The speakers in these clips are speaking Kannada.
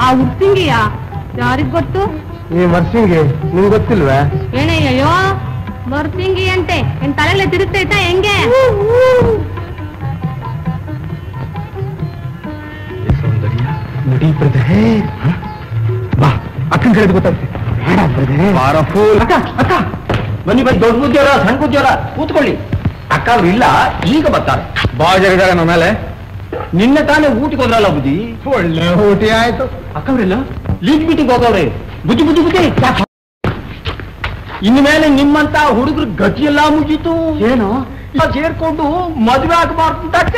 ಆ ಉಪ್ಪಿಂಗಿಯ ಯಾರಿಗ್ ಗೊತ್ತು ಈ ಮರ್ಸಿಂಗಿ ನಿಮ್ಗೆ ಗೊತ್ತಿಲ್ವೇ ಏನಯ್ಯೋ ಮರ್ತಿಂಗಿ ಅಂತೆ ನಿನ್ ತಲೆಗೆ ತಿರುಗ್ತೈತಾ ಹೆಂಗೆ ಸೌಂದರ್ಯ ನಡಿ ಬ್ರದರ್ ಬಾ ಅಕ್ಕನ ಕಡೆ ಗೊತ್ತಾಗ್ತದೆ ಬೇಡ ಬ್ರದರ್ ಅಕ್ಕ ಅಕ್ಕ ಬನ್ನಿ ಬನ್ನಿ ದೊಡ್ಡ ಉದ್ಯೋಗ ಸಣ್ಣ ಉದ್ಯೋಗ ಕೂತ್ಕೊಳ್ಳಿ ಅಕ್ಕ ಅವ್ರು ಇಲ್ಲ ಈಗ ಬರ್ತಾರೆ ಬಾ ಜಗದಾಗ ನಮ್ಮ ಮೇಲೆ ನಿನ್ನೆ ತಾನೇ ಊಟಿಗೆ ಹೋದ್ರಲ್ಲ ಬುದ್ಧಿ ಒಳ್ಳೆ ಊಟಿ ಆಯ್ತು ಅಕ್ಕ ಅವ್ರೆಲ್ಲ ಲೀಗ್ ಮೀಟಿಂಗ್ ಹೋಗವ್ರೆ ಬುದ್ಧಿ ಬುದ್ಧಿ ಬುದ್ಧಿ ಯಾಕ್ ಇನ್ನು ಮೇಲೆ ನಿಮ್ಮಂತ ಹುಡುಗರು ಗತಿ ಎಲ್ಲ ಮುಗೀತು ಏನು ಸೇರ್ಕೊಂಡು ಮದುವೆ ಆಗಬಾರ್ದು ಅಂತ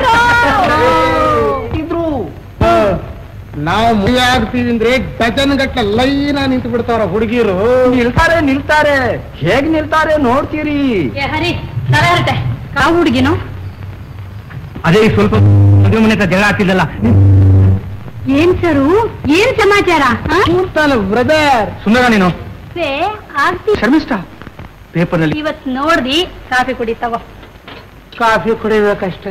ಇದ್ರು ನಾವು ಮದುವೆ ಆಗ್ತೀವಿ ಅಂದ್ರೆ ಡಜನ್ ಗಟ್ಲೆ ಲೈನ ನಿಂತು ಬಿಡ್ತಾರ ಹುಡುಗಿರು ನಿಲ್ತಾರೆ ನಿಲ್ತಾರೆ ಹೇಗ್ ನಿಲ್ತಾರೆ ನೋಡ್ತೀರಿ ಏ ಹರಿ ತಲೆ ಹರಟೆ ಕಾವು ಹುಡುಗಿನು ಅದೇ ಸ್ವಲ್ಪ ಮದುವೆ ಮನೆ ಹತ್ರ ಜಗಳ ಆಗ್ತಿದ್ದಲ್ಲ ಏನ್ ಸರು ಏನ್ ಸಮಾಚಾರ ಹ? ಕೂರ್ತಾನೆ ಬ್ರದರ್ ಸುಂದರ ನೀನು ಸೇ, ಆಗ್ತಿ ಶರ್ಮಿಷ್ಠ ಪೇಪರ್ನಲ್ಲಿ ಇವತ್ ನೋಡ್ದಿ ಕಾಫಿ ಕುಡಿ ತಗೋ ಕಾಫಿ ಕುಡಿಬೇಕಷ್ಟೇ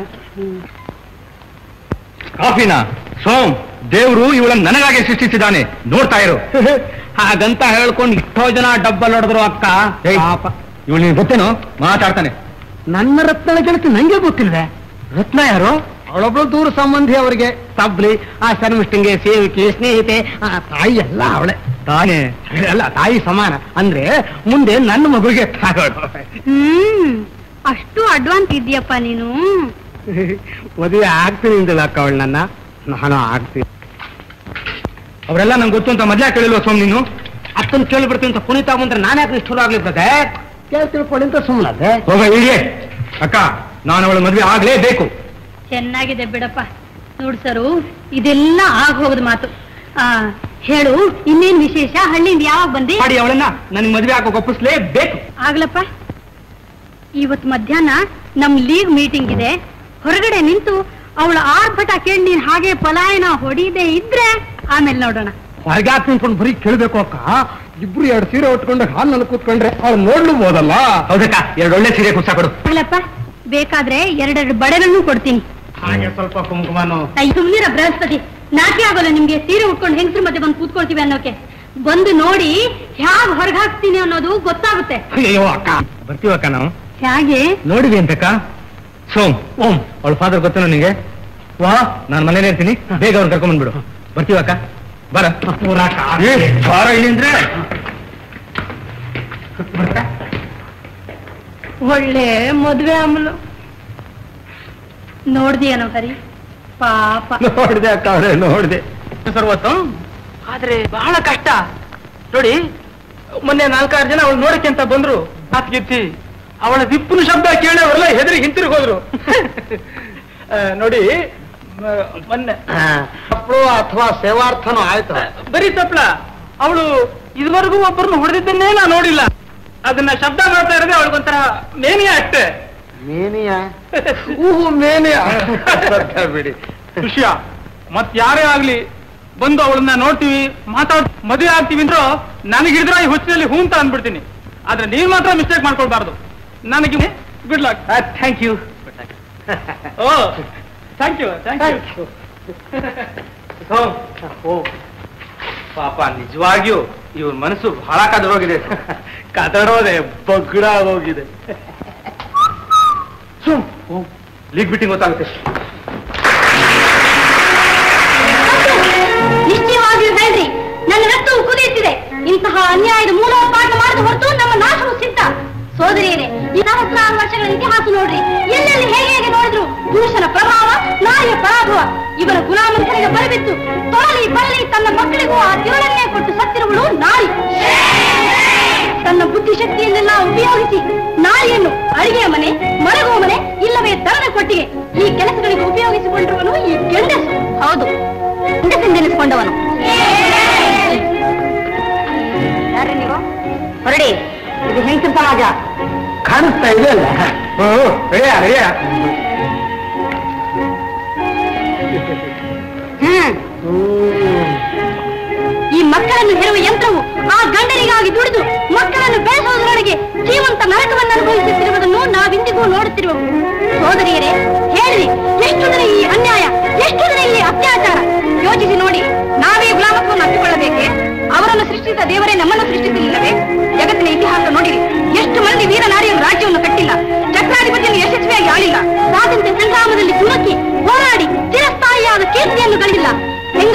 ಕಾಫಿನ ಸೋಮ್ ದೇವ್ರು ಇವಳನ್ನ ನನಗಾಗಿ ಸೃಷ್ಟಿಸಿದ್ದಾನೆ ನೋಡ್ತಾ ಇರು ಹಾಗಂತ ಹೇಳ್ಕೊಂಡು ಇಷ್ಟೋ ಜನ ಡಬ್ಬಲ್ ಹೊಡೆದ್ರು ಅಕ್ಕ ಪಾಪ ಇವಳು ನೀನ್ ಗೊತ್ತೇನೋ ಮಾತಾಡ್ತಾನೆ ನನ್ನ ರತ್ನ ಗೆಳತಿ ನಂಗೆ ಗೊತ್ತಿಲ್ವೇ ರತ್ನ ಯಾರು ಅವಳೊಬ್ಳು ದೂರ ಸಂಬಂಧಿ ಅವರಿಗೆ ತಬ್ಲಿ ಆ ಶರ್ಮಿಷ್ಟಿಂಗೆ ಸೇವಿಕೆ ಸ್ನೇಹಿತೆ ಆ ತಾಯಿ ಎಲ್ಲ ಅವಳೆ ತಾನೇ ಅಲ್ಲ ತಾಯಿ ಸಮಾನ ಅಂದ್ರೆ ಮುಂದೆ ನನ್ನ ಮಗುಗೆ ತಾಗೋಳು ಹ್ಮ್ ಅಷ್ಟು ಅಡ್ವಾನ್ಸ್ ಇದೆಯಪ್ಪ ನೀನು ಮದುವೆ ಆಗ್ತೀನಿ ಅಂದಿಲ್ಲ ಅಕ್ಕ ಅವಳು ನನ್ನ ನಾನು ಆಗ್ತೀನಿ ಅವರೆಲ್ಲ ನಂಗೆ ಗೊತ್ತು ಅಂತ ಮೊದ್ಲೇ ಕೇಳಿಲ್ವ ಸೋಮ್ ನೀನು ಅತ್ತನ ಕೇಳ್ಬಿಡ್ತೀನಿ ಅಂತ ಪುನೀತ ಬಂದ್ರೆ ನಾನು ಯಾಕೆ ನಿಷ್ಠುರ ಆಗ್ಲಿ ಬ್ರದರ್ ಕೇಳಿ ತಿಳ್ಕೊಳ್ಳಿ ಅಂತ ಸುಮ್ಮನೆ ಹೋಗ ಇಳಿಯೇ ಅಕ್ಕ ನಾನು ಅವಳ ಮದ್ವೆ ಆಗ್ಲೇಬೇಕು ಚೆನ್ನಾಗಿದೆ ಬಿಡಪ್ಪ ನೋಡ್ ಸರು ಇದೆಲ್ಲ ಆಗ್ ಹೋಗದ ಮಾತು ಆ ಹೇಳು ಇನ್ನೇನ್ ವಿಶೇಷ ಹಳ್ಳಿಯಿಂದ ಯಾವಾಗ ಬಂದಿ ಮಾಡಿ ಅವಳನ್ನ ನನ್ ಮದ್ವೆ ಆಗೋ ಒಪ್ಪಿಸ್ಲೇಬೇಕು ಆಗ್ಲಪ್ಪ ಇವತ್ ಮಧ್ಯಾಹ್ನ ನಮ್ ಲೀಗ್ ಮೀಟಿಂಗ್ ಇದೆ ಹೊರಗಡೆ ನಿಂತು ಅವಳ ಆರ್ಭಟ ಕೇಳಿ ನೀನ್ ಹಾಗೆ ಪಲಾಯನ ಹೊಡಿದೆ ಇದ್ರೆ ಆಮೇಲೆ ನೋಡೋಣ ಹೊರಗೆ ಹಾಕಿ ನಿಂತ್ಕೊಂಡು ಬರೀ ಕೇಳ್ಬೇಕು ಅಕ್ಕ ಇಬ್ರು ಎರಡು ಸೀರೆ ಉಟ್ಕೊಂಡು ಹಾಲ್ನಲ್ಲಿ ಕೂತ್ಕೊಂಡ್ರೆ ಅವ್ಳು ನೋಡ್ಲೂಬೋದಲ್ಲ ಹೌದಕ್ಕ ಎರಡು ಒಳ್ಳೆ ಸೀರೆ ಕುಸ ಕೊಡು ಆಗ್ಲಪ್ಪ ಬೇಕಾದ್ರೆ ಎರಡೆರಡು ಬಳೆಗಳನ್ನು ಕೊಡ್ತೀನಿ ಹಾಗೆ ಸ್ವಲ್ಪ ಕುಂಕುಮನು ಐ, ಸುಮ್ನಿರ ಬೃಹಸ್ಪತಿ ನಾಕೆ ಆಗೋಲ್ಲ ನಿಮ್ಗೆ ಸೀರೆ ಉಟ್ಕೊಂಡು ಹೆಂಗಸ್ರ ಮಧ್ಯೆ ಬಂದು ಕೂತ್ಕೊಳ್ತೀವಿ ಅನ್ನೋಕೆ ಬಂದು ನೋಡಿ ಹ್ಯಾಗ್ ಹೊರಗೆ ಹಾಕ್ತೀನಿ ಅನ್ನೋದು ಗೊತ್ತಾಗುತ್ತೆ ಅಯ್ಯೋ ಅಕ್ಕ ಬರ್ತೀವಕ್ಕ ನಾವು ಹೇಗೆ ನೋಡಿದೆ ಅಂತಕ್ಕ ಸೋಮ್ ಓಂ ಅವಳ ಫಾದರ್ ಗೊತ್ತೇನೋ ನಿಂಗೆ ವಾ ನಾನು ಮನೇಲಿ ಇರ್ತೀನಿ ಬೇಗ ಅವ್ರನ್ನ ಕರ್ಕೊಂಡ್ ಬಂದ್ಬಿಡು ಬರ್ತೀವಕ್ಕ ಬರ ಏ, ಬಾರ ಇಲ್ಲಿ ಅಂದ್ರೆ ಒಳ್ಳೆ ಮದ್ವೆ ಅಮಲು ನೋಡ್ದಿಯನೋ ಹರಿ ಪಾಪ ನೋಡಿದೆ ಅಕ್ಕ ಅವ್ರೆ ನೋಡಿದೆ ಸರ್ವತ್ತು ಆದ್ರೆ ಬಹಳ ಕಷ್ಟ ನೋಡಿ ಮೊನ್ನೆ ನಾಲ್ಕಾರು ಜನ ಅವಳು ನೋಡಕ್ಕೆ ಅಂತ ಬಂದ್ರು ಮಾತ್ಗಿತ್ತಿ ಅವಳ ದಿಪ್ಪನ ಶಬ್ದ ಕೇಳಿ ಅವರೆಲ್ಲ ಹೆದರಿ ಹಿಂತಿರುಗಿ ಹೋದ್ರು ಆ, ನೋಡಿ ಮ- ಮೊನ್ನೆ ತಪ್ಪಳು ಅಥವಾ ಸೇವಾರ್ಥನೋ ಆಯ್ತು ಬರೀ ತಪ್ಪಳ ಅವಳು ಇದುವರೆಗೂ ಒಬ್ಬರನ್ನು ಹೊಡೆದಿದ್ದನ್ನೇ ನಾ ನೋಡಿಲ್ಲ ಅದನ್ನ ಶಬ್ದ ಮಾಡ್ತಾ ಇರೋದೇ ಅವಳಿಗೊಂಥರ ಮೇನಿಯ ಅಷ್ಟೇ ಮೇನಿಯ ಊಹು ಮೇನಿಯ ಬಿಡಿ ಖುಷಿಯ ಮತ್ ಯಾರೇ ಆಗ್ಲಿ ಬಂದು ಅವಳನ್ನ ನೋಡ್ತೀವಿ ಮಾತಾಡ್ ಮದುವೆ ಆಗ್ತೀವಿ ಅಂದ್ರೂ ನನಗೆ ಹಿಡಿದ್ರೆ ಈ ಹುಚ್ಚಿನಲ್ಲಿ ಹೂ ಅಂತ ಅಂದ್ಬಿಡ್ತೀನಿ ಆದ್ರೆ ನೀವ್ ಮಾತ್ರ ಮಿಸ್ಟೇಕ್ ಮಾಡ್ಕೊಳ್ಬಾರ್ದು ನನಗೆ good luck thank you oh thank you thank you ಓ ಪಾಪ ನಿಜವಾಗಿಯೂ ಇವ್ರ ಮನಸ್ಸು ಬಹಳ ಕದಡೋಗಿದೆ ಕದಡೋದೆ ಬಗ್ಗಡ ಹೋಗಿದೆ ಲೀಗ್ ಬಿಟ್ಟಿಂಗ್ ಗೊತ್ತಾಗುತ್ತೆ ನಿಶ್ಚಯವಾಗಿಯೂ ಹೇಳ್ರಿ ನನ್ನ ರಕ್ತವು ಕುದಿಯುತ್ತಿದೆ ಇಂತಹ ಅನ್ಯಾಯದ ಮೂಲೋತ್ಪಾಟ ಮಾಡದ ಹೊರತು ನಮ್ಮ ನಾಶವು ಸಿದ್ಧ ಸೋದರಿಯರೇ ಈ ಸಹಸ್ರಾರು ವರ್ಷಗಳ ಇತಿಹಾಸ ನೋಡ್ರಿ ಎಲ್ಲೆಲ್ಲಿ ಹೇಗೆ ಹೇಗೆ ನೋಡಿದ್ರು ಪುರುಷನ ಪ್ರಭಾವ ನಾರಿಯ ಪರಾಭವ ಇವರ ಗುಲಾಮನಿಗೆ ಬರಬಿತ್ತು ತೊಳಲಿ ಬರಲಿ ತನ್ನ ಮಕ್ಕಳಿಗೂ ಆ ತಿರುಳನ್ನೇ ಕೊಟ್ಟು ಸತ್ತಿರುವಳು ನಾರಿ ತನ್ನ ಬುದ್ಧಿಶಕ್ತಿಯನ್ನೆಲ್ಲ ಉಪಯೋಗಿಸಿ ನಾರಿಯನ್ನು ಅಡಿಗೆಯ ಮನೆ ಮಲಗುವ ಮನೆ ಇಲ್ಲವೇ ದನದ ಕೊಟ್ಟಿಗೆ ಈ ಕೆಲಸಗಳಿಗೆ ಉಪಯೋಗಿಸಿಕೊಂಡಿರುವನು ಈ ಗಂಡಸು ಹೌದು ಗಂಡಸೆಂದೆನಿಸಿಕೊಂಡವನು ಯಾರು ನೀವು ಹೊರಡಿ ಇದು ಹೆಂಗಸ ಸಮಾಜ ಕಾಣಿಸ್ತಾ ಇದೆ ಅಲ್ಲ ಹ್ಮ್ ಈ ಮಕ್ಕಳನ್ನು ಹೆರುವ ಯಂತ್ರವು ಆ ಗಂಡನಿಗಾಗಿ ದುಡಿದು ಮಕ್ಕಳನ್ನು ಬೆಳೆಸುವುದರೊಳಗೆ ಜೀವಂತ ನರಕವನ್ನು ಅನುಭವಿಸುತ್ತಿರುವುದನ್ನು ನಾವಿಂದಿಗೂ ನೋಡುತ್ತಿರುವೆವು ಸೋದರಿಯರೇ ಹೇಳಿರಿ ಎಷ್ಟು ದಿನ ಈ ಅನ್ಯಾಯ ಎಷ್ಟು ದಿನ ಈ ಅತ್ಯಾಚಾರ ಯೋಚಿಸಿ ನೋಡಿ ನಾವೇ ಗುಲಾಮ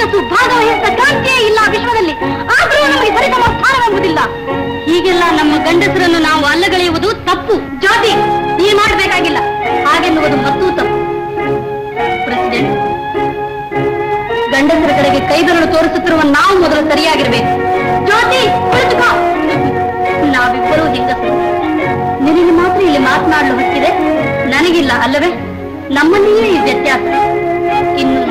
ಹೆಂಗಸು ಭಾಗವಹಿಸಿದ ಕ್ರಾಂತಿಯೇ ಇಲ್ಲ ವಿಶ್ವದಲ್ಲಿ ಆದರೂ ನಮಗೆ ಸರಿಸಮ ಸ್ಥಾನವೆಂಬುದಿಲ್ಲ ಹೀಗೆಲ್ಲ ನಮ್ಮ ಗಂಡಸರನ್ನು ನಾವು ಅಲ್ಲಗಳೆಯುವುದು ತಪ್ಪು ಜ್ಯೋತಿ ಈ ಮಾಡಬೇಕಾಗಿಲ್ಲ ಹಾಗೆನ್ನುವುದು ಮತ್ತೂ ತಪ್ಪು ಪ್ರೆಸಿಡೆಂಟ್ ಗಂಡಸರ ಕಡೆಗೆ ಕೈಬೆರಳು ತೋರಿಸುತ್ತಿರುವ ನಾವು ಮೊದಲು ಸರಿಯಾಗಿರ್ಬೇಕು ಜ್ಯೋತಿ ಕುಳಿತುಕೋ ನಾವಿಬ್ಬರೂ ಹೆಂಗಸರು ನಿನಗೆ ಮಾತ್ರ ಇಲ್ಲಿ ಮಾತನಾಡಲು ಹಕ್ಕಿದೆ ನನಗಿಲ್ಲ ಅಲ್ಲವೇ ನಮ್ಮಲ್ಲಿಯೇ ಈ ವ್ಯತ್ಯಾಸ ಇನ್ನು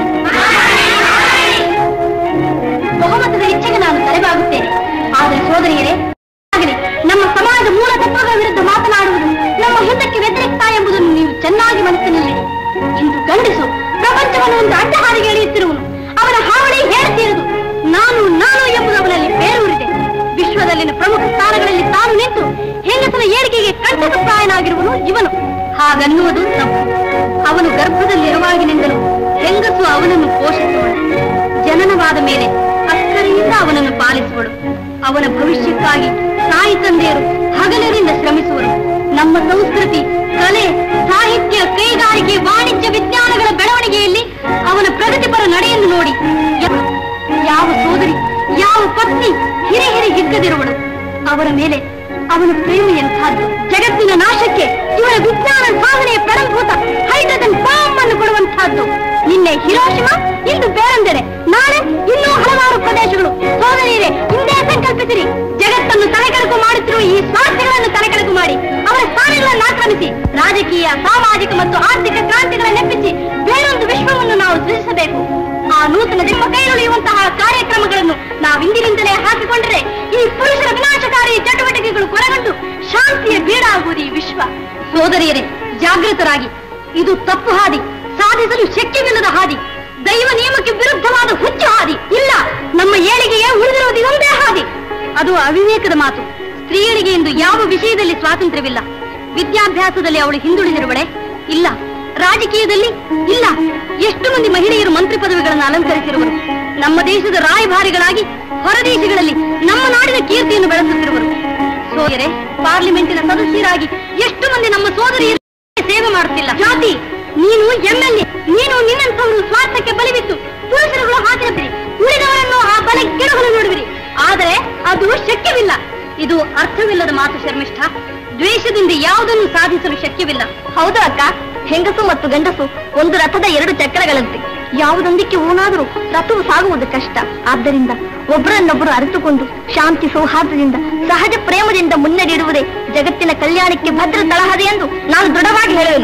ಬಹುಮತದ ಇಚ್ಛೆಗೆ ನಾನು ತಲೆಬಾಗುತ್ತೇನೆ ಆದರೆ ಸೋದರಿಯರೇ ಆಗಲಿ ನಮ್ಮ ಸಮಾಜದ ಮೂಲ ತತ್ವಗಳ ವಿರುದ್ಧ ಮಾತನಾಡುವುದು ನಮ್ಮ ಹಿಂದಕ್ಕೆ ವ್ಯತಿರಿಕ್ತ ಎಂಬುದನ್ನು ನೀವು ಚೆನ್ನಾಗಿ ಮನಸ್ಸಿನಲ್ಲಿಡಿ ಇಂದು ಗಂಡಸು ಪ್ರಪಂಚವನ್ನು ಒಂದು ಅಡ್ಡಹಾರಿಗೆ ಎಳೆಯುತ್ತಿರುವನು ಅವನ ಹಾವಳಿ ಹೇಳುತ್ತಿರುವುದು ನಾನು ನಾನು ಎಂಬುದು ಅವನಲ್ಲಿ ಬೇರೂರಿದೆ ವಿಶ್ವದಲ್ಲಿನ ಪ್ರಮುಖ ಸ್ಥಾನಗಳಲ್ಲಿ ತಾನು ನಿಂತು ಹೆಂಗಸನ ಏಳಿಗೆಗೆ ಕಂಟಕಪ್ರಾಯನಾಗಿರುವನು ಇವನು ಹಾಗನ್ನುವುದು ತಪ್ಪು ಅವನು ಗರ್ಭದಲ್ಲಿರುವಾಗಿನಿಂದಲೂ ಹೆಂಗಸು ಅವನನ್ನು ಪೋಷಿಸುವಳು ಜನನವಾದ ಮೇಲೆ ಅಕ್ಕರೆಯಿಂದ ಅವನನ್ನು ಪಾಲಿಸುವಳು ಅವನ ಭವಿಷ್ಯಕ್ಕಾಗಿ ತಾಯಿ ತಂದೆಯರು ಹಗಲಿನಿಂದ ಶ್ರಮಿಸುವರು ನಮ್ಮ ಸಂಸ್ಕೃತಿ ಕಲೆ ಸಾಹಿತ್ಯ ಕೈಗಾರಿಕೆ ವಾಣಿಜ್ಯ ವಿಜ್ಞಾನಗಳ ಬೆಳವಣಿಗೆಯಲ್ಲಿ ಅವನ ಪ್ರಗತಿಪರ ನಡೆಯನ್ನು ನೋಡಿ ಯ- ಯಾವ ಸೋದರಿ ಯಾವ ಪತ್ನಿ ಹಿರಿ ಹಿರಿ ಹಿಗ್ಗದಿರುವಳು ಅವರ ಮೇಲೆ ಅವನ ಪ್ರೇಮ ಎಂಥದ್ದು ಜಗತ್ತಿನ ನಾಶಕ್ಕೆ ಇವರ ವಿಜ್ಞಾನ ಸಾಧನೆಯ ಪರಂಭೂತ ಹೈಡ್ರೋಜನ್ ಬಾಂಬ್ ಅನ್ನು ಕೊಡುವಂತಹದ್ದು ನಿನ್ನೆ ಹಿರೋಶಿಮಾ ಇಂದು ಬೇರೊಂದೆಡೆ ನಾಳೆ ಇನ್ನೂ ಹಲವಾರು ಪ್ರದೇಶಗಳು ಸೋದರಿಯರೇ ಹಿಂದೆ ಸಂಕಲ್ಪಿಸಿರಿ ಜಗತ್ತನ್ನು ತಲೆಕೆಳಕು ಮಾಡುತ್ತಿರುವ ಈ ಸ್ವಾರ್ಥಿಗಳನ್ನು ತಲೆಕೆಳಕು ಮಾಡಿ ಅವರ ಸ್ಥಾನಗಳನ್ನು ಆಕ್ರಮಿಸಿ ರಾಜಕೀಯ ಸಾಮಾಜಿಕ ಮತ್ತು ಆರ್ಥಿಕ ಕ್ರಾಂತಿಗಳನ್ನು ನೆಪ್ಪಿಸಿ ಬೇರೊಂದು ವಿಶ್ವವನ್ನು ನಾವು ಸೃಜಿಸಬೇಕು ಆ ನೂತನ ನಿಮ್ಮ ಕೈಗೊಳ್ಳುವಂತಹ ಕಾರ್ಯಕ್ರಮಗಳನ್ನು ನಾವಿಂದಿನಿಂದಲೇ ಹಾಕಿಕೊಂಡರೆ ಈ ಪುರುಷರ ವಿನಾಶಕಾರಿ ಚಟುವಟಿಕೆಗಳು ಕೊರಗೊಂಡು ಶಾಂತಿಯ ಬೀಡಾಗುವುದು ಈ ವಿಶ್ವ ಸೋದರಿಯರೇ ಜಾಗೃತರಾಗಿ ಇದು ತಪ್ಪು ಹಾದಿ ಸಾಧಿಸಲು ಶಕ್ಯವಿಲ್ಲದ ಹಾದಿ ದೈವ ನಿಯಮಕ್ಕೆ ವಿರುದ್ಧವಾದ ಹುಚ್ಚು ಹಾದಿ ಇಲ್ಲ ನಮ್ಮ ಏಳಿಗೆಗೆ ಉಳಿದಿರುವುದು ಇದೊಂದೇ ಹಾದಿ ಅದು ಅವಿವೇಕದ ಮಾತು ಸ್ತ್ರೀಯರಿಗೆ ಇಂದು ಯಾವ ವಿಷಯದಲ್ಲಿ ಸ್ವಾತಂತ್ರ್ಯವಿಲ್ಲ ವಿದ್ಯಾಭ್ಯಾಸದಲ್ಲಿ ಅವಳು ಹಿಂದುಳಿದಿರುವಳೆ ಇಲ್ಲ ರಾಜಕೀಯದಲ್ಲಿ ಇಲ್ಲ ಎಷ್ಟು ಮಂದಿ ಮಹಿಳೆಯರು ಮಂತ್ರಿ ಪದವಿಗಳನ್ನು ಅಲಂಕರಿಸಿರುವರು ನಮ್ಮ ದೇಶದ ರಾಯಭಾರಿಗಳಾಗಿ ಹೊರದೇಶಗಳಲ್ಲಿ ನಮ್ಮ ನಾಡಿನ ಕೀರ್ತಿಯನ್ನು ಬೆಳೆಸುತ್ತಿರುವರು ಸೋದರೇ ಪಾರ್ಲಿಮೆಂಟಿನ ಸದಸ್ಯರಾಗಿ ಎಷ್ಟು ಮಂದಿ ನಮ್ಮ ಸೋದರಿಯರು ಸೇವೆ ಮಾಡುತ್ತಿಲ್ಲ ಜಾತಿ ನೀನು ಎಂಎಲ್ಎ ನೀನು ನಿನ್ನಂಥವರು ಸ್ವಾರ್ಥಕ್ಕೆ ಬಲಿಬಿದ್ದು ಪುರುಷರುಗಳು ಹಾಕಿರುತ್ತೀರಿ ಉಳಿದವರನ್ನು ಆ ಬಲೆ ಕೆಡಗಲು ನೋಡುವಿರಿ ಆದರೆ ಅದು ಶಕ್ಯವಿಲ್ಲ ಇದು ಅರ್ಥವಿಲ್ಲದ ಮಾತು ಶರ್ಮಿಷ್ಠ ದ್ವೇಷದಿಂದ ಯಾವುದನ್ನು ಸಾಧಿಸಲು ಶಕ್ಯವಿಲ್ಲ ಹೌದು ಅಕ್ಕ ಹೆಂಗಸು ಮತ್ತು ಗಂಡಸು ಒಂದು ರಥದ ಎರಡು ಚಕ್ರಗಳಂತೆ ಯಾವುದೊಂದಕ್ಕೆ ಊನಾದರೂ ರಥವು ಸಾಗುವುದು ಕಷ್ಟ ಆದ್ದರಿಂದ ಒಬ್ಬರನ್ನೊಬ್ಬರು ಅರಿತುಕೊಂಡು ಶಾಂತಿ ಸೌಹಾರ್ದದಿಂದ ಸಹಜ ಪ್ರೇಮದಿಂದ ಮುನ್ನಡೆಯಿಡುವುದೇ ಜಗತ್ತಿನ ಕಲ್ಯಾಣಕ್ಕೆ ಭದ್ರ ತಳಹದೆ ಎಂದು ನಾನು ದೃಢವಾಗಿ ಹೇಳುವೆನು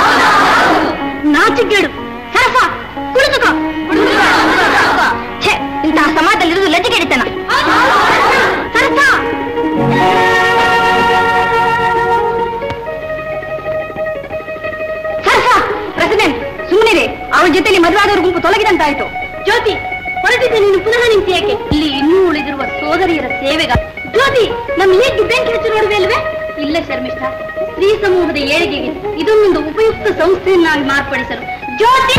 ನಾಚಿಗೇಡು ಸರಸ ಕುಳಿತುಕೋ ಛೇ ಇಂತಹ ಸಮಾಜದಲ್ಲಿರುವುದು ಲಜ್ಜೆಗೆಡಿತನ ಸರಸ ಸರಸ ಪ್ರೆಸಿಡೆಂಟ್ ಸುಮ್ಮನಿದೆ ಅವಳ ಜೊತೆಲಿ ಮದುವಾದವ್ರ ಗುಂಪು ತೊಲಗಿದಂತಾಯ್ತು ಜ್ಯೋತಿ ಹೊರಟಿದ್ದೆ ನೀನು ಪುನಃ ನಿಂತಿಯಕ್ಕೆ ಇಲ್ಲಿ ಇನ್ನೂ ಉಳಿದಿರುವ ಸೋದರಿಯರ ಸೇವೆಗ ಜ್ಯೋತಿ ನಮ್ಮ ಏಕೆ ಬೆಂಕಿ ಹಚ್ಚಿ ನೋಡುವೆ ಅಲ್ವೇ ಇಲ್ಲ ಶರ್ಮಿಷ್ಠ ಸ್ತ್ರೀ ಸಮೂಹದ ಏಳಿಗೆಗೆ ಇದನ್ನೊಂದು ಉಪಯುಕ್ತ ಸಂಸ್ಥೆಯನ್ನಾಗಿ ಮಾರ್ಪಡಿಸಲು ಜ್ಯೋತಿ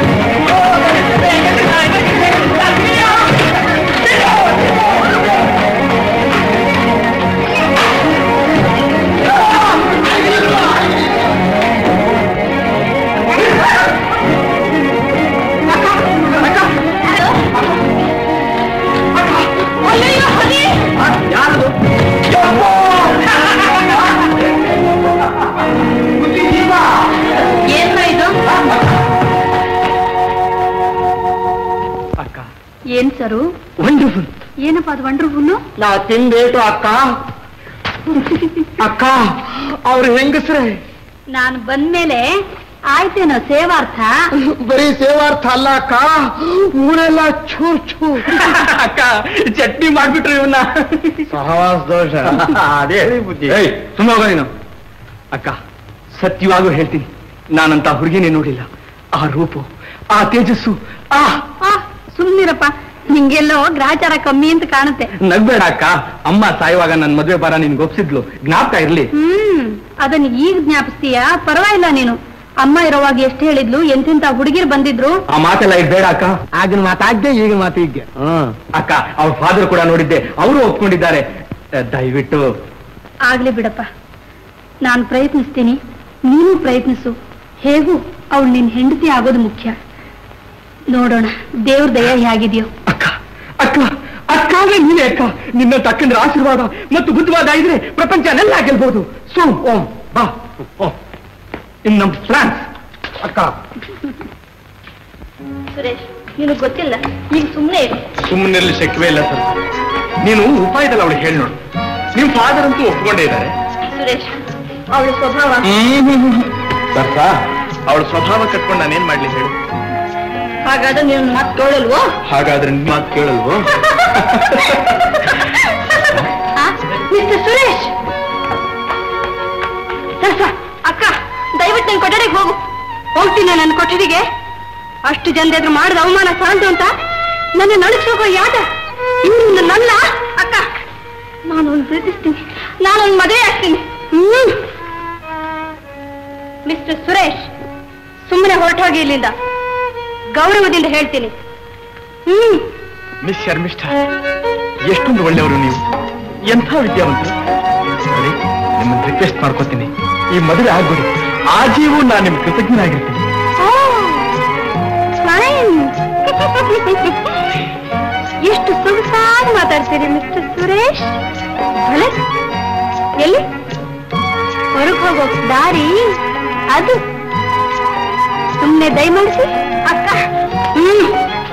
ಅಯ್ಯಯ್ಯೋ, ಹರಿ! ಯಾರದು ಏನ್ರ ಇದು ಅಕ್ಕ ಏನ್ ಸರು ವಂಡರ್ಫುಲ್ ಏನಪ್ಪ ಅದು ವಂಡರ್ಫುಲ್ಲು ನಾ ತಿಂದೇಟು ಅಕ್ಕ ಅಕ್ಕ ಅವ್ರ ಹೆಂಗಸ್ರೆ ನಾನು ಬಂದ್ಮೇಲೆ ಆಯ್ತೇನೋ ಸೇವಾರ್ಥ ಬರೀ ಸೇವಾರ್ಥ ಅಲ್ಲ ಅಕ್ಕ ಊರೆಲ್ಲ ಚೂ ಚೂ ಅಕ್ಕ ಚಟ್ನಿ ಮಾಡ್ಬಿಟ್ರಿ ಇವನ್ನ ಸಹವಾಸ ದೋಷ ಅದೇ ಹೇಳಿ ಬುದ್ಧಿ ಸುಮ್ಮ ಹೋಗೋ ನೀನು ಅಕ್ಕ ಸತ್ಯವಾಗೂ ಹೇಳ್ತೀನಿ ನಾನಂತ ಹುಡುಗಿನೇ ನೋಡಿಲ್ಲ ಆ ರೂಪು ಆ ತೇಜಸ್ಸು ಆ ಆ, ಸುಮ್ನಿರಪ್ಪ ನಿಂಗೆಲ್ಲೋ ಗ್ರಾಚಾರ ಕಮ್ಮಿ ಅಂತ ಕಾಣುತ್ತೆ ನಗ್ಬೇಡ ಅಕ್ಕ ಅಮ್ಮ ಸಾಯುವಾಗ ನನ್ ಮದ್ವೆ ಬರ ನಿನ್ಗೆ ಒಪ್ಸಿದ್ಲು ಜ್ಞಾಪಕ ಇರ್ಲಿ ಹ್ಮ್ ಅದನ್ನ ಈಗ ಜ್ಞಾಪಿಸ್ತೀಯ ಪರವಾಗಿಲ್ಲ ನೀನು ಅಮ್ಮ ಇರೋವಾಗ ಎಷ್ಟು ಹೇಳಿದ್ಲು ಎಂತೆಂತ ಹುಡುಗಿರು ಬಂದಿದ್ರು ಆ ಮಾತೆಲ್ಲ ಇದು ಬೇಡ ಅಕ್ಕ ಆಗಿನ ಮಾತಾಗ್ದೆ ಈಗಿನ ಮಾತು ಈಗ ಹ್ಮ್ ಅಕ್ಕ ಅವ್ರ ಫಾದರ್ ಕೂಡ ನೋಡಿದ್ದೆ ಅವರು ಒಪ್ಕೊಂಡಿದ್ದಾರೆ ಅಹ್, ದಯವಿಟ್ಟು ಆಗ್ಲಿ ಬಿಡಪ್ಪ ನಾನು ಪ್ರಯತ್ನಿಸ್ತೀನಿ ನೀನು ಪ್ರಯತ್ನಿಸು ಹೇಗೂ ಅವಳು ನಿನ್ ಹೆಂಡತಿ ಆಗೋದು ಮುಖ್ಯ ನೋಡೋಣ ದೇವ್ರ ದಯ ಹೇಗಿದೆಯೋ ಅಕ್ಕ ಅಕ್ಕ ಅಕ್ಕ ಅಂದ್ರೆ ನೀನೇ ಅಕ್ಕ ನಿನ್ನ ತಕ್ಕಂದ್ರ ಆಶೀರ್ವಾದ ಮತ್ತು ಬುದ್ಧವಾದ ಇದ್ರೆ ಪ್ರಪಂಚನೆಲ್ಲ ಗೆಲ್ಬಹುದು ಸೋ ಓಂ ಬಾ ಓಂ ಇನ್ ನಮ್ ಫ್ರಾನ್ಸ್ ಅಕ್ಕ ಸುರೇಶ್ ನಿನಗೆ ಗೊತ್ತಿಲ್ಲ ಈಗ ಸುಮ್ಮನೆ ಸುಮ್ಮನೆಲ್ಲಿ ಶಕ್ಯವೇ ಇಲ್ಲ ಸರ್ ನೀನು ಉಪಾಯದಲ್ಲಿ ಅವಳು ಹೇಳಿ ನೋಡು ನಿಮ್ ಫಾದರ್ ಅಂತೂ ಒಪ್ಕೊಂಡೇ ಇದ್ದಾರೆ ಸುರೇಶ್ ಅವಳ ಸ್ವಭಾವ ಸರ್ಸ ಅವಳ ಸ್ವಭಾವ ಕಟ್ಕೊಂಡು ನಾನೇನ್ ಮಾಡ್ಲಿ ಹೇಳು ಹಾಗಾದ್ರೆ ನೀನು ಮಾತು ಕೇಳಲ್ವೋ ಹಾಗಾದ್ರೆ ನಿನ್ ಮಾತು ಕೇಳಲ್ವೋ ಮಿಸ್ಟರ್ ಸುರೇಶ್ ಸರ್, ಸರ್, ಅಕ್ಕ ದಯವಿಟ್ಟು ನನ್ನ ಕೊಠಡಿಗೆ ಹೋಗು ಹೋಗ್ತೀನಿ ನನ್ನ ಕೊಠಡಿಗೆ ಅಷ್ಟು ಜನದ ಎದುರು ಮಾಡಿದ ಅವಮಾನ ಸಾಲದು ಅಂತ ನನ್ನ ನಡುಗ್ಸೋಗೋ ಯಾದ ಇನ್ನು ನನ್ನ ಅಕ್ಕ ನಾನು ಒಂದು ಪ್ರೀತಿಸ್ತೀನಿ ನಾನು ಒಂದು ಮದುವೆ ಆಗ್ತೀನಿ ಹ್ಮ್ ಮಿಸ್ಟರ್ ಸುರೇಶ್ ಸುಮ್ಮನೆ ಹೊರಟೋಗಿ ಇಲ್ಲಿಂದ ಗೌರವದಿಂದ ಹೇಳ್ತೀನಿ ಹ್ಮ್ ಮಿಸ್ ಶರ್ಮಿಷ್ಠ ಎಷ್ಟೊಂದು ಒಳ್ಳೆಯವರು ನೀವು ಎಂಥ ವಿದ್ಯಾವಂತರು ನೋಡಿ ನಿಮ್ಮನ್ನ ರಿಕ್ವೆಸ್ಟ್ ಮಾಡ್ಕೋತೀನಿ ಈ ಮದುವೆ ಆಗ್ಬಿಡಿ ಆಜೀವು ನಾನು ನಿಮ್ ಕೃತಜ್ಞನಾಗಿರ್ತೀನಿ ಫೈನ್ ಎಷ್ಟು ಸೊಗಸಾಗಿ ಮಾತಾಡ್ತೀರಿ ಮಿಸ್ಟರ್ ಸುರೇಶ್ ಭಲೆ ಎಲ್ಲಿ ಹೊರಗೆ ಹೋಗೋ ದಾರಿ ಅದು ಸುಮ್ಮನೆ ದಯಮಾಡಿಸಿ ಅಕ್ಕ ಹ್ಮ್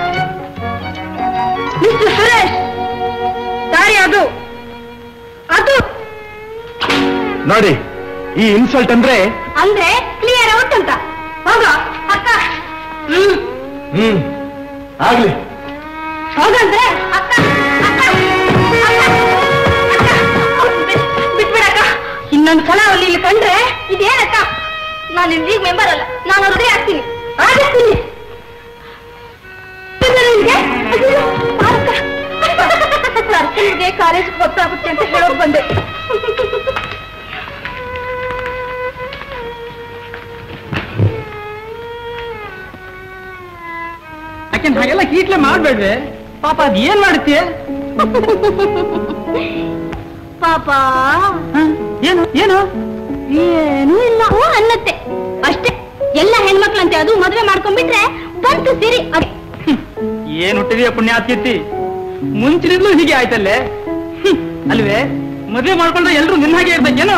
ಮಿಸ್ಟರ್ ಸುರೇಶ್ ದಾರಿ ಅದು ಅದು ನೋಡಿ ಈ ಇನ್ಸಲ್ಟ್ ಅಂದ್ರೆ ಅಂದ್ರೆ ಕ್ಲಿಯರ್ ಔಟ್ ಅಂತ ಹೋಗ ಅಕ್ಕ ಹ್ಮ್ ಹ್ಮ್ ಆಗ್ಲಿ ಹೋಗಂದ್ರೆ ಅಕ್ಕ ಅಕ್ಕ ಅಕ್ಕ, ಅಕ್ಕ, ಅವ್ನ್ ಬಿಟ್- ಬಿಟ್ಬಿಡಕ್ಕ ಇನ್ನೊಂದ್ ಸಲ ಅವ್ನು ಇಲ್ಲಿ ಕಂಡ್ರೆ ಇದೇನಕ್ಕ ನಾನು ಇಲ್ಲಿ ಲೀಗ್ ಮೆಂಬರ್ ಅಲ್ಲ ನಾನು ಅವ್ರದೇ ಆಗ್ತೀನಿ ಆಗಿರ್ತೀನಿ ಸರ್ಕಲ್ಗೆ ಕಾಲೇಜ್ ಗೊತ್ತಾಗುತ್ತೆ ಅಂತ ಹೇಳೋಕ್ ಬಂದೆ ಯಾಕೆಂದ್ರೆ ಹಾಗೆಲ್ಲ ಕೀಟ್ಲೆ ಮಾಡ್ಬೇಡ್ವೆ ಪಾಪ ಅದ್ ಏನ್ ಮಾಡುತ್ತೆ ಪಾಪ ಏನು ಏನು ಏನೂ ಇಲ್ಲ ಹ್ಞೂ ಅನ್ನತ್ತೆ ಅಷ್ಟೇ ಎಲ್ಲ ಹೆಣ್ಮಕ್ಳಂತೆ ಅದು ಮದ್ವೆ ಮಾಡ್ಕೊಂಡ್ಬಿಟ್ರೆ ಬಂತು ಸಿರಿ ಅದೇ ಏನ್ ಹುಟ್ಟಿದೆಯಾ ಪುಣ್ಯಾತ್ಕೀರ್ತಿ ಮುಂಚಿನಿಂದಲೂ ಹೀಗೆ ಆಯ್ತಲ್ಲೇ ಹ್ಮ್, ಅಲ್ವೇ ಮದುವೆ ಮಾಡ್ಕೊಂಡ್ರೆ ಎಲ್ರು ನಿನ್ನ ಹಾಗೆ ಇರ್ಬೇಕೇನೋ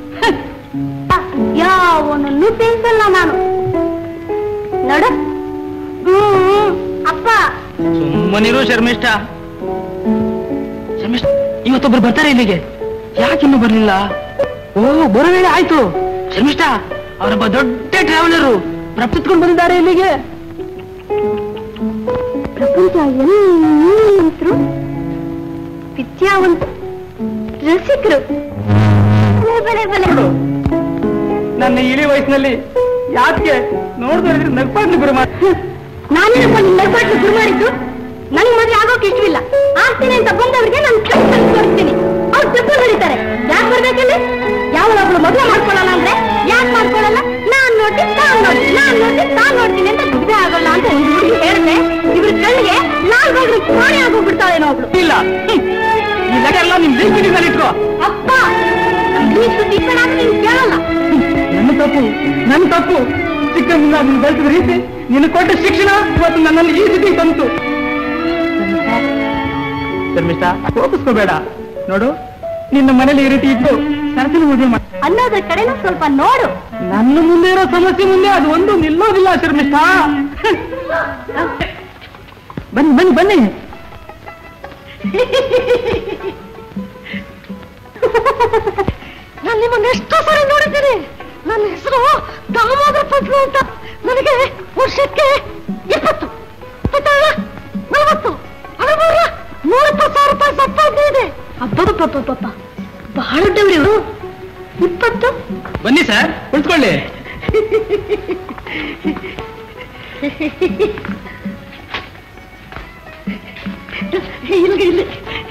ಯಾವನನ್ನು ಬೇಯಿಸಲ್ಲ ನಾನು ನೋಡು ಹ್ಮ್ ಅಪ್ಪ ಸುಮ್ಮನಿರು ಶರ್ಮಿಷ್ಠ ಶರ್ಮಿಷ್ಠ ಇವತ್ತೊಬ್ರು ಬರ್ತಾರೆ ಇಲ್ಲಿಗೆ ಯಾಕಿನ್ನೂ ಬರ್ಲಿಲ್ಲ ಓ ಬರೋ ವೇಳೆ ಆಯ್ತು ಶರ್ಮಿಷ್ಠ ಅವರೊಬ್ಬ ದೊಡ್ಡ ಟ್ರಾವೆಲರು ಪ್ರಪತ್ಕೊಂಡು ಬಂದಿದ್ದಾರೆ ಇಲ್ಲಿಗೆ ಪ್ರಪಂಚ ಎಲ್ಲರೂ ವಿದ್ಯಾವಂತ ರಸಿಕರು ಬಲೆ ಬಲೆ ಬಲೆ ನನ್ನ ಇಳಿ ವಯಸ್ಸಿನಲ್ಲಿ ಯಾಕೆ ನೋಡಿದ್ರೆ ನಗ್ಪಾಡ್ಲಿ ಗುರು ನಾನೇನಪ್ಪ ನಿನ್ನ ನಡ್ಬಾಟ್ಲು ಶುರು ಮಾಡಿದ್ದು ನನ್ ಮದ್ವೆ ಆಗೋಕೆ ಇಷ್ಟವಿಲ್ಲ ಆಗ್ತೀನಿ ಅಂತ ಬಂದವ್ರಿಗೆ ನಾನು ಕೈ ತೋರಿಸ್ತೀನಿ ಅವ್ರು ತಪ್ಪು ಹೊಡಿತಾರೆ ಯಾಕೆ ಬರ್ಬೇಕಲ್ಲಿ ಯಾವಳೊಬ್ಳು ಮದುವೆ ಮಾಡ್ಕೊಳ್ಳಲ್ಲ ಅಂದ್ರೆ ಯಾಕೆ ಮಾಡ್ಕೊಳ್ಳಲ್ಲ ನಾನ್ ನೋಡಿ ತಾನ್ ನೋಡಿ ನಾನ್ ನೋಡಿ ತಾನ್ ನೋಡ್ತೀನಿ ಅಂತ ಮದುವೆ ಆಗೋಲ್ಲ ಅಂತ ಒಂದು ಹುಡುಗಿ ಹೇಳಿದ್ರೆ ಇವ್ರ ಕಣ್ಣಿಗೆ ನಾನ್ ಹೋಗ್ಲಿ ಕೋಣೆ ಆಗೋಗ್ಬಿಡ್ತಾಳೇನೋ ಒಬ್ಳು ಇಲ್ಲ ಹ್ಮ್. ಈ ಲೆಕ್ಕ ಎಲ್ಲ ನಿಮ್ ಬೀಳ್ಬಿಟ್ಟಿನಲ್ಲಿ ಇಟ್ಕೋ ಅಪ್ಪ ಈ ಸುದ್ದಿ ಕಣ ನೀನ್ ಕೇಳಲ್ಲ ನನ್ನ ತಪ್ಪು ನನ್ನ ತಪ್ಪು ಚಿಕ್ಕಂದಿನ ನೀನು ಬೆಳೆಸಿದ ರೀತಿ ನೀನು ಕೊಟ್ಟ ಶಿಕ್ಷಣ ಇವತ್ತು ನನ್ನಲ್ಲಿ ಈ ಸ್ಥಿತಿ ಬಂತು ಶರ್ಮಿಷ್ಠ ಕೋಪಿಸ್ಕೋಬೇಡ ನೋಡು ನಿನ್ನ ಮನೇಲಿ ಈ ರೀತಿ ಇದ್ದು ಸರಸಿನ ಮದುವೆ ಮಾಡಿ ಅನ್ನೋದ್ರ ಕಡೆನೂ ಸ್ವಲ್ಪ ನೋಡು ನನ್ನ ಮುಂದೆ ಇರೋ ಸಮಸ್ಯೆ ಮುಂದೆ ಅದು ಒಂದು ನಿಲ್ಲೋದಿಲ್ಲ ಶರ್ಮಿಷ್ಠ ಬನ್ನಿ ಬನ್ನಿ ಬನ್ನಿ ನಾನು ನಿಮ್ಮನ್ನ ಎಷ್ಟೋ ಸರಿ ನೋಡಿದ್ದೀನಿ ನನ್ನ ಹೆಸರು ದಾಮೋದರ ಪಟ್ಲು ಅಂತ ನನಗೆ ವರ್ಷಕ್ಕೆ ಇಪ್ಪತ್ತು ಇಪ್ಪತ್ತೇಳು ನಲವತ್ತು ಹದಿಮೂರ ನೂರಿಪ್ಪತ್ತು ಸಾವಿರ ರೂಪಾಯಿ ಸಂಪಾದನೆ ಇದೆ ಅಬ್ಬಬ್ಬಬ್ಬಬ್ಬ ಬಹಳ ದೊಡ್ಡವ್ರು ಇವ್ರು. ಇಪ್ಪತ್ತು ಬನ್ನಿ ಸರ್ ಕುಳಿತುಕೊಳ್ಳಿ ಇಲ್ಲಿ ಇಲ್ಲಿ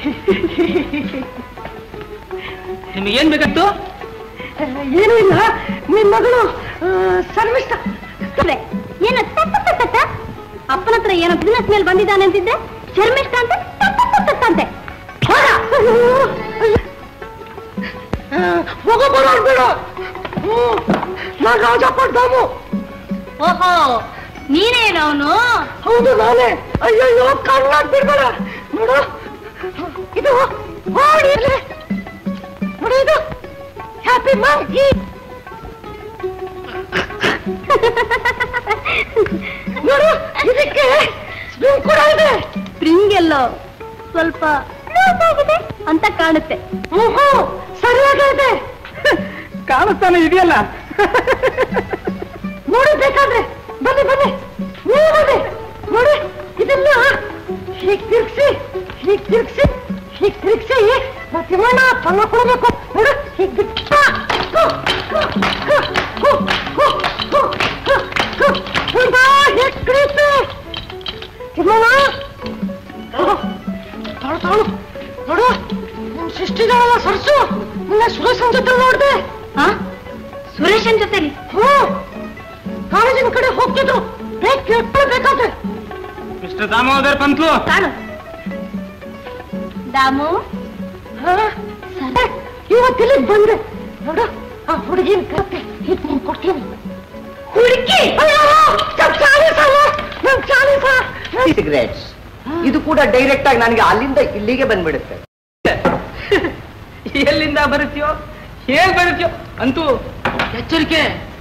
ನಿಮಗೇನ್ ಬೇಕತ್ತು ಏನೂ ಇಲ್ಲ ನಿನ್ ಮಗಳು ಸರ್ವಿಸ್ ಏನ ತತ್ತ ಅಪ್ಪನ ಹತ್ರ ಏನೋ ಬಿಸ್ನೆಸ್ ಮೇಲೆ ಬಂದಿದ್ದಾನೆ ಅಂತಿದ್ದೆ ಶರ್ಮಿಷ್ಠ ಅಂತ ತತ್ತಂತೆ ಹೋಗ ಬರೋಣ ಬೇಡ ನಾನು ರಾಜ ಪಡ್ದಾಮು ಓಹೋ ನೀನೇನವನು ಹೌದು ನಾನೇ ಅಯ್ಯಯ್ಯೋ ಕಣ್ಣಾಗ್ ಬಿಡ್ಬೇಡ ನೋಡು ಇದು ಓಡಿ ಇಲ್ಲಿ. ನೋಡು ಇದು ಹ್ಯಾಪಿ ಮಂಕಿ ನೋಡು ಇದಕ್ಕೆ ಸ್ಪ್ರಿಂಗ್ ಕೂಡ ಇದೆ ಸ್ಪ್ರಿಂಗ್ ಎಲ್ಲೋ ಸ್ವಲ್ಪ ಲೂಸ್ ಆಗಿದೆ ಅಂತ ಕಾಣುತ್ತೆ ಓಹೋ ಸರಿಯಾಗಿದೆ ಕಾಣಿಸ್ತಾನೆ ಇದೆಯಲ್ಲ ನೋಡಿ ಬೇಕಾದ್ರೆ ಬನ್ನಿ ಬನ್ನಿ ನೀವು ಬನ್ನಿ ನೋಡಿ ಇದನ್ನ ಹೀಗ್ ತಿರ್ಗ್ಸಿ ಹೀಗ್ ತಿರ್ಗ್ಸಿ ಹೀಗ್ ತಿರ್ಗ್ಸಿ ತಿಮ್ಮಣ್ಣ ಪಲ್ಲ ಕೊಡಬೇಕು ನೋಡು ಹೀಗ್ ಬಿಟ್ಟ ಹೇಗ್ ಕುಡಿಯುತ್ತೆ ತಿಮ್ಮಣ್ಣ ತಾಳು ತಾಳು ನೋಡು ನಿಮ್ ಸೃಷ್ಟಿಗಳಲ್ಲ ಸರ್ಸು ನಿನ್ನ ಸುರೇಶನ್ ಜೊತೆ ನೋಡ್ದೆ ಹಾ ಸುರೇಶನ್ ಜೊತೆಲಿ ಹ್ಞೂ ಕಾಲೇಜಿನ ಕಡೆ ಹೋಗ್ತಿದ್ರು ಬೇಕ್ ಬೇಕಾದ್ರೆ ಮಿಸ್ಟರ್ ದಾಮೋದರ್ ಪಂತ್ಲು ಕಾಣು ದಾಮು ಇವತ್ತಿಲ್ಲಿ ಬಂದೆ ನೋಡು ಆ ಹುಡುಗಿನ ಕತ್ತೆ ಹಿಟ್ ನೀನ್ ಕೊಡ್ತೀನಿ ಹುಡುಗಿ ಸಿಗರೇಟ್ಸ್ ಇದು ಕೂಡ ಡೈರೆಕ್ಟ್ ಆಗಿ ನನಗೆ ಅಲ್ಲಿಂದ ಇಲ್ಲಿಗೆ ಬಂದ್ಬಿಡುತ್ತೆ ಎಲ್ಲಿಂದ ಬರುತ್ತೀಯೋ ಹೇಗ್ ಬರುತ್ತೀಯೋ ಅಂತೂ ಎಚ್ಚರಿಕೆ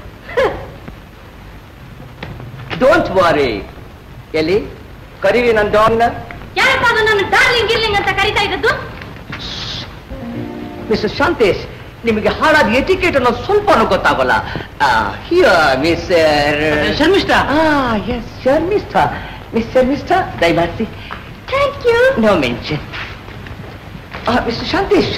ಡೋಂಟ್ ವಾರಿ ಎಲ್ಲಿ ಕರೀರಿ ನನ್ನ ಡಾನ್ನ ಯಾರಪ್ಪ ಅದು ನನ್ನ ಡಾರ್ಲಿಂಗ್ ಗಿರ್ಲಿಂಗ್ ಅಂತ ಕರಿತಾ ಇದ್ದದ್ದು ಮಿಸ್ಟರ್ ಶಾಂತೇಶ್ ನಿಮಗೆ ಹಾಳಾದ ಎಟಿಕೇಟ್ ಅನ್ನೋದು ಸ್ವಲ್ಪ ಗೊತ್ತಾಗಲ್ಲ miss Sharmishtha yes Sharmishtha miss Sharmishtha ದಯಮಾಡಿಸಿ thank you no mention mister Shantesh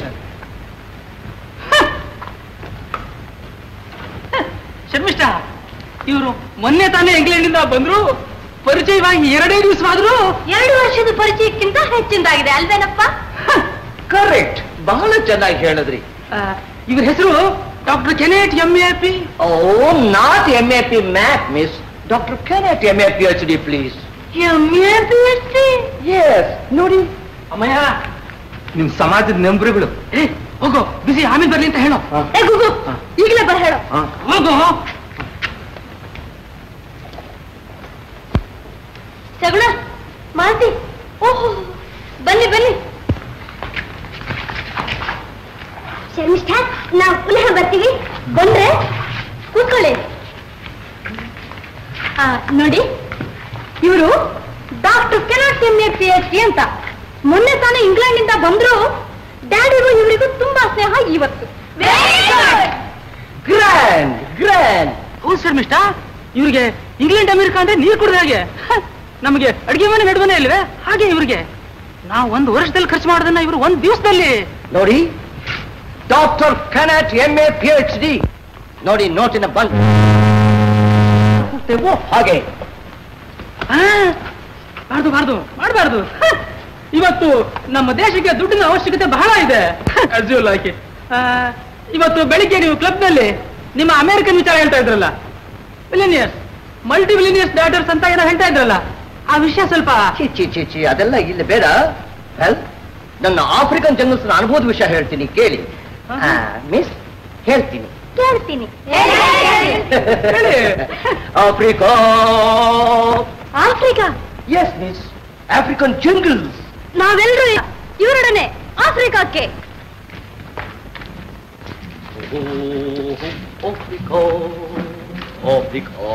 Sharmishtha ಇವರು ಮೊನ್ನೆ ತಾನೇ ಇಂಗ್ಲೆಂಡಿಂದ ಬಂದ್ರು ಪರಿಚಯವಾಗಿ ಎರಡೇ ದಿವಸವಾದ್ರು ಎರಡು ವರ್ಷದ ಪರಿಚಯಕ್ಕಿಂತ ಹೆಚ್ಚಿಂದಾಗಿದೆ ಅಲ್ವೇನಪ್ಪ ಕರೆಕ್ಟ್ ಬಹಳ ಚೆನ್ನಾಗಿ ಹೇಳಿದ್ರಿ ಇವ್ರ ಹೆಸರು doctor Kenneth M A P oh not M A P map miss doctor Kenneth M A P H D please yes ನೋಡಿ ಅಮ್ಮಯ್ಯ ನಿಮ್ ಸಮಾಜದ ನೆಂಬರುಗಳು ಏ ಹೋಗೋ ಬಿಸಿ ಆಮೇಲೆ ಬರ್ಲಿ ಅಂತ ಹೇಳೋ ಏ ಗುಗು ಈಗಲೇ ಬರ ಹೇಳು ಹೋಗೋ ಜಗಳ ಮಾತಿ ಓಹೋ ಬನ್ನಿ ಬನ್ನಿ ಶರ್ಮಿಷ್ಠ ನಾವು ಪುನಃ ಬರ್ತೀವಿ ಬಂದ್ರೆ ಕೂತ್ಕೊಳ್ಳಿ ಆ, ನೋಡಿ ಇವರು doctor Kenneth M A P H D ಅಂತ ಮೊನ್ನೆ ತಾನೇ ಇಂಗ್ಲೆಂಡಿಂದ ಬಂದ್ರು ಡ್ಯಾಡಿಗೂ ಇವರಿಗೂ ತುಂಬಾ ಸ್ನೇಹ ಇವತ್ತು ಗ್ರ್ಯಾಂಡ್ ಗ್ರ್ಯಾಂಡ್ ಹೌದು ಶರ್ಮಿಷ್ಠ ಇವ್ರಿಗೆ ಇಂಗ್ಲೆಂಡ್ ಅಮೆರಿಕ ಅಂದ್ರೆ ನೀರು ಕುಡಿದ ಹಾಗೆ ಹ, ನಮಗೆ ಅಡಿಗೆ ಮನೆ ನಡುವನೆ ಇಲ್ವೇ ಹಾಗೆ ಇವ್ರಿಗೆ ನಾವು ಒಂದು ವರ್ಷದಲ್ಲಿ ಖರ್ಚು ಮಾಡೋದನ್ನ ಇವರು ಒಂದ್ ದಿವಸದಲ್ಲಿ ನೋಡಿ doctor Kenneth M A P H D ನೋಡಿ ನೋಟಿನ ಬಂಕ್ ಹಾಗೆ ಆ, ಬಾರ್ದು ಬಾರ್ದು ಮಾಡಬಾರ್ದು ಇವತ್ತು ನಮ್ಮ ದೇಶಕ್ಕೆ ದುಡ್ಡಿನ ಅವಶ್ಯಕತೆ ಬಹಳ ಇದೆ As you like it. ಆ, ಇವತ್ತು ಬೆಳಿಗ್ಗೆ ನೀವು ಕ್ಲಬ್ನಲ್ಲಿ ನಿಮ್ಮ ಅಮೆರಿಕನ್ ವಿಚಾರ ಹೇಳ್ತಾ ಇದ್ರಲ್ಲ ಮಿಲಿನಿಯರ್ಸ್ ಮಲ್ಟಿ ಮಿಲಿನಿಯರ್ಸ್ ಡಾಟರ್ಸ್ ಅಂತ ಏನೋ ಹೇಳ್ತಾ ಇದ್ರಲ್ಲ ಆ ವಿಷಯ ಸ್ವಲ್ಪ ಚಿ ಚಿ ಚಿ ಚಿ ಅದೆಲ್ಲ ಇಲ್ಲ ಬೇಡ ವೆಲ್ ನನ್ನ ಆಫ್ರಿಕನ್ ಜಂಗಲ್ಸ್ ಅನುಭವದ ವಿಷಯ ಹೇಳ್ತೀನಿ ಕೇಳಿ ಆಹಾ. ಮಿಸ್ ಹೇಳ್ತೀನಿ ಕೇಳ್ತೀನಿ ಹೇಳಿ. Africa Africa yes miss African jungles ನಾವೆಲ್ಲರೂ ಇವರೊಡನೆ ಆಫ್ರಿಕಾಕ್ಕೆ Africa Africa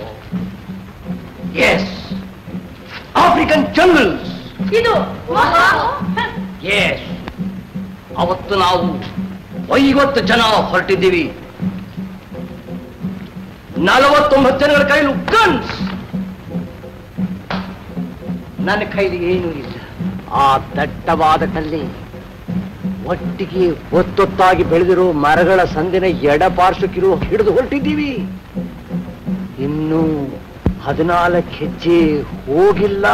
yes African jungles ಇದು ಎಸ್ ಅವತ್ತು ನಾವು ಐವತ್ತು ಜನ ಹೊರಟಿದ್ದೀವಿ ನಲವತ್ತೊಂಬತ್ತು ಜನಗಳ ಕೈಲಿ ಗನ್ಸ್ ನನ್ನ ಕೈಲಿ ಏನೂ ಇಲ್ಲ ಆ ದಟ್ಟವಾದ ಕಲ್ಲಿ ಒಟ್ಟಿಗೆ ಒತ್ತೊತ್ತಾಗಿ ಬೆಳೆದಿರೋ ಮರಗಳ ಸಂದಿನ ಎಡ ಪಾರ್ಶ್ವಕ್ಕಿರು ಹಿಡಿದು ಹೊರಟಿದ್ದೀವಿ ಇನ್ನು ಹದಿನಾಲ್ಕು ಹೆಜ್ಜೆ ಹೋಗಿಲ್ಲ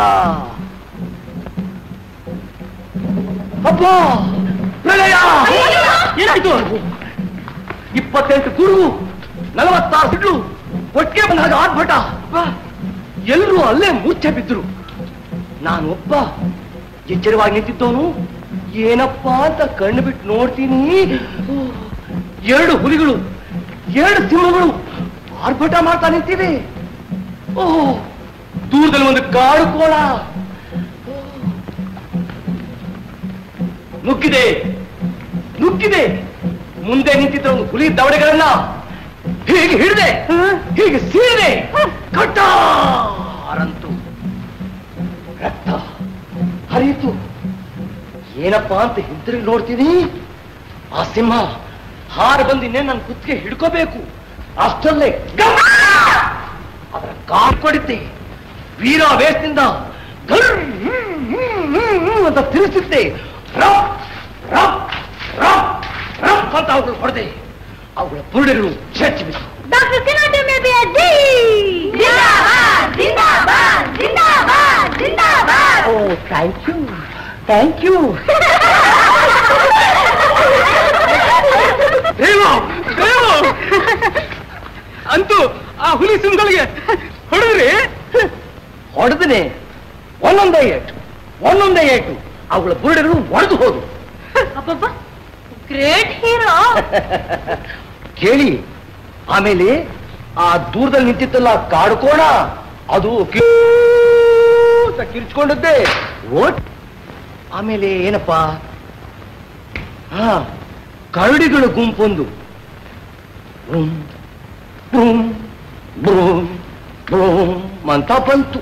ಅಪ್ಪ ಪ್ರಳಯ ಏನಾಯ್ತು ಇಪ್ಪತ್ತೆಂಟು ಗುರು ನಲವತ್ತಾರು ಸಿಡ್ಲು ಒಟ್ಟಿಗೆ ಬಂದಾಗ ಆರ್ಭಟ ಎಲ್ಲರೂ ಅಲ್ಲೇ ಮೂರ್ಛೆ ಬಿದ್ರು ನಾನೊಬ್ಬ ಎಚ್ಚರವಾಗಿ ನಿಂತಿದ್ದವನು ಏನಪ್ಪಾ ಅಂತ ಕಣ್ಣು ಬಿಟ್ಟು ನೋಡ್ತೀನಿ ಎರಡು ಹುಲಿಗಳು ಎರಡು ಸಿಂಹಗಳು ಆರ್ಭಟ ಮಾಡ್ತಾ ನಿಂತಿವೆ ಓ ದೂರದಲ್ಲಿ ಒಂದು ಕಾಡು ಕೋಳ ನುಗ್ಗಿದೆ ನುಗ್ಗಿದೆ ಮುಂದೆ ನಿಂತಿದ್ದ ಒಂದು ಹುಲಿ ದವಡೆಗಳನ್ನ ಹೀಗೆ ಹಿಡಿದೆ ಹೀಗೆ ಸೀಳಿದೆ ಕಟ್ಟಾರಂತು ರಕ್ತ ಹರಿಯಿತು ಏನಪ್ಪಾ ಅಂತ ಹಿಂತಿರುಗಿ ನೋಡ್ತೀನಿ ಆ ಸಿಂಹ ಹಾರು ಬಂದು ಇನ್ನೇನು ನನ್ನ ಕುತ್ತಿಗೆ ಹಿಡ್ಕೋಬೇಕು ಅಷ್ಟಲ್ಲೇ ಗಮ್! ಅದರ ಕಾಲ್ ಕೊಡಿದ್ದೆ ವೀರಾವೇಶದಿಂದ ಗರ್ ಅಂತ ತಿರುಗಿಸಿದ್ದೆ ರಪ್ ರಪ್ ರಪ್ ರಪ್ ಅಂತ ಅವುಗಳು ಹೊಡೆದೆ ಅವುಗಳ ಬುರುಡೆಗಳು ಚಚ್ಚಿ ಬಿತ್ತು ಡಾಕ್ಟರ್ ಕಿನಾಟಿ ಮೇ ಬಿ ಅಜ್ಜಿ ಜಿಂದಾಬಾದ್ ಜಿಂದಾಬಾದ್ ಜಿಂದಾಬಾದ್ ಜಿಂದಾಬಾದ್ oh thank you thank you ದೇವ ದೇವ ಅಂತೂ ಆ ಹುಲಿ ಸಿಂಹಗಳಿಗೆ ಹೊಡೆದ್ರಿ ಹೊಡೆದನೆ ಒಂದೊಂದೇ ಏಟು ಒಂದೊಂದೇ ಏಟು ಅವುಗಳ ಬುರುಡೆಗಳು ಒಡೆದು ಹೋದು ಅಬ್ಬಬ್ಬ ಗ್ರೇಟ್ ಹೀರೋ ಕೇಳಿ ಆಮೇಲೆ ಆ ದೂರದಲ್ಲಿ ನಿಂತಿತ್ತಲ್ಲ ಕಾಡ್ಕೋಣ ಅದು ಕಿ- ಅಂತ ಕಿರ್ಚ್ಕೊಂಡದ್ದೆ ಓಟ್ ಆಮೇಲೆ ಏನಪ್ಪ ಹಾ ಕರಡಿಗಳ ಗುಂಪೊಂದು ಬೂಮ್, ಬೂಮ್, ಬೂಮ್, ಬೂಮ್ ಅಂತ ಬಂತು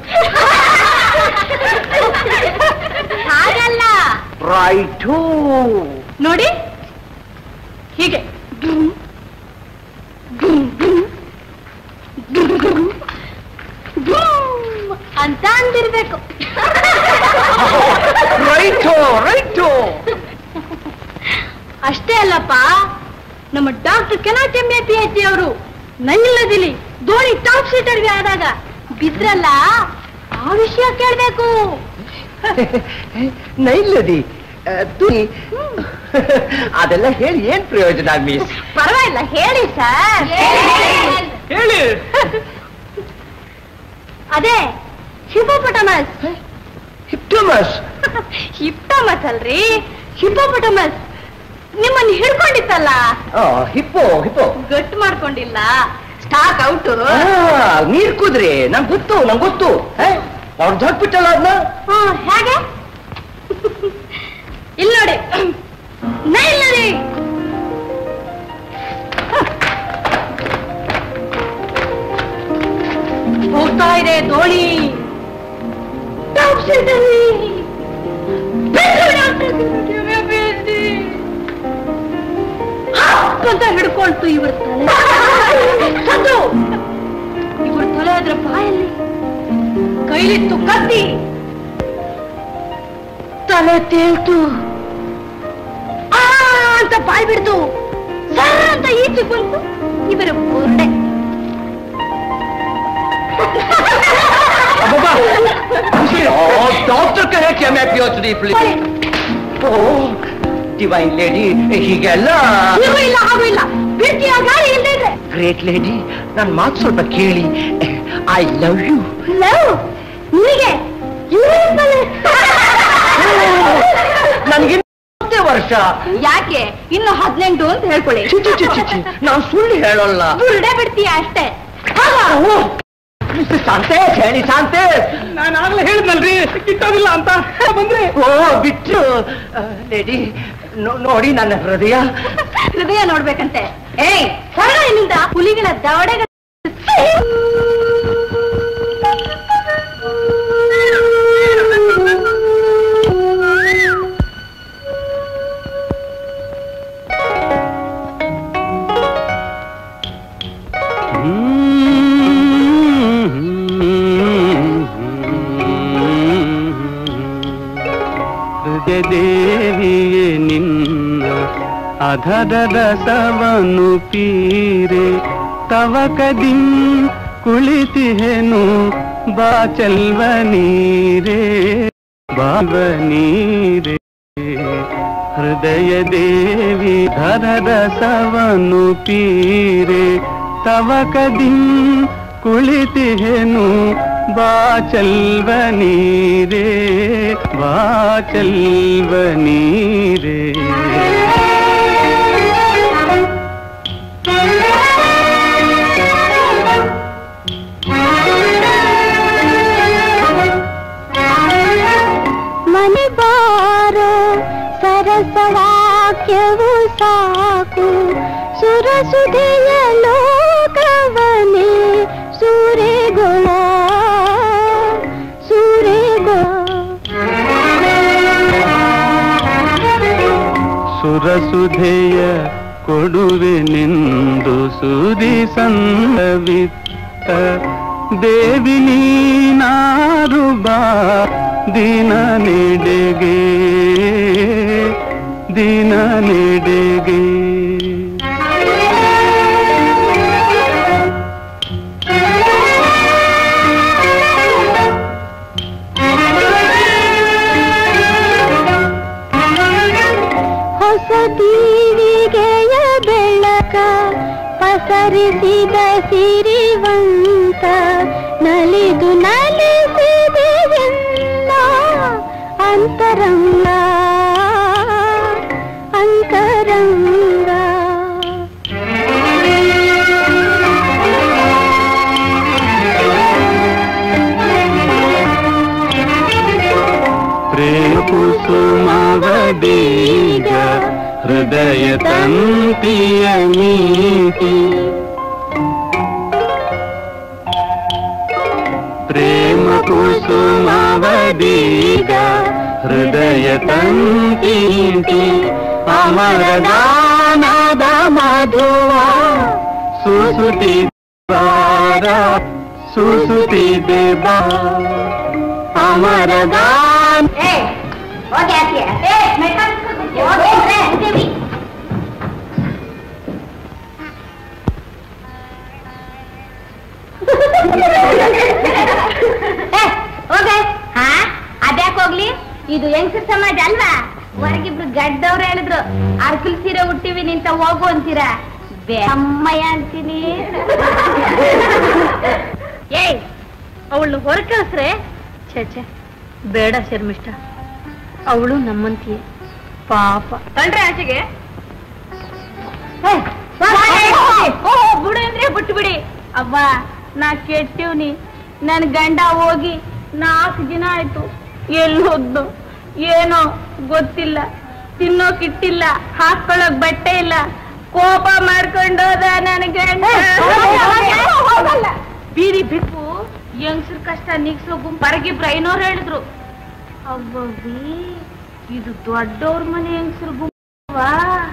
ಹಾಗಲ್ಲ ರೈಟು ನೋಡಿ ಹೀಗೆ ಡುಮ್, ಡುಮ್, ಡುಮ್, ಡುಮ್, ಡುಮ್, ಡುಮ್ ಅಂತ ಅಂದಿರ್ಬೇಕು ರೈಟು ರೈಟು ಅಷ್ಟೇ ಅಲ್ಲಪ್ಪ ನಮ್ಮ ಡಾಕ್ಟರ್ ಕೆನಾಟೆಮ್ಮೆ ಪಿ ಎಚ್ ಡಿ ಅವರು ನೈಲ್ಲದಿಲಿ ದೋಣಿ ಟಾಪ್ ಸೀಟರ್ಗೆ ಆದಾಗ ಬಿದ್ರಲ್ಲ ಆ ವಿಷಯ ಕೇಳ್ಬೇಕು ನೈಲ್ಲದಿ ಆ, ತುನಿ ಅದೆಲ್ಲ ಹೇಳಿ ಏನ್ ಪ್ರಯೋಜನ ಮಿಸ್ ಪರವಾಗಿಲ್ಲ ಹೇಳಿ ಸರ್ ಹೇಳಿ ಅದೇ ಹಿಪೋಪಟಮಸ್ ಹಿಪ್ಟಮಸ್ ಹಿಪ್ಟಮಸ್ ಅಲ್ರಿ ಹಿಪೋಪಟಮಸ್ ನಿಮ್ಮನ್ನು ಹಿಡ್ಕೊಂಡಿತ್ತಲ್ಲ ಹಿಪ್ಪೋ ಹಿಪ್ಪೋ ಗಟ್ಟು ಮಾಡ್ಕೊಂಡಿಲ್ಲ ಸ್ಟಾಕ್ ಔಟ್ ನೀರ್ ಕುದ್ರೆ ನಂಗೆ ಗೊತ್ತು ನಂಗೆ ಗೊತ್ತು ಅವ್ರು ದೊಡ್ಬಿಟ್ಟಲ್ಲ ಅದನ್ನ ಹೇಗೆ ಇಲ್ಲಿ ನೋಡಿ ನೈಲ್ಲರಿ ಹೋಗ್ತಾ ಇದೆ ದೋಣಿ ಟಾಪ್ ಸೀಟಲ್ಲಿ ಬಿದ್ರು ಡಾಕ್ಟರ್ ಕಿರಣ್ ಬೇಸಿ. ಹಪ್ ಅಂತ ಹಿಡ್ಕೊಳ್ತು ಇವ್ರ ತಲೆ ಸಂದು ಇವ್ರ ತಲೆ ಅದ್ರ ಬಾಯಲ್ಲಿ ಕೈಲಿತ್ತು ಕತ್ತಿ ತಲೆ ತೇಲ್ತು ಆ ಅಂತ ಬಾಯ್ ಬಿಡ್ತು ಸರ್ ಅಂತ ಈಚೆ ಬಂತು ಇವರ ಬುರ್ಡೆ ಡಾಕ್ಟರ್ ಕರೆ ಕ್ಷಮೆ ಯೋಚನೆ ಓ ಡಿವೈನ್ ಲೇಡಿ ಹೀಗೆಲ್ಲ ಇವು ಇಲ್ಲ ಹಾಗೂ ಇಲ್ಲ ಬಿಡ್ತೀಯ ಗಾಳಿ ಇಲ್ಲದೆ ಇದ್ರೆ ಗ್ರೇಟ್ ಲೇಡಿ ನನ್ನ ಮಾತು ಸ್ವಲ್ಪ ಕೇಳಿ ಐ ಲವ್ ಯು ಲವ್ ನಿನಗೆ ಇವ್ರಿಂದಲೇ. ನನಗೆ ವರ್ಷ ಯಾಕೆ ಇನ್ನು ಹದಿನೆಂಟು ಅಂತ ಹೇಳ್ಕೊಳ್ಳಿ ಚಿ ಚಿ ಚಿ ಚಿ ಚಿ ನಾನು ಸುಳ್ಳು ಹೇಳೋಲ್ಲ ಬುರ್ಡೆ ಬಿಡ್ತೀಯ ಅಷ್ಟೇ ಓ, ಮಿಸ್ಟರ್ ಶಾಂತೇಶ್ ಹೇಳಿ ಶಾಂತೇಶ್ ನಾನು ಆಗ್ಲೇ ಹೇಳಿದ್ನಲ್ರಿ ಕಿಟ್ಟೋದಿಲ್ಲ ಅಂತ ಬಂದ್ರೆ ಓ ಬಿಟ್ಟು ಲೇಡಿ ನೋಡಿ ನನ್ನ ಹೃದಯ ಹೃದಯ ನೋಡ್ಬೇಕಂತೆ ಏಯ್ ಹೊರಡ ಇಲ್ಲಿಂದ ಹುಲಿಗಳ ದವಡೆಗಳ ಹೃದಯ ದೇವಿಯೇ ನಿನ್ನ ಅಧದ ರಸವನ್ನು ಪೀರೆ ತವಕದಿಂ ಕುಳಿತಿಹೆನು ಬಾಚಲ್ವ ನೀರೇ ಬಾವ ನೀರೇ ಹೃದಯ ದೇವಿ ಧರದ ಸವನು ಪೀರೆ ತವಕದಿಂ ಕುಳಿತಿಹೆನು ಬಾಚಲ್ವ ನೀರೇ ಬಾಚಲ್ವ ನೀರೇ ಆ ಹೊಸವಾಕ್ಯವು ಸಾಕು ಸುರಸುಧೆಯ ಲೋಕವನೇ ಸೂರೆಗೊಳ ಸುರಸುಧೆಯ ಕೊಡುವೆ ನಿಂದು ಸುದಿ ಸಂದವಿತ್ತ ದೇವಿ ನೀನಾರು ಬಾ ದಿನ ನೆಡೆಗೆ ದಿನ ನೆಡೆಗೆ ಹೊಸ ದೀವಿಗೆಯ ಬೆಳಕ ಪಸರಿಸಿದ ಸಿರಿವಂತ ನಲಿದು ನಲಿಸಿದೆ ಎಲ್ಲ ಅಂತರಂಗ ಅಂತರಂಗ ಪ್ರೇಮ ಕುಸುಮವ ಬೀಗ ಹೃದಯ ತಂತಿಯ ನೀತಿ ಪ್ರೇಮ ಕುಸುಮವ ಬೀಗ ಹೃದಯ ತಂತಿ ಅಮರದಾನದ ಮಧುವ ಸುಸುತಿ ಬಾರ ಸುಸುತಿದೆ ಬಾ ಅಮರದಾನ ಹೋಗಿ ಆಚೆ ಏ ಮೆಕ್ಯಾನಿಕ್ ಹೋಗಿ ಹೋಗೆ ಹಾ ಅದ್ಯಾಕ್ ಹೋಗ್ಲಿ ಇದು ಹೆಂಗಸರ್ ಸಮಾಜ ಅಲ್ವಾ ಹೊರಗಿಬ್ರು ಗಡ್ಡವ್ರು ಹೇಳಿದ್ರು ಅರ್ಕಲ್ ಸೀರೆ ಹುಟ್ಟಿವಿ ನಿಂತ ಹೋಗು ಅಂತೀರಾ ಬೇ ಅಮ್ಮಯ್ಯ ಅಂತೀನಿ ಏಯ್ ಅವಳು ಹೊರ ಕಳ್ಸ್ರೆ ಛೇ ಛೇ ಬೇಡ ಶರ್ಮಿಷ್ಠ ಅವಳು ನಮ್ಮಂತಿಯೇ ಪಾಪ ಕಂಡ್ರೆ ಆಚೆಗೆ ಬಿಡು ಅಂದ್ರೆ ಬಿಟ್ಟು ಬಿಡಿ ಅವ್ವ ನಾ ಕೆಟ್ಟಿವ್ನಿ ನನ್ ಗಂಡ ಹೋಗಿ ನಾಲ್ಕು ದಿನ ಆಯ್ತು ಎಲ್ಲಿ ಹೋದ್ನು ಏನೋ ಗೊತ್ತಿಲ್ಲ ತಿನ್ನೋಕಿಟ್ಟಿಲ್ಲ ಹಾಕೊಳ್ಳೋಕ್ ಬಟ್ಟೆ ಇಲ್ಲ ಕೋಪ ಮಾಡ್ಕೊಂಡೋದ ನನ್ ಗಂಡ ಬೀದಿ ಬಿಟ್ಟು ಹೆಂಗ್ಸ್ರ ಕಷ್ಟ ನಿಗ್ಸೋ ಗುಂಪು ಹೊರಗಿಬ್ರು ಐನೋರು ಹೇಳಿದ್ರು ಅವ್ವವಿ ಇದು ದೊಡ್ಡವ್ರ ಮನೆ ಹೆಂಗ್ಸ್ರ ಗುಂಪವಾ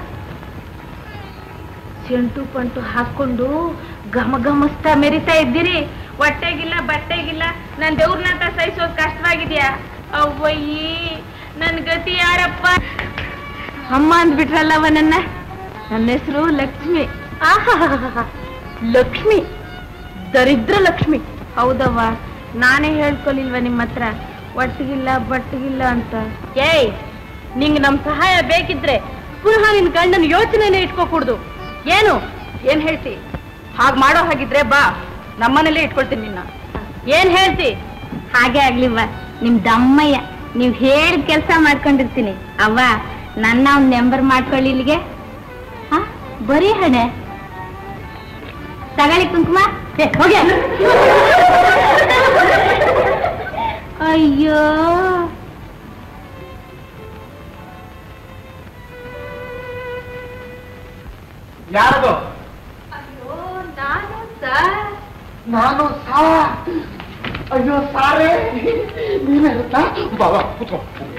ಸೆಂಟು ಪಂಟು ಹಾಕೊಂಡು ಘಮ ಘಮಸ್ತಾ ಮೆರಿತಾ ಇದ್ದೀರಿ ಹೊಟ್ಟೆಗಿಲ್ಲ ಬಟ್ಟೆಗಿಲ್ಲ ನನ್ ದೇವ್ರನಂತ ಸಹಿಸೋದ್ ಕಷ್ಟವಾಗಿದ್ಯಾ ಅವ್ವಯ್ಯಿ ನನ್ ಗತಿ ಯಾರಪ್ಪ ಅಮ್ಮ ಅಂದ್ಬಿಟ್ರಲ್ಲವ ನನ್ನ ನನ್ನ ಹೆಸರು ಲಕ್ಷ್ಮಿ ಆಹಾಹಾಹಾ. ಲಕ್ಷ್ಮಿ ದರಿದ್ರ ಲಕ್ಷ್ಮಿ ಹೌದವ್ವ ನಾನೇ ಹೇಳ್ಕೊಲಿಲ್ವ ನಿಮ್ಮ ಹತ್ರ ಒಟ್ಟಿಗಿಲ್ಲ ಬಟ್ಟಿಗಿಲ್ಲ ಅಂತ ಏಯ್ ನಿಂಗ್ ನಮ್ ಸಹಾಯ ಬೇಕಿದ್ರೆ ಪುನಃ ನಿನ್ ಗಂಡನ ಯೋಚನೆನೇ ಇಟ್ಕೋಕೂಡ್ದು ಏನು ಏನ್ ಹೇಳ್ತಿ ಹಾಗ್ ಮಾಡೋ ಹಾಗಿದ್ರೆ ಬಾ ನಮ್ಮನೇಲೆ ಇಟ್ಕೊಳ್ತೀನಿ ನಿನ್ನ ಏನ್ ಹೇಳ್ತಿ ಹಾಗೆ ಆಗ್ಲಿವ್ವ ನಿಮ್ ದಮ್ಮಯ್ಯ ನೀವ್ ಹೇಳಿ ಕೆಲಸ ಮಾಡ್ಕೊಂಡಿರ್ತೀನಿ ಅವ್ವ ನನ್ನ ಒಂದ್ ನೆಂಬರ್ ಮಾಡ್ಕೊಳ್ಳಿ ಇಲ್ಲಿಗೆ ಹ? ಬರೀ ಹಣೆ ತಗೊಳ್ಳಿ ಕುಂಕುಮ ಏ, ಹೋಗಿ ಅಯ್ಯೋ ಯಾರದು ನಾನು ಸರ್ ನಾನು ಸಾ ಅಯ್ಯೋ ಸಾರೇ ನೀನೇ ಇರುತ್ತಾ ಬಾಬಾ ಕೂತ್ಕೋ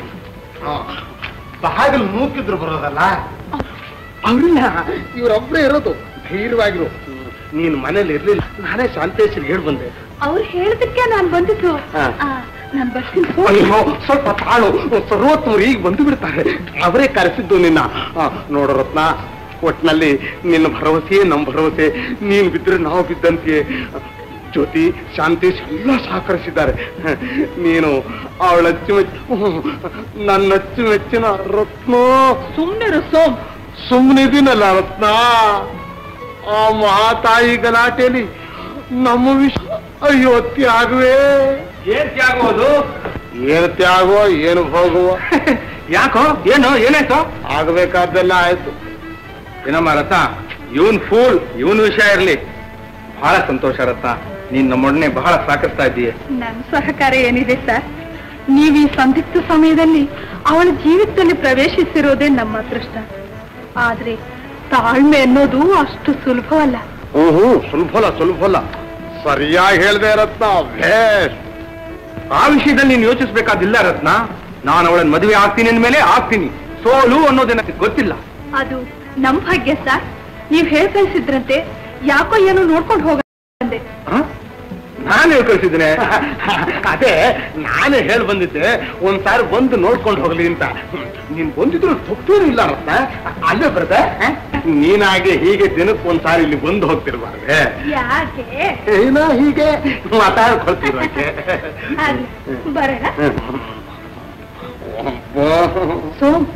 ಬಾಗಿಲು ನೂಕಿದ್ರು ಬರೋದಲ್ಲ ಅವ್ರನ್ನ ಇವ್ರೊಬ್ರೇ ಇರೋದು ಧೈರ್ಯವಾಗಿರು ನೀನ್ ಮನೇಲಿ ಇರ್ಲಿಲ್ಲ ನಾನೇ ಶಾಂತೇಶ್ವರಿಗೆ ಹೇಳಿ ಬಂದೆ ಅವ್ರು ಹೇಳಿದಕ್ಕೆ ನಾನು ಬಂದಿದ್ದು ಹಾ. ನಾನು ಬರ್ತೀನಿ ಅಯ್ಯೋ ಸ್ವಲ್ಪ ತಾಳು ಸರ್ವತ್ವರು ಈಗ ಬಂದು ಬಿಡ್ತಾರೆ ಅವರೇ ಕರೆಸಿದ್ದು ನಿನ್ನ ಆ, ನೋಡು ರತ್ನ ಒಟ್ನಲ್ಲಿ ನಿನ್ನ ಭರವಸೆ ನಮ್ಮ ಭರವಸೆ ನೀನು ಬಿದ್ರೆ ನಾವು ಬಿದ್ದಂತೆಯೇ ಜ್ಯೋತಿ ಶಾಂತೇಶ್ ಎಲ್ಲ ಸಹಕರಿಸಿದ್ದಾರೆ ನೀನು ಅವಳ ಅಚ್ಚುಮೆಚ್ಚು ನನ್ನ ಅಚ್ಚುಮೆಚ್ಚಿನ ರತ್ನ ಸುಮ್ಮನೆ ಸೋಮ್ ಸುಮ್ಮನಿದ್ದೀನಲ್ಲ ರತ್ನ ಆ ಮಹಾತಾಯಿ ಗಲಾಟೆಯಲ್ಲಿ ನಮ್ಮ ವಿಷ ಅಯ್ಯೋ ತ್ಯಾಗವೇ ಏನ್ ತ್ಯಾಗೋದು ಏನು ತ್ಯಾಗೋ ಏನು ಹೋಗುವ ಯಾಕೋ ಏನು ಏನಾಯ್ತು ಆಗಬೇಕಾದ್ದೆಲ್ಲ ಆಯ್ತು ಏನಮ್ಮ ರತ್ನ ಇವನ್ ಫೂಲ್ ಇವನ್ ವಿಷಯ ಇರ್ಲಿ ಬಹಳ ಸಂತೋಷ ರತ್ನ ನೀನ್ ನಮ್ಮೊಡನೆ ಬಹಳ ಸಾಕಿಸ್ತಾ ಇದ್ದೀಯ ನನ್ನ ಸಹಕಾರ ಏನಿದೆ ಸರ್ ನೀವು ಈ ಸಂದಿಗ್ಧ ಸಮಯದಲ್ಲಿ ಅವಳ ಜೀವಿತದಲ್ಲಿ ಪ್ರವೇಶಿಸಿರೋದೇ ನಮ್ಮ ಅದೃಷ್ಟ ಆದ್ರೆ ತಾಳ್ಮೆ ಅನ್ನೋದು ಅಷ್ಟು ಸುಲಭವಲ್ಲ ಓಹೋ ಸುಲಭಲ್ಲ ಸುಲಭಲ್ಲ ಸರಿಯಾಗಿ ಹೇಳ್ದೆ ರತ್ನ ಭೇಷ್ ಆ ವಿಷಯದಲ್ಲಿ ನೀನು ಯೋಚಿಸ್ಬೇಕಾದಿಲ್ಲ ರತ್ನ ನಾನು ಅವಳನ್ನ ಮದುವೆ ಆಗ್ತೀನಿ ಅಂದ್ಮೇಲೆ ಆಗ್ತೀನಿ ಸೋಲು ಅನ್ನೋದೇನ ಗೊತ್ತಿಲ್ಲ ಅದು ನಮ್ ಭಾಗ್ಯ ಸರ್ ನೀವ್ ಹೇಳ್ ಕಳ್ಸಿದ್ರಂತೆ ಯಾಕೋ ಏನೋ ನೋಡ್ಕೊಂಡು ಹೋಗ ಅಂದೆ ಹ? ನಾನು ಹೇಳಿ ಕಳಿಸಿದ್ದೇನೆ ಅದೇ ನಾನೇ ಹೇಳಿ ಬಂದಿದ್ದೆ ಒಂದ್ಸಾರಿ ಬಂದು ನೋಡ್ಕೊಂಡು ಹೋಗ್ಲಿ ಅಂತ ನೀನ್ ಬಂದಿದ್ರು ತಪ್ಪೇನು ಇಲ್ಲ ರತ್ನ ಅಲ್ಲೇ ಬರದೆ ನೀನಾಗೆ ಹೀಗೆ ದಿನಕ್ಕೆ ಒಂದ್ಸಾರಿ ಇಲ್ಲಿ ಬಂದು ಹೋಗ್ತಿರ್ಬಾರ್ದೆ ಯಾಕೆ ಏನೋ ಹೀಗೆ ಮಾತಾಡ್ಕೊಳ್ತಿರೋಕೆ ಆಗ್ಲಿ, ಬರೋಣ ಹ್ಮ್. ಸೋಮ್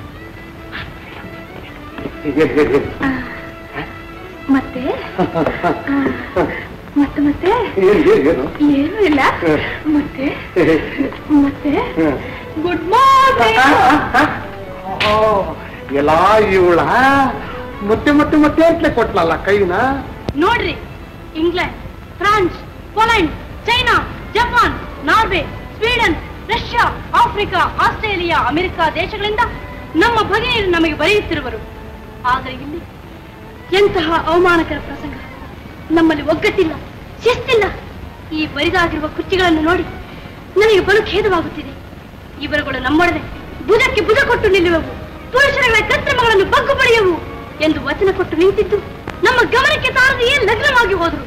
ಮತ್ತೆ ಆ, ಮತ್ತೆ ಮತ್ತೆ ಏನು ಏನು ಏನು ಏನು ಇಲ್ಲ ಮತ್ತೆ ಮತ್ತೆ ಗುಡ್ ಮಾರ್ನಿಂಗ್ ಓ, ಎಲ್ಲ ಇವಳ ಮತ್ತೆ ಮತ್ತೆ ಮತ್ತೆ ಅಂತಲೇ ಕೊಟ್ಲಲ್ಲ ಕೈನ ನೋಡ್ರಿ England France Poland China Japan Norway Sweden Russia Africa Australia America ದೇಶಗಳಿಂದ ನಮ್ಮ ಭಗಿನಿಯರು ನಮಗೆ ಬರೆಯುತ್ತಿರುವರು ಆದರೆ ಇಲ್ಲಿ ಎಂತಹ ಅವಮಾನಕರ ಪ್ರಸಂಗ ನಮ್ಮಲ್ಲಿ ಒಗ್ಗಟ್ಟಿಲ್ಲ ಶಿಸ್ತಿಲ್ಲ ಈ ಬರಿದಾಗಿರುವ ಕುರ್ಚಿಗಳನ್ನು ನೋಡಿ ನನಗೆ ಬಲು ಖೇದವಾಗುತ್ತಿದೆ ಇವರುಗಳು ನಮ್ಮೊಡನೆ ಭುಜಕ್ಕೆ ಭುಜ ಕೊಟ್ಟು ನಿಲ್ಲುವವು ಪುರುಷರ ಕರ್ತಮಗಳನ್ನು ಬಗ್ಗು ಪಡೆಯವು ಎಂದು ವಚನ ಕೊಟ್ಟು ನಿಂತಿದ್ದು ನಮ್ಮ ಗಮನಕ್ಕೆ ತಾರದೆಯೇ ಲಗ್ನವಾಗಿ ಹೋದರು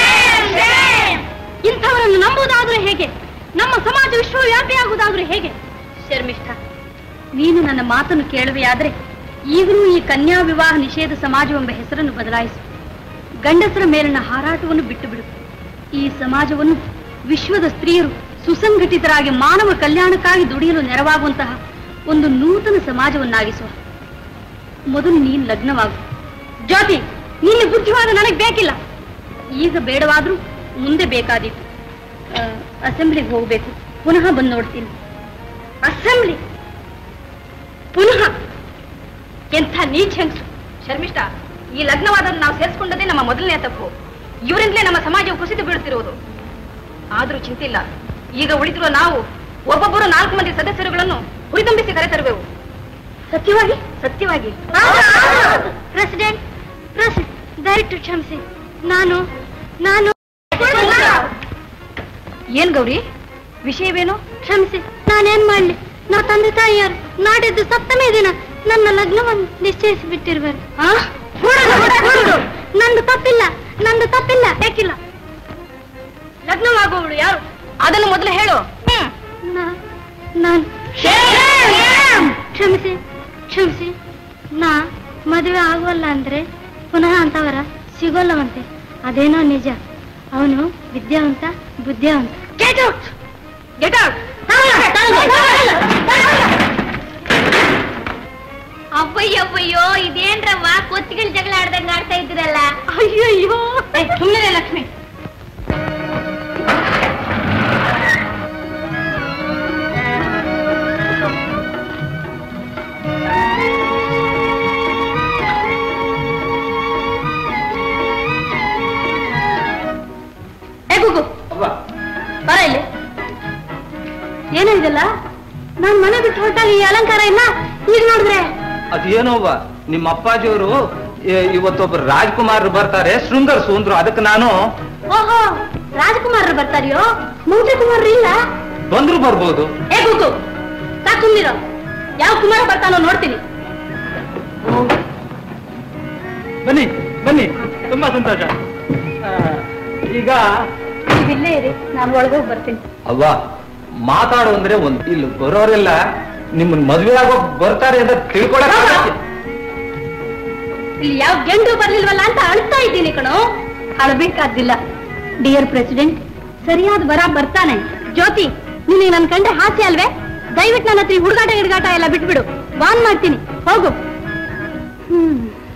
ಇಂಥವರನ್ನು ನಂಬುವುದಾದ್ರೆ ಹೇಗೆ ನಮ್ಮ ಸಮಾಜ ವಿಶ್ವವ್ಯಾಪಿಯಾಗುವುದಾದ್ರೆ ಹೇಗೆ ಶರ್ಮಿಷ್ಠ ನೀನು ನನ್ನ ಮಾತನ್ನು ಕೇಳುವೆಯಾದರೆ ಈಗಲೂ ಈ ಕನ್ಯಾ ವಿವಾಹ ನಿಷೇಧ ಸಮಾಜವೆಂಬ ಹೆಸರನ್ನು ಬದಲಾಯಿಸು ಗಂಡಸರ ಮೇಲಿನ ಹಾರಾಟವನ್ನು ಬಿಟ್ಟು ಬಿಡು ಈ ಸಮಾಜವನ್ನು ವಿಶ್ವದ ಸ್ತ್ರೀಯರು ಸುಸಂಘಟಿತರಾಗಿ ಮಾನವ ಕಲ್ಯಾಣಕ್ಕಾಗಿ ದುಡಿಯಲು ನೆರವಾಗುವಂತಹ ಒಂದು ನೂತನ ಸಮಾಜವನ್ನಾಗಿಸುವ ಮೊದಲು ನೀನು ಲಗ್ನವಾಗು ಜ್ಯೋತಿ ನಿನ್ನ ಬುದ್ಧಿವಾದ ನನಗೆ ಬೇಕಿಲ್ಲ ಈಗ ಬೇಡವಾದ್ರೂ ಮುಂದೆ ಬೇಕಾದೀತು ಆ, ಅಸೆಂಬ್ಲಿಗೆ ಹೋಗ್ಬೇಕು ಪುನಃ ಬಂದು ನೋಡ್ತೀನಿ ಅಸೆಂಬ್ಲಿ ಪುನಃ ಎಂಥ ನೀಚ ಹೆಂಗಸು ಶರ್ಮಿಷ್ಠ ಈ ಲಗ್ನವಾದನ್ನು ನಾವು ಸೇರಿಸ್ಕೊಂಡದೇ ನಮ್ಮ ಮೊದಲನೇ ತಪ್ಪು ಇವರಿಂದಲೇ ನಮ್ಮ ಸಮಾಜವು ಕುಸಿದು ಬೀಳುತ್ತಿರುವುದು ಆದ್ರೂ ಚಿಂತೆ ಇಲ್ಲ ಈಗ ಉಳಿದಿರುವ ನಾವು ಒಬ್ಬೊಬ್ಬರು ನಾಲ್ಕು ಮಂದಿ ಸದಸ್ಯರುಗಳನ್ನು ಹುರಿದುಂಬಿಸಿ ಕರೆತರುವೆವು ಸತ್ಯವಾಗಿ ಸತ್ಯವಾಗಿ ಪ್ರೆಸಿಡೆಂಟ್ ದಯವಿಟ್ಟು ಕ್ಷಮಿಸಿ ನಾನು ನಾನು ಏನ್ ಗೌರಿ ವಿಷಯವೇನು ಕ್ಷಮಿಸಿ ನಾನೇನ್ ಮಾಡ್ಲಿ ನಾ ತಂದೆ ತಾಯಿಯರು ನಾಡಿದ್ದು ಸಪ್ತಮೇ ದಿನ ನನ್ನ ಲಗ್ನವನ್ನು ನಿಶ್ಚಯಿಸಿ ಬಿಟ್ಟಿರುವರು ನಂದು ತಪ್ಪಿಲ್ಲ ನಂದು ತಪ್ಪಿಲ್ಲ ಬೇಕಿಲ್ಲ ಲಗ್ನವಾಗುವವಳು ಯಾರು ಅದನ್ನು ಮೊದಲು ಹೇಳು ನಾನು ಕ್ಷಮಿಸಿ ಕ್ಷಮಿಸಿ ನಾ ಮದುವೆ ಆಗೋಲ್ಲ ಅಂದ್ರೆ ಪುನಃ ಅಂತವರ ಸಿಗೋಲ್ಲವಂತೆ ಅದೇನೋ ನಿಜ ಅವನು ವಿದ್ಯಾವಂತ ಬುದ್ಧಿವಂತ ಗೆಟ್ ಔಟ್ ಗೆಟ್ ಔಟ್ ಅಯ್ಯಯ್ಯೋ ಇದೇನ್ರವ್ವ ಕೊತ್ತಿಗಳು ಜಗಳ ಆಡ್ದಂಗ ಆಡ್ತಾ ಇದ್ದೀರಲ್ಲ ಅಯ್ಯಯ್ಯೋ ಸುಮ್ಮನೆ ಲಕ್ಷ್ಮಿ ಏ ಗುಗು ಬರ ಇಲ್ಲಿ ಏನೋ ಇದೆಲ್ಲ ನಾನ್ ಮನೆ ಬಿಟ್ಟು ಹೊರಟಾಗ ಈ ಅಲಂಕಾರ ಇಲ್ಲ ಈಗ ನೋಡಿದ್ರೆ ಅದೇನೋವ ನಿಮ್ಮ ಅಪ್ಪಾಜಿಯವರು ಇವತ್ತೊಬ್ರು ರಾಜ್ಕುಮಾರ್ ಬರ್ತಾರೆ ಶೃಂಗರ್ ಸುಂದ್ರು ಅದಕ್ಕೆ ನಾನು ಓಹೋ ರಾಜಕುಮಾರರು ಬರ್ತಾರಿಯೋ ಮುಂಚೆ ಕುಮಾರರು ಇಲ್ಲ ಬಂದ್ರು ಬರ್ಬೋದು ಏ ಗುಗು ಸಾಕುಂದಿರೋ ಯಾವ ಕುಮಾರ ಬರ್ತಾನೋ ನೋಡ್ತೀನಿ ಬನ್ನಿ ಬನ್ನಿ ತುಂಬಾ ಸಂತೋಷ ಆ, ಈಗ ಇಲ್ಲೇ ಇರಿ ನಾನು ಒಳಗೋಗಿ ಬರ್ತೀನಿ ಅವ್ವ ಮಾತಾಡು ಅಂದ್ರೆ ಒಂದ್ ಇಲ್ಲಿ ಬರೋರೆಲ್ಲ ನಿಮ್ಮನ್ ಮದ್ವೆ ಆಗೋ ಬರ್ತಾರೆ ಅಂತ ತಿಳ್ಕೊಳಕ್ ಇಲ್ಲಿ ಯಾವ ಗೆಂಡು ಬರ್ಲಿಲ್ವಲ್ಲ ಅಂತ ಅಳ್ತಾ ಇದ್ದೀನಿ ಕಣೋ ಅಳ್ಬೇಕಾದ್ದಿಲ್ಲ ಡಿಯರ್ ಪ್ರೆಸಿಡೆಂಟ್ ಸರಿಯಾದ ವರ ಬರ್ತಾನೆ ಜ್ಯೋತಿ ನಿನಗೆ ನನ್ ಕಂಡೆ ಹಾಸ್ಯ ಅಲ್ವೇ ದಯವಿಟ್ಟು ನನ್ನ ಹತ್ರ ಈ ಹುಡುಗಾಟ ಹಿಡ್ಗಾಟ ಎಲ್ಲ ಬಿಟ್ಬಿಡು ವಾನ್ ಮಾಡ್ತೀನಿ ಹೋಗು ಹ್ಮ್.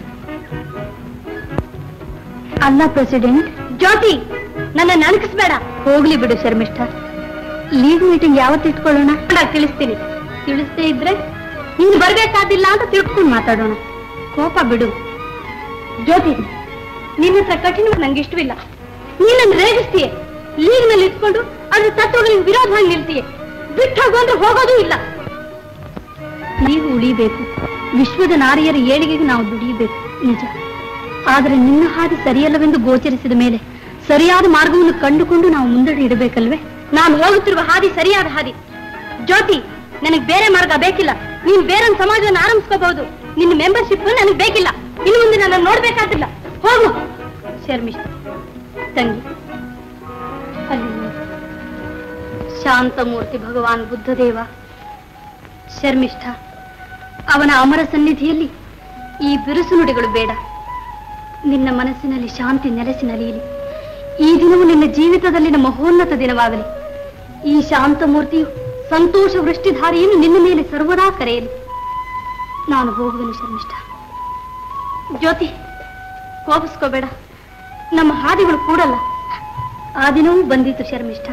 ಅಲ್ಲ ಪ್ರೆಸಿಡೆಂಟ್ ಜ್ಯೋತಿ ನನ್ನ ನಣಕಿಸ್ಬೇಡ ಹೋಗ್ಲಿ ಬಿಡು ಶರ್ಮಿಷ್ಠ ಲೀಗ್ ಮೀಟಿಂಗ್ ಯಾವತ್ತು ಇಟ್ಕೊಳ್ಳೋಣ ನಾನ್ ತಿಳಿಸ್ತೀನಿ ತಿಳಿಸ್ದೇ ಇದ್ರೆ ನೀನು ಬರ್ಬೇಕಾದಿಲ್ಲ ಅಂತ ತಿಳ್ಕೊಂಡು ಮಾತಾಡೋಣ ಕೋಪ ಬಿಡು ಜ್ಯೋತಿ ನಿನ್ನ ಹತ್ರ ಕಠಿಣ ನಂಗೆ ಇಷ್ಟವಿಲ್ಲ ನೀನನ್ನು ರೇಗಿಸ್ತೀಯ ಲೀಗ್ನಲ್ಲಿ ಇಟ್ಕೊಂಡು ಅದ್ರ ತತ್ವಗಳಿಗೆ ವಿರೋಧವಾಗಿ ನಿಲ್ತೀಯ ಬಿಟ್ಟು ಹೋಗು ಅಂದ್ರೆ ಹೋಗೋದೂ ಇಲ್ಲ ನೀವು ಉಳಿಬೇಕು ವಿಶ್ವದ ನಾರಿಯರ ಏಳಿಗೆಗೆ ನಾವು ದುಡಿಯಬೇಕು ನಿಜ ಆದರೆ ನಿನ್ನ ಹಾದಿ ಸರಿಯಲ್ಲವೆಂದು ಗೋಚರಿಸಿದ ಮೇಲೆ ಸರಿಯಾದ ಮಾರ್ಗವನ್ನು ಕಂಡುಕೊಂಡು ನಾವು ಮುಂದಡಿ ಇಡಬೇಕಲ್ವೇ ನಾನು ಹೋಗುತ್ತಿರುವ ಹಾದಿ ಸರಿಯಾದ ಹಾದಿ ಜ್ಯೋತಿ ನನಗೆ ಬೇರೆ ಮಾರ್ಗ ಬೇಕಿಲ್ಲ ನೀನು ಬೇರೆ ಒಂದು ಸಮಾಜವನ್ನು ಆರಂಭಿಸ್ಕೋಬಹುದು ನಿನ್ನ ಮೆಂಬರ್ಶಿಪ್ ನನಗೆ ಬೇಕಿಲ್ಲ ಇನ್ನು ಮುಂದೆ ನನ್ನ ನೋಡ್ಬೇಕಾದಿಲ್ಲ ಹೋಗು ಶರ್ಮಿಷ್ಠ ತಂಗಿ ಅಲ್ಲಿ ನೋಡು. ಶಾಂತಮೂರ್ತಿ ಭಗವಾನ್ ಬುದ್ಧದೇವ ಶರ್ಮಿಷ್ಠ ಅವನ ಅಮರ ಸನ್ನಿಧಿಯಲ್ಲಿ ಈ ಬಿರುಸು ನುಡಿಗಳು ಬೇಡ ನಿನ್ನ ಮನಸ್ಸಿನಲ್ಲಿ ಶಾಂತಿ ನೆಲೆಸಿ ನಲಿಯಲಿ ಈ ದಿನವು ನಿನ್ನ ಜೀವಿತದಲ್ಲಿನ ಮಹೋನ್ನತ ದಿನವಾಗಲಿ ಈ ಶಾಂತಮೂರ್ತಿಯು ಸಂತೋಷ ವೃಷ್ಟಿಧಾರಿಯನ್ನು ನಿನ್ನ ಮೇಲೆ ಸರ್ವದಾ ಕರೆಯಲಿ ನಾನು ಹೋಗುವೆನು ಶರ್ಮಿಷ್ಠ ಜ್ಯೋತಿ ಕೋಪಿಸ್ಕೋಬೇಡ ನಮ್ಮ ಹಾದಿಗಳು ಕೂಡಲ್ಲ ಆ ದಿನವೂ ಬಂದಿತ್ತು ಶರ್ಮಿಷ್ಠ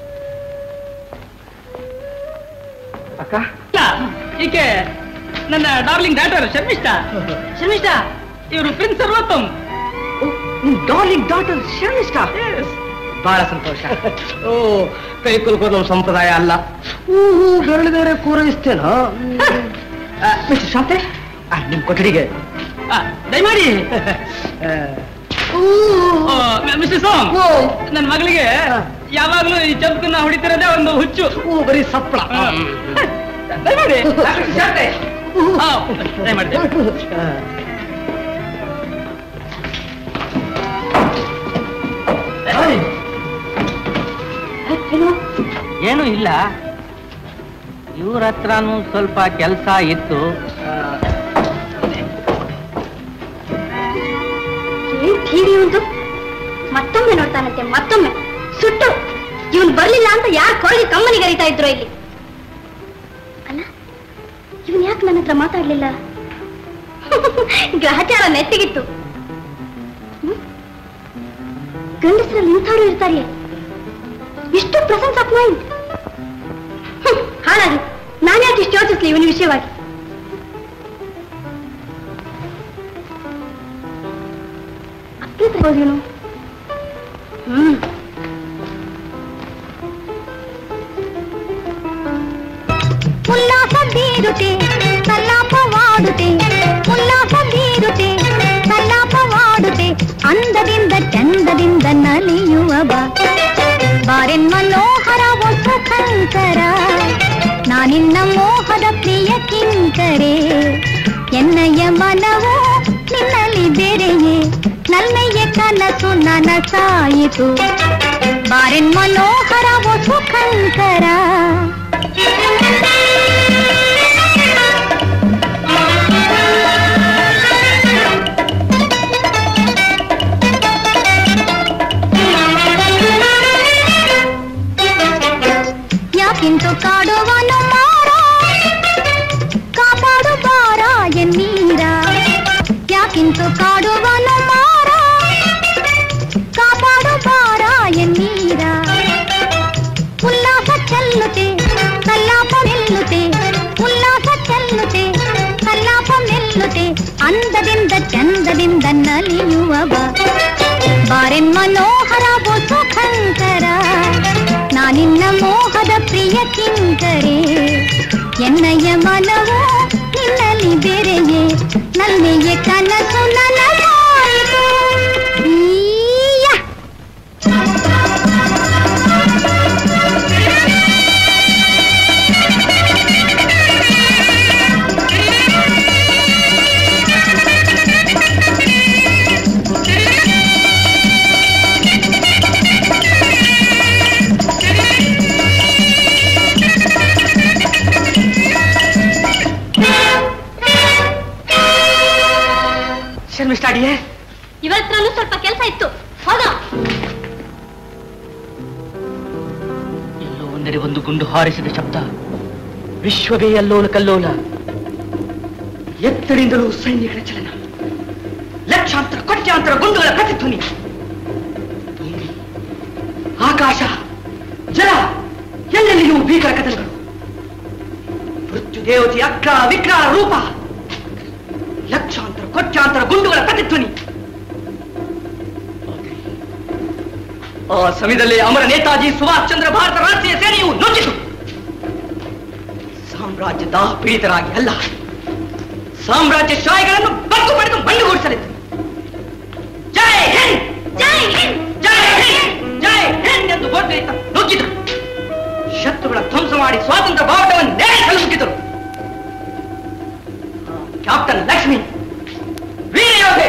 ಅಕ್ಕ ಈಕೆ ನನ್ನ ಡಾರ್ಲಿಂಗ್ ಡಾಟರ್ ಶರ್ಮಿಷ್ಠ ಶರ್ಮಿಷ್ಠ ಇವರು prince Sarvottam darling daughter Sharmishtha ಬಹಳ ಸಂತೋಷ ಓ ಕೈ ಕುಲ್ಕೋದು ನಮ್ಮ ಸಂಪ್ರದಾಯ ಅಲ್ಲ ಹೂ ಬೆರಳು ಬೇರೆ ಕೂರೈಸ್ತೇನೋ ಮಿಸ್ಟರ್ ಶಾಂತೆ ಆ, ನಿಮ್ ಕೊಠಡಿಗೆ ಆ, ದಯಮಾಡಿ ಮಿಸ್ಟರ್ ಸೋಮ್ ನನ್ನ ಮಗಳಿಗೆ ಯಾವಾಗ್ಲೂ ಈ ಚಂಪಕನ್ನ ಹೊಡಿತಿರೋದೇ ಒಂದು ಹುಚ್ಚು ಹೂ ಬರೀ ಸಪ್ಪಳ ದಯಮಾಡಿ ಆ, ಮಿಸ್ಟರ್ ಶಾಂತೆ. ಆ, ದಯಮಾಡಿ ದಯಮಾಡಿ. ಏನು ಇಲ್ಲ ಇವ್ರ ಹತ್ರನೂ ಸ್ವಲ್ಪ ಕೆಲಸ ಇತ್ತು ಏನ್ ಟಿವಿ ಒಂದು ಮತ್ತೊಮ್ಮೆ ನೋಡ್ತಾನಂತೆ ಮತ್ತೊಮ್ಮೆ ಸುಟ್ಟು ಇವನ್ ಬರ್ಲಿಲ್ಲ ಅಂತ ಯಾರು ಕೊಳಗೆ ಕಮ್ಮನಿ ಕರೀತಾ ಇದ್ರು ಇಲ್ಲಿ ಅಲ್ಲ ಇವನ್ ಯಾಕೆ ನನ್ನ ಹತ್ರ ಮಾತಾಡ್ಲಿಲ್ಲ ಗ್ರಹಚಾರ ನೆತ್ತಿಗಿತ್ತು ಹ್ಮ್? ಗಂಡಸರಲ್ಲಿ ಇಂಥವ್ರು ಇರ್ತಾರೆ ಇಷ್ಟು ಪ್ರೆಸೆನ್ಸ್ ಆಫ್ ಮೈಂಡ್ ಹಾಳಾಗಿ ನಾನ್ಯಾಕೆ ಇಷ್ಟು ಯೋಚಿಸ್ಲಿ ಇವನ ವಿಷಯವಾಗಿ ಅಪ್ಪಿ ತಗೋದೇನು ಹ್ಮ್ ಉಲ್ಲಾಸ ಬೀರುತೆ ಸಲ್ಲಾಪವಾಡುತ್ತೆ ಉಲ್ಲಾಸ ಬೀರುತೆ ಸಲ್ಲಾಪವಾಡುತ್ತೆ ಅಂದದಿಂದ ಚಂದದಿಂದ ನಲಿಯುವ ಬಾ ಬಾರೆನ್ ಮನೋಹರ ವಸು ಕಂಕರ ನಾನಿನ್ನ ಮೋಹದ ಪ್ರಿಯ ಕಿಂಕರೆ ಎನ್ನಯ್ಯ ಮನವು ನಿನ್ನಲ್ಲಿ ಬೆರೆಯೇ ನಲ್ಮೆಯ ಕನಸು ನನಸಾಯಿತು ಬಾರೆನ್ ಮನೋಹರ ವಸು ಕಂಕರ ಯಾಕಿಂತು ಕಾಡುವನು ಮಾರ ಕಾಪಾಡು ಬಾರ ಎನ್ನೀರ ಯಾಕಿಂತು ಕಾಡುವನು ಮಾರ ಕಾಪಾಡು ಬಾರ ಎನ್ನೀರ ಉಲ್ಲಾಸ ಚೆಲ್ಲುತ್ತೆ ಕಲ್ಲಾಪ ನಿಲ್ಲುತ್ತೆ ಉಲ್ಲಾಸ ಚೆಲ್ಲುತ್ತೆ ಕಲ್ಲಾಪ ನಿಲ್ಲುತ್ತೆ ಅಂದದಿಂದ ಚಂದದಿಂದ ನಲಿಯುವ ಬಾ ಬಾರೆನ್ ಮನೋಹರ ಬೊಸು ಖಂಕರ ನಾನಿನ್ನ ಮೋಹದ ಪ್ರಿಯ ಕಿಂಕರೆ ಎನ್ನಯ್ಯ ಮನವು ನಿನ್ನಲ್ಲಿ ಬೆರೆಯೇ ನಲ್ಮೆಯ ಕನಸು ನನಗಾಯಿತು ಈಯ ಶರ್ಮಿಷ್ಠ ಅಡಿಯೇ ಇವರ ಹತ್ರನೂ ಸ್ವಲ್ಪ ಕೆಲಸ ಇತ್ತು ಹೋದ ಎಲ್ಲೋ ಒಂದೆಡೆ ಒಂದು ಗುಂಡು ಹಾರಿಸಿದ ಶಬ್ದ ವಿಶ್ವವೇ ಅಲ್ಲೋಲ ಕಲ್ಲೋಲ ಎತ್ತರಿಂದಲೂ ಸೈನಿಕರ ಚಲನ ಲಕ್ಷಾಂತರ ಕೋಟ್ಯಾಂತರ ಗುಂಡುಗಳ ಪ್ರತಿಧ್ವನಿ ಭೂಮಿ ಆಕಾಶ ಜಲ ಎಲ್ಲೆಲ್ಲಿಯೂ ಭೀಕರ ಕದನಗಳು ಮೃತ್ಯು ದೇವತೆ ಅಗ್ರ ವಿಗ್ರಹ ರೂಪ ಲಕ್ಷಾಂತರ ಕೋಟ್ಯಾಂತರ ಗುಂಡುಗಳ ಪ್ರತಿಧ್ವನಿ ಆ ಸಮಯದಲ್ಲಿ ಅಮರ ನೇತಾಜಿ ಸುಭಾಷ್ ಚಂದ್ರ ಭಾರತ ರಾಷ್ಟ್ರೀಯ ಸೇನೆಯು ನುಗ್ಗಿತು ಸಾಮ್ರಾಜ್ಯ ದಾಹ ಪೀಡಿತರಾಗಿ ಅಲ್ಲ ಸಾಮ್ರಾಜ್ಯ ಶಾಹಿಗಳನ್ನು ಬಗ್ಗು ಪಡೆದು ಮಣ್ಣುಗೂಡಿಸಲಿದೆ ಜೈ ಹಿಂದ್ ಜೈ ಹಿಂದ್ ಜೈ ಹಿಂದ್ ಜೈ ಹಿಂದ್ ಎಂದು ಬೋರ್ಗೈತ ನುಗ್ಗಿದರು ಶತ್ರುಗಳ ಧ್ವಂಸ ಮಾಡಿ ಸ್ವಾತಂತ್ರ್ಯ ಬಾವುಟವನ್ನು ನೇರ ಕಳುಹಿಸಿದರು ಕ್ಯಾಪ್ಟನ್ ಲಕ್ಷ್ಮಿ ವೀರ ಯೋಧೆ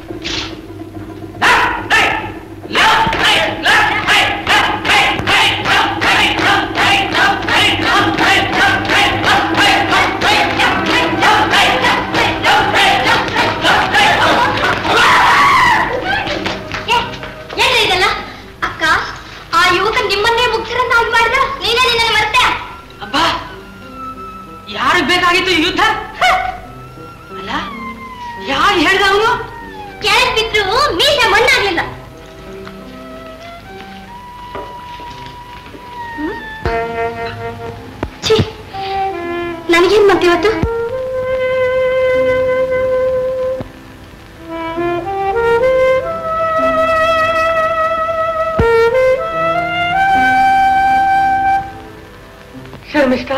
Left, right, left, right, left, right, left, right, right, left, right, left, right, left, right, left, right, left, right, left, right, left, right, left, right, left, right, left, right, left, right, left, right, left, right. ಏನ್ರಿ ಇದೆಲ್ಲ ಅಕ್ಕ ಆ ಯುವಕ ನಿಮ್ಮನ್ನೇ ಮುಗ್ಧರನ್ನಾಗಿ ಮಾಡಿದ ನೀನೇ ನಿನ್ನ ಮರ್ತೆ ಅಬ್ಬಾ ಯಾರಿಗೆ ಬೇಕಾಗಿತ್ತು ಈ ಯುದ್ಧ ಅಲ್ಲ ಯಾರು ಹೇಳ್ದ ಅವನು ಕೆಳಗ್ ಬಿದ್ರು ಮೀಸೆ ಮಣ್ಣಾಗ್ಲಿಲ್ಲ ಹ್ಮ್? ಛೀ ನನಗೇನ್ ಮತ್ತೆ ಇವತ್ತು ಶರ್ಮಿಷ್ಠ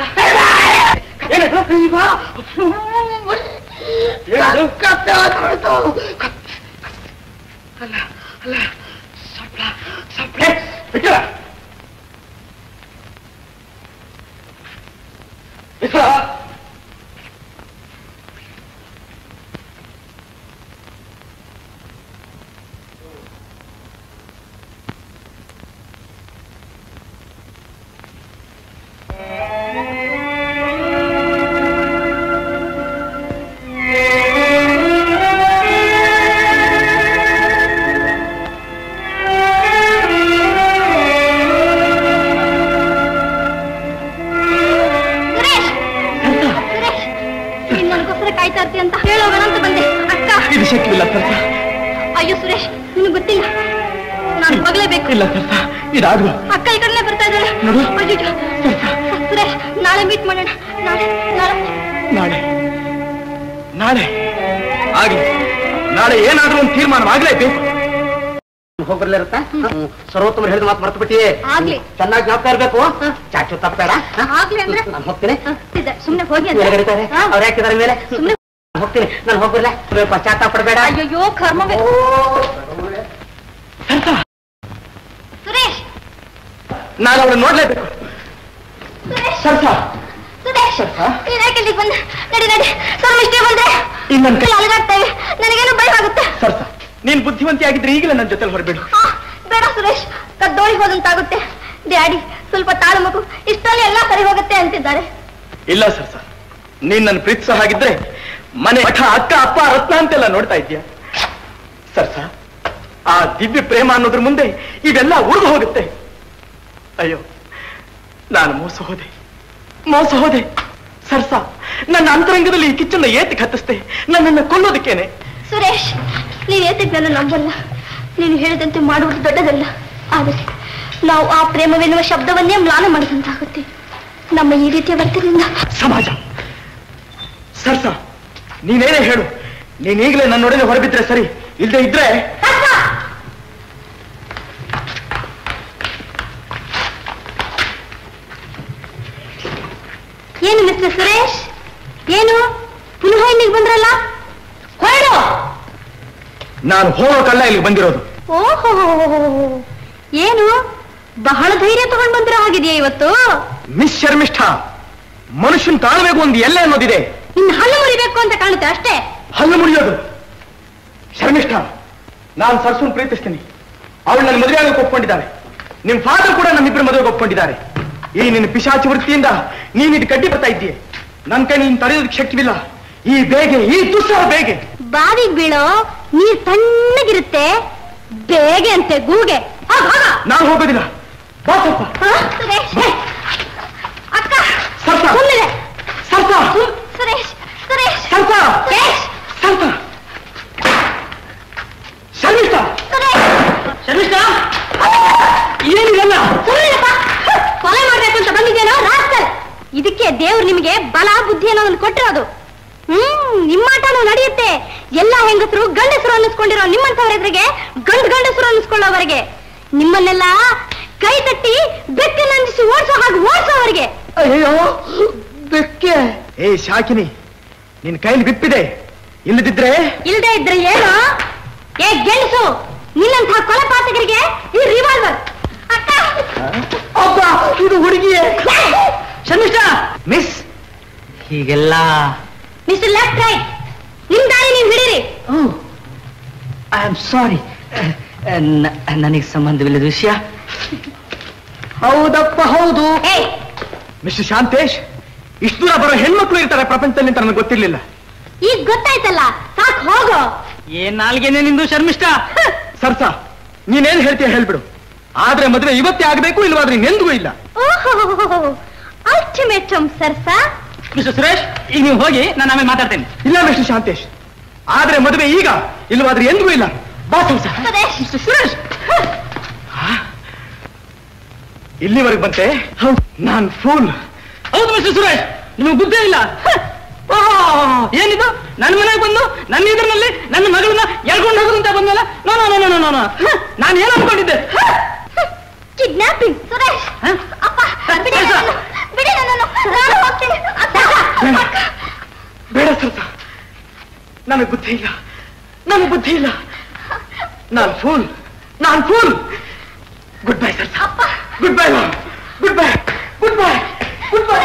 ಸುರೇಶ್ ಸುರೇಶ್ ನೀನ್ ನನಗೋಸ್ಕರ ಕಾಯ್ತಾ ಇರ್ತಿ ಅಂತ ಹೇಳೋಣ ಅಂತ ಬಂದೆ ಅಕ್ಕ ಇದು ಶಕ್ಯವಿಲ್ಲ ಸರ್ಸ ಅಯ್ಯೋ ಸುರೇಶ್ ನಿನಗೆ ಗೊತ್ತಿಲ್ಲ ನಾನು ಹೋಗ್ಲೇಬೇಕು ಇಲ್ಲ ಸರ್ಸ ಇದಾಗುವ ಅಕ್ಕ ಈ ಕಡೆ ಬರ್ತಾ ಇದ್ದಾಳೆ ನೋಡು. ಅಯ್ಯೋ ಸುರೇಶ್ ನಾಳೆ ಮೀಟ್ ಮಾಡೋಣ ನಾಳೆ ನಾಳೆ ನಾಳೆ ನಾಳೆ ಆಗ್ಲಿ ನಾಳೆ ಏನಾದ್ರೂ ಒಂದು ತೀರ್ಮಾನವಾಗ್ಲೇಬೇಕು ಹೋಗ್ಬರ್ಲಿರುತ್ತ ಸರ್ವೋತ್ತಮ ಹೇಳಿದ ಮಾತು ಮರ್ತು ಬಿಟ್ಟಿಯೇ ಆಗ್ಲಿ. ಚೆನ್ನಾಗಿ ಜ್ಞಾಪಕ ಇರ್ಬೇಕು ಚಾಚು ತಪ್ಪಬೇಡ ಆಗ್ಲಿ ಅಂದ್ರೆ ನಾನು ಹೋಗ್ತೀನಿ ಇದೆ ಸುಮ್ನೆ ಹೋಗಿ ಅಂತ ಮೇಲ್ಗಡಿತಾರೆ ಹಾ. ಅವ್ರು ಯಾಕಿದ್ದಾರೆ ಮೇಲೆ ಸುಮ್ನೆ ನಾನ್ ಹೋಗ್ತೀನಿ ನಾನು ಹೋಗ್ಬರ್ಲ ಪಶ್ಚಾತ್ತಾಪ ಪಡಬೇಡ ಅಯ್ಯೋ ಕರ್ಮವೇ ಸುರೇಶ್ ನಾನು ಅವಳು ನೋಡ್ಲೇಬೇಕು ಸುರೇಶ್ ಸರ್ಸ ಸುರೇಶ್ ನೀನ್ ಯಾಕೆ ಇಲ್ಲಿಗೆ ಬಂದೆ ನಡಿ ನಡಿ ಸರ್ಮಿಷ್ಟೇ ಬಂದೆ ಇನ್ನೊಂದ್ ಕೈ ಅಲಗಾಡ್ತೇವೆ ನನಗೇನು ಭಯ ಆಗುತ್ತೆ ಸರ್ಸ ನೀನ್ ಬುದ್ಧಿವಂತಿ ಆಗಿದ್ರೆ ಈಗಲೇ ನನ್ನ ಜೊತೆಲಿ ಹೊರಬಿಡು ಆ, ಬೇಡ ಸುರೇಶ್ ಕದ್ದೋಳಿ ಹೋದಂತಾಗುತ್ತೆ ಡ್ಯಾಡಿ ಸ್ವಲ್ಪ ತಾಳು ಮಗು ಇಷ್ಟರಲ್ಲಿ ಎಲ್ಲ ಸರಿ ಹೋಗುತ್ತೆ ಅಂತಿದ್ದಾರೆ ಇಲ್ಲ ಸರ್ಸ ನೀನ್ ನನ್ನ ಪ್ರೀತಿಸೋ ಹಾಗಿದ್ರೆ ಮನೆ ಮಠ ಅಕ್ಕ ಅಪ್ಪ ರತ್ನ ಅಂತೆಲ್ಲ ನೋಡ್ತಾ ಇದ್ಯಾ ಸರ್ಸ ಆ ದಿವ್ಯ ಪ್ರೇಮ ಅನ್ನೋದ್ರ ಮುಂದೆ ಇವೆಲ್ಲ ಉಳಿದು ಹೋಗುತ್ತೆ ಅಯ್ಯೋ ನಾನು ಮೋಸ ಹೋದೆ ಮೋಸ ಹೋದೆ ಸರ್ಸ ನನ್ನ ಅಂತರಂಗದಲ್ಲಿ ಈ ಕಿಚ್ಚನ್ನ ಏತಿ ಕತ್ತಿಸ್ತೆ ನನ್ನನ್ನು ಕೊಲ್ಲೋದಕ್ಕೇನೆ ಸುರೇಶ್ ನೀನ್ ಏತಿದ್ನನ್ನು ನಂಬಲ್ಲ ನೀನು ಹೇಳಿದಂತೆ ಮಾಡುವುದು ದೊಡ್ಡದಲ್ಲ ಆದರೆ ನಾವು ಆ ಪ್ರೇಮವೆನ್ನುವ ಶಬ್ದವನ್ನೇ ಮ್ಲಾನ ಮಾಡಿದಂತಾಗುತ್ತೆ ನಮ್ಮ ಈ ರೀತಿಯ ವರ್ತನೆಯಿಂದ ಸಮಾಜ ಸರ್ಸ ನೀನೇನೇ ಹೇಳು ನೀನ್ ಈಗಲೇ ನನ್ನೊಡನೆ ಹೊರಬಿದ್ರೆ ಸರಿ ಇಲ್ಲದೆ ಇದ್ರೆ ಏನು ಮಿಸ್ಟರ್ ಸುರೇಶ್ ಏನು ಪುನಃ ಇಲ್ಲಿಗೆ ಬಂದ್ರಲ್ಲ ಹೊರಡು ನಾನು ಹೋಗೋಕಲ್ಲ ಇಲ್ಲಿಗೆ ಬಂದಿರೋದು ಓಹೋ ಏನು ಬಹಳ ಧೈರ್ಯ ತಗೊಂಡ್ ಬಂದಿರೋ ಹಾಗಿದೆಯಾ ಇವತ್ತು ಮಿಸ್ ಶರ್ಮಿಷ್ಠ ಮನುಷ್ಯನ್ ತಾಳ್ಬೇಕು ಒಂದು ಎಲ್ಲೆ ಅನ್ನೋದಿದೆ ಇನ್ನು ಹಲ್ಲು ಮುರಿಬೇಕು ಅಂತ ಕಾಣುತ್ತೆ ಅಷ್ಟೇ ಹಲ್ಲು ಮುರಿಯೋದು ಶರ್ಮಿಷ್ಠ ನಾನು ಸರ್ಸುನ್ ಪ್ರೀತಿಸ್ತೀನಿ ಅವಳು ನನ್ನ ಮದುವೆ ಆಗಕ್ಕೆ ಒಪ್ಕೊಂಡಿದ್ದಾಳೆ ನಿಮ್ ಫಾದರ್ ಕೂಡ ನಮ್ಮಿಬ್ಬರ ಮದುವೆಗೆ ಒಪ್ಕೊಂಡಿದ್ದಾರೆ ಈ ನಿನ್ನ ಪಿಶಾಚಿ ವೃತ್ತಿಯಿಂದ ನೀನ್ ಇದು ಕಡ್ಡಿ ಬರ್ತಾ ಇದ್ದೀಯ ನನ್ ಕೈ ನೀನ್ ತಡೆಯೋದಕ್ಕೆ ಶಕ್ತಿವಿಲ್ಲ ಈ ಬೇಗೆ ಈ ತುಸಹ ಬೇಗೆ ಬಾವಿಗೆ ಬೀಳೋ ನೀರ್ ತಣ್ಣಗಿರುತ್ತೆ ಬೇಗೆ ಅಂತೆ ಗೂಗೆ ಹೋಗ್, ಹೋಗ. ನಾನು ಹೋಗೋದಿಲ್ಲ ಬಾ ಸ್ವಲ್ಪ ಹ? ಸುರೇಶ್ ಅಕ್ಕ ಸರ್ಸ ಸುಮ್ಮನೆ ಸರ್ಸ ಸುರೇಶ್ ಸುರೇಶ್ ಸರ್ಸ ಸುರೇಶ್ ಸರ್ಸ ಶರ್ಮಿಷ್ಠ ಸುರೇಶ್ ಶರ್ಮಿಷ್ಠ ಏನಿದೆಲ್ಲ ಸುಮ್ಮನೆಪ್ಪ ಕೊಲೆ ಮಾಡ್ಬೇಕು ಅಂತ ಬಂದಿದ್ದೇನೋ ರಾಸ್ಕಲ್ ಇದಕ್ಕೆ ದೇವ್ರು ನಿಮಗೆ ಬಲ ಬುದ್ಧಿ ಅನ್ನೋದನ್ನ ಕೊಟ್ಟಿರೋದು ಹ್ಮ್ ನಿಮ್ಮಾಟನೂ ನಡೆಯುತ್ತೆ ಎಲ್ಲ ಹೆಂಗಸರು ಗಂಡಸರು ಅನ್ನಿಸ್ಕೊಂಡಿರೋ ನಿಮ್ಮಂತವ್ರ ಎದುರಿಗೆ ಗಂಡು ಗಂಡಸರು ಅನ್ನಿಸ್ಕೊಳ್ಳೋವರೆಗೆ ನಿಮ್ಮನ್ನೆಲ್ಲ ಕೈ ತಟ್ಟಿ ಬೆಕ್ಕನ್ನಂದಿಸಿ ಓಡಿಸೋ ಹಾಗೆ ಓಡಿಸೋವರೆಗೆ ಅಯ್ಯೋ ಬೆಕ್ಕೆ ಏ ಶಾಕಿನಿ ನಿನ್ ಕೈಲಿ ಬಿಪ್ಪಿದೆ ಇಲ್ಲದಿದ್ರೆ ಇಲ್ದೇ ಇದ್ರೆ ಏನು ಏ ಗೆಣಸು ನಿನ್ನಂತಹ ಕೊಲೆಪಾತಕರಿಗೆ ಈ ರಿವಾಲ್ವರ್ ಅಕ್ಕ ಅಬ್ಬ ಇದು ಹುಡುಗಿಯೇ ಶರ್ಮಿಷ್ಠಾ ಮಿಸ್ ಹೀಗೆಲ್ಲ ಮಿಸ್ಟರ್ ಲೆಫ್ಟ್ ರೈಟ್ ನಿಮ್ ದಾರಿ ನೀವು ಹಿಡೀರಿ ಐ ಆಮ್ ಸಾರಿ ನನಗೆ ಸಂಬಂಧವಿಲ್ಲದ ವಿಷಯ ಹೌದಪ್ಪ ಹೌದು ಏ ಮಿಸ್ಟರ್ ಶಾಂತೇಶ್ ಇಷ್ಟು ದೂರ ಬರೋ ಹೆಣ್ಮಕ್ಳು ಇರ್ತಾರೆ ಪ್ರಪಂಚದಲ್ಲಿ ಅಂತ ನನಗೆ ಗೊತ್ತಿರ್ಲಿಲ್ಲ ಈಗ ಗೊತ್ತಾಯ್ತಲ್ಲ ಸಾಕ್ ಹೋಗು ಏನ್ ನಾಲ್ಗೆನೆ ನಿಂದು ಶರ್ಮಿಷ್ಠ ಸರ್ಸ ನೀನೇನ್ ಹೇಳ್ತೀಯ ಹೇಳ್ಬಿಡು ಆದ್ರೆ ಮದುವೆ ಇವತ್ತೇ ಆಗ್ಬೇಕು ಇಲ್ವಾದ್ರೆ ಇನ್ನೆಂದಿಗೂ ಇಲ್ಲ ಓಹೋ ಅಲ್ಟಿಮೇಟಮ್ ಸರ್ಸ ಮಿಸ್ಟರ್ ಸುರೇಶ್ ಈಗ ನೀವು ಹೋಗಿ ನಾನು ಆಮೇಲೆ ಮಾತಾಡ್ತೇನೆ ಇಲ್ಲ ಮಿಸ್ಟರ್ ಶಾಂತೇಶ್ ಆದ್ರೆ ಮದುವೆ ಈಗ ಇಲ್ವಾದ್ರೆ ಎಂದಿಗೂ ಇಲ್ಲ ಬಾ ಸರ್ಸ ಸುರೇಶ್ ಸುರೇಶ್ ಇಲ್ಲಿವರೆಗೆ ಬಂತೆ ನಾನ್ ಫೂಲ್ ಹೌದು ಮಿಸ್ಟರ್ ಸುರೇಶ್ ನಿಮಗೆ ಬುದ್ಧಿ ಇಲ್ಲ ಓಹ್, ಏನಿದು ನನ್ನ ಮನೆಗೆ ಬಂದು ನನ್ನ ಇದ್ರಲ್ಲಿ ನನ್ನ ಮಗಳನ್ನ ಎಳ್ಕೊಂಡು ಹೋಗುದು ಅಂತ ಬಂದಲ್ಲ no no no no no no ನಾನು ಏನು ಅನ್ಕೊಂಡಿದ್ದೆ ಕಿಡ್ನಾಪಿಂಗ್ ಸುರೇಶ್ ಹ? ಅಪ್ಪ ಬಿಡಿ ಸರ್ಸ. ನನ್ನನ್ನು, ಬಿಡಿ ನನ್ನನ್ನು, ನಾನು ಹೋಗ್ತೀನಿ ಅಕ್ಕ, ಅಕ್ಕ. ಬೇಡ ಸರ್ಸ ನನಗೆ ಬುದ್ಧಿ ಇಲ್ಲ ನನಗೆ ಬುದ್ಧಿ ಇಲ್ಲ ನಾನ್ ಫೂಲ್ ನಾನ್ fool goodbye sirs goodbye goodbye goodbye goodbye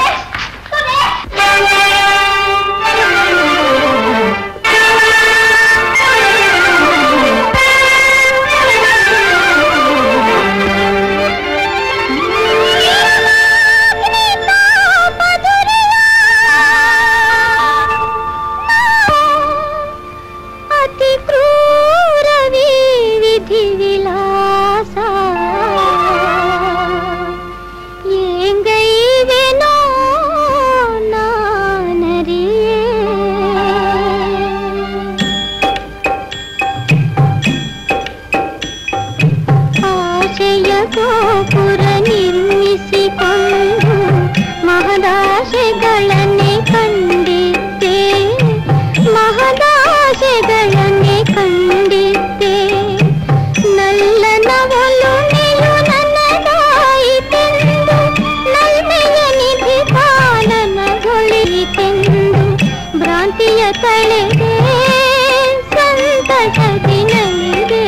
ಅತಿ ಕ್ರೂರವೇ ವಿಧಿ ವಿಲಾಸ ஏங்கைவெனோ நானறியே ಆಶೆಯ ಗೋಪುರ ನಿರ್ಮಿಸಿಕೊಂಡು ಮಹದಾಶೆಗಳನ್ನೇ ಕಂಡಿದ್ದೆ ಮಹದಾಶೆಗಳನ್ನೇ ಕಂಡಿದ್ದೆ ನಲ್ಲನ ಒಲುಮೆಯು ನನ್ನದಾಯಿತೆಂದು ನಲ್ಮೆಯ ನಿಧಿ ಪಾಲನಗೊಳಿತೆಂದು ಭ್ರಾಂತಿಯ ತಳೆದೆ ಸಂತಸದಿ ನಲಿದೆ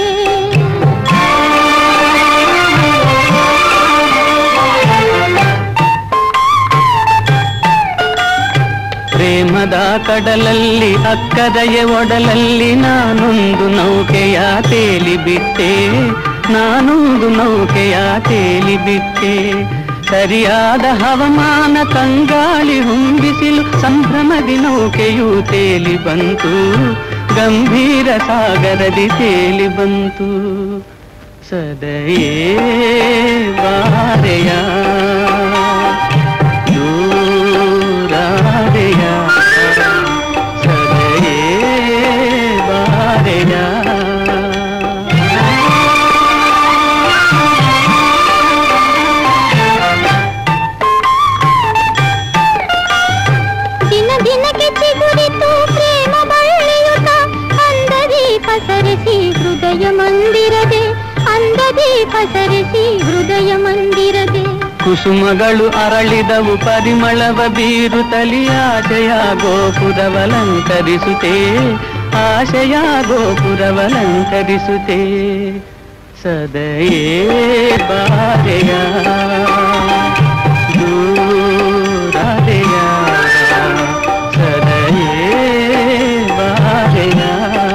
ಪ್ರೇಮದ ಕಡಲಲ್ಲಿ ಅಕ್ಕದಯ ಒಡಲಲ್ಲಿ ನಾನೊಂದು ನೌಕೆಯ ತೇಲಿ ಬಿಟ್ಟೆ ನಾನೊಂದು ನೌಕೆಯ ತೇಲಿ ಬಿಟ್ಟೆ ಸರಿಯಾದ ಹವಾಮಾನ ಕಂಗಾಳಿ ಹೊಂಬಿಸಿಲು ಸಂಭ್ರಮದಿ ನೌಕೆಯು ತೇಲಿ ಬಂತು ಗಂಭೀರ ಸಾಗರದಿ ತೇಲಿ ಬಂತು ಸದಯೇ ಬಾರೆಯ ದೂರಾದೆಯ ಸದಯೇ ಬಾರೆಯ ದಿನ ದಿನಕ್ಕೆ ಚಿಗುರಿತು ಪ್ರೇಮ ಬಳ್ಳಿಯುತ ಅಂದದಿ ಪಸರಿಸಿ ಹೃದಯ ಮಂದಿರದೆ ಅಂದದಿ ಪಸರಿಸಿ ಹೃದಯ ಮಂದಿರದೆ ಕುಸುಮಗಳು ಅರಳಿದವು ಪರಿಮಳವ ಬೀರುತ್ತಲಿ ಆಶಯ ಗೋಪುರವಲಂಕರಿಸುತ್ತೆ ಆಶಯ ಗೋಪುರವಲಂಕರಿಸುತ್ತೆ ಸದಯೇ ಬಾರೆಯ ದೂರಾದೆಯ ಸದಯೇ ಬಾರೆಯ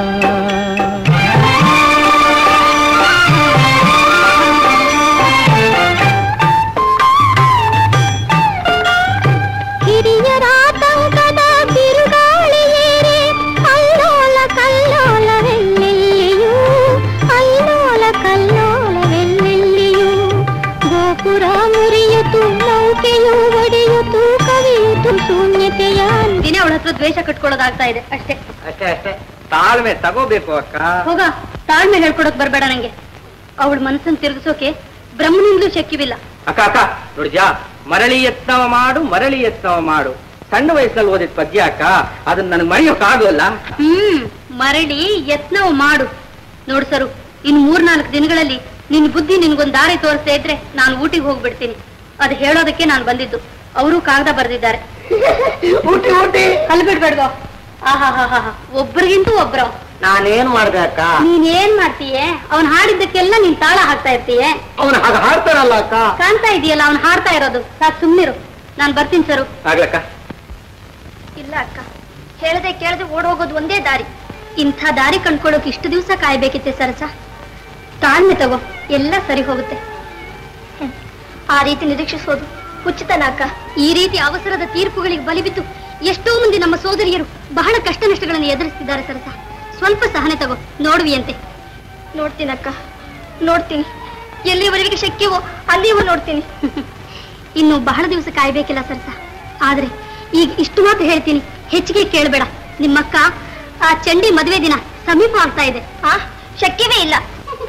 ಹಿರಿಯರಾತಂಕದ ಬಿರುಗಾಳಿಯೇರೆ ಅಲ್ಲೋಲ ಕಲ್ಲೋಲವೆಲ್ಲೆಲ್ಲಿಯೂ ಅಲ್ಲೋಲ ಕಲ್ಲೋಲವೆಲ್ಲೆಲ್ಲಿಯೂ ಗೋಪುರ ಮುರಿಯಿತು ನೌಕೆಯು ಒಡೆಯಿತು ಕವಿಯಿತು ಶೂನ್ಯತೆಯ ದಿನ ಅವಳ ಹತ್ರ ದ್ವೇಷ ಕಟ್ಕೊಳ್ಳೋದಾಗ್ತಾ ಇದೆ ಅಷ್ಟೇ ಅಷ್ಟೇ ಅಷ್ಟೇ ತಾಳ್ಮೆ ತಗೋಬೇಕು ಅಕ್ಕ ಹೋಗ ತಾಳ್ಮೆ ಹೇಳ್ಕೊಡಕ್ ಬರ್ಬೇಡ ನಂಗೆ ಅವಳ ಮನಸ್ಸನ್ನು ತಿರುಗಿಸೋಕೆ ಬ್ರಹ್ಮನಿಂದಲೂ ಶಕ್ಯವಿಲ್ಲ ಅಕ್ಕ ಅಕ್ಕ ನೋಡಿದ್ಯಾ ಮರಳಿ ಯತ್ನವ ಮಾಡು ಮರಳಿ ಯತ್ನವ ಮಾಡು ಸಣ್ಣ ವಯಸ್ಸಲ್ಲಿ ಓದಿದ ಪದ್ಯ ಅಕ್ಕ ಅದನ್ನ ನನಗೆ ಮರೆಯೋಕ್ಕಾಗೋಲ್ಲ ಹ್ಮ್ ಮರಳಿ ಯತ್ನವು ಮಾಡು ನೋಡು ಸರು ಇನ್ ಮೂರ್ನಾಲ್ಕು ದಿನಗಳಲ್ಲಿ ನಿನ್ ಬುದ್ಧಿ ನಿನ್ಗೊಂದ್ ದಾರಿ ತೋರಿಸ್ತಾ ಇದ್ರೆ ನಾನು ಊಟಿಗೆ ಹೋಗ್ಬಿಡ್ತೀನಿ ಅದು ಹೇಳೋದಕ್ಕೆ ನಾನು ಬಂದಿದ್ದು ಅವರು ಕಾಗದ ಬರೆದಿದ್ದಾರೆ ಊಟಿ ಊಟಿ ಅಲ್ಲಿ ಬಿಡ್ಬೇಡ್ಗೋ ಆಹಾ ಹಾ ಹಾ ಒಬ್ರಿಗಿಂತೂ ಒಬ್ರು ನಾನೇನ್ ಮಾಡ್ದೆ ಅಕ್ಕ ನೀನ್ ಏನ್ ಮಾಡ್ತೀಯೆ ಅವ್ನ್ ಹಾಡಿದ್ದಕ್ಕೆಲ್ಲ ನೀನ್ ತಾಳ ಹಾಕ್ತಾ ಇರ್ತೀಯೆ ಅವನು ಹಾಗೆ ಹಾಡ್ತಾನಲ್ಲ ಅಕ್ಕ ಕಾಣ್ತಾ ಇದೆಯಲ್ಲ ಅವ್ನ್ ಹಾಡ್ತಾ ಇರೋದು ಸಾಕ್ ಸುಮ್ನಿರು ನಾನ್ ಬರ್ತೀನಿ ಸರು ಆಗ್ಲಕ್ಕ ಇಲ್ಲ ಅಕ್ಕ ಹೇಳದೆ ಕೇಳದೆ ಓಡ್ ಹೋಗೋದು ಒಂದೇ ದಾರಿ ಇಂಥ ದಾರಿ ಕಂಡ್ಕೊಳ್ಳೋಕೆ ಇಷ್ಟು ದಿವಸ ಕಾಯ್ಬೇಕಿತ್ತೆ ಸರಸ ತಾಳ್ಮೆ ತಗೋ ಎಲ್ಲ ಸರಿ ಹೋಗುತ್ತೆ ಹ್ಮ್. ಆ ರೀತಿ ನಿರೀಕ್ಷಿಸೋದು ಹುಚ್ಚುತನ ಅಕ್ಕ ಈ ರೀತಿ ಅವಸರದ ತೀರ್ಪುಗಳಿಗೆ ಬಲಿಬಿದ್ದು ಎಷ್ಟೋ ಮಂದಿ ನಮ್ಮ ಸೋದರಿಯರು ಬಹಳ ಕಷ್ಟ ನಷ್ಟಗಳನ್ನು ಎದುರಿಸ್ತಿದ್ದಾರೆ ಸರಸ ಸ್ವಲ್ಪ ಸಹನೆ ತಗೋ ನೋಡುವಿಯಂತೆ ನೋಡ್ತೀನಕ್ಕ ನೋಡ್ತೀನಿ ಎಲ್ಲಿವರೆಗೆ ಶಕ್ಯವೋ ಅಲ್ಲಿವರೆಗೆ ನೋಡ್ತೀನಿ ಇನ್ನು ಬಹಳ ದಿವಸ ಕಾಯ್ಬೇಕಿಲ್ಲ ಸರ್ಸ ಆದ್ರೆ ಈಗ ಇಷ್ಟು ಮಾತು ಹೇಳ್ತೀನಿ ಹೆಚ್ಚಿಗೆ ಕೇಳಬೇಡ ನಿಮ್ಮಕ್ಕ ಆ ಚಂಡಿ ಮದುವೆ ದಿನ ಸಮೀಪ ಆಗ್ತಾ ಇದೆ ಆ ಶಕ್ಯವೇ ಇಲ್ಲ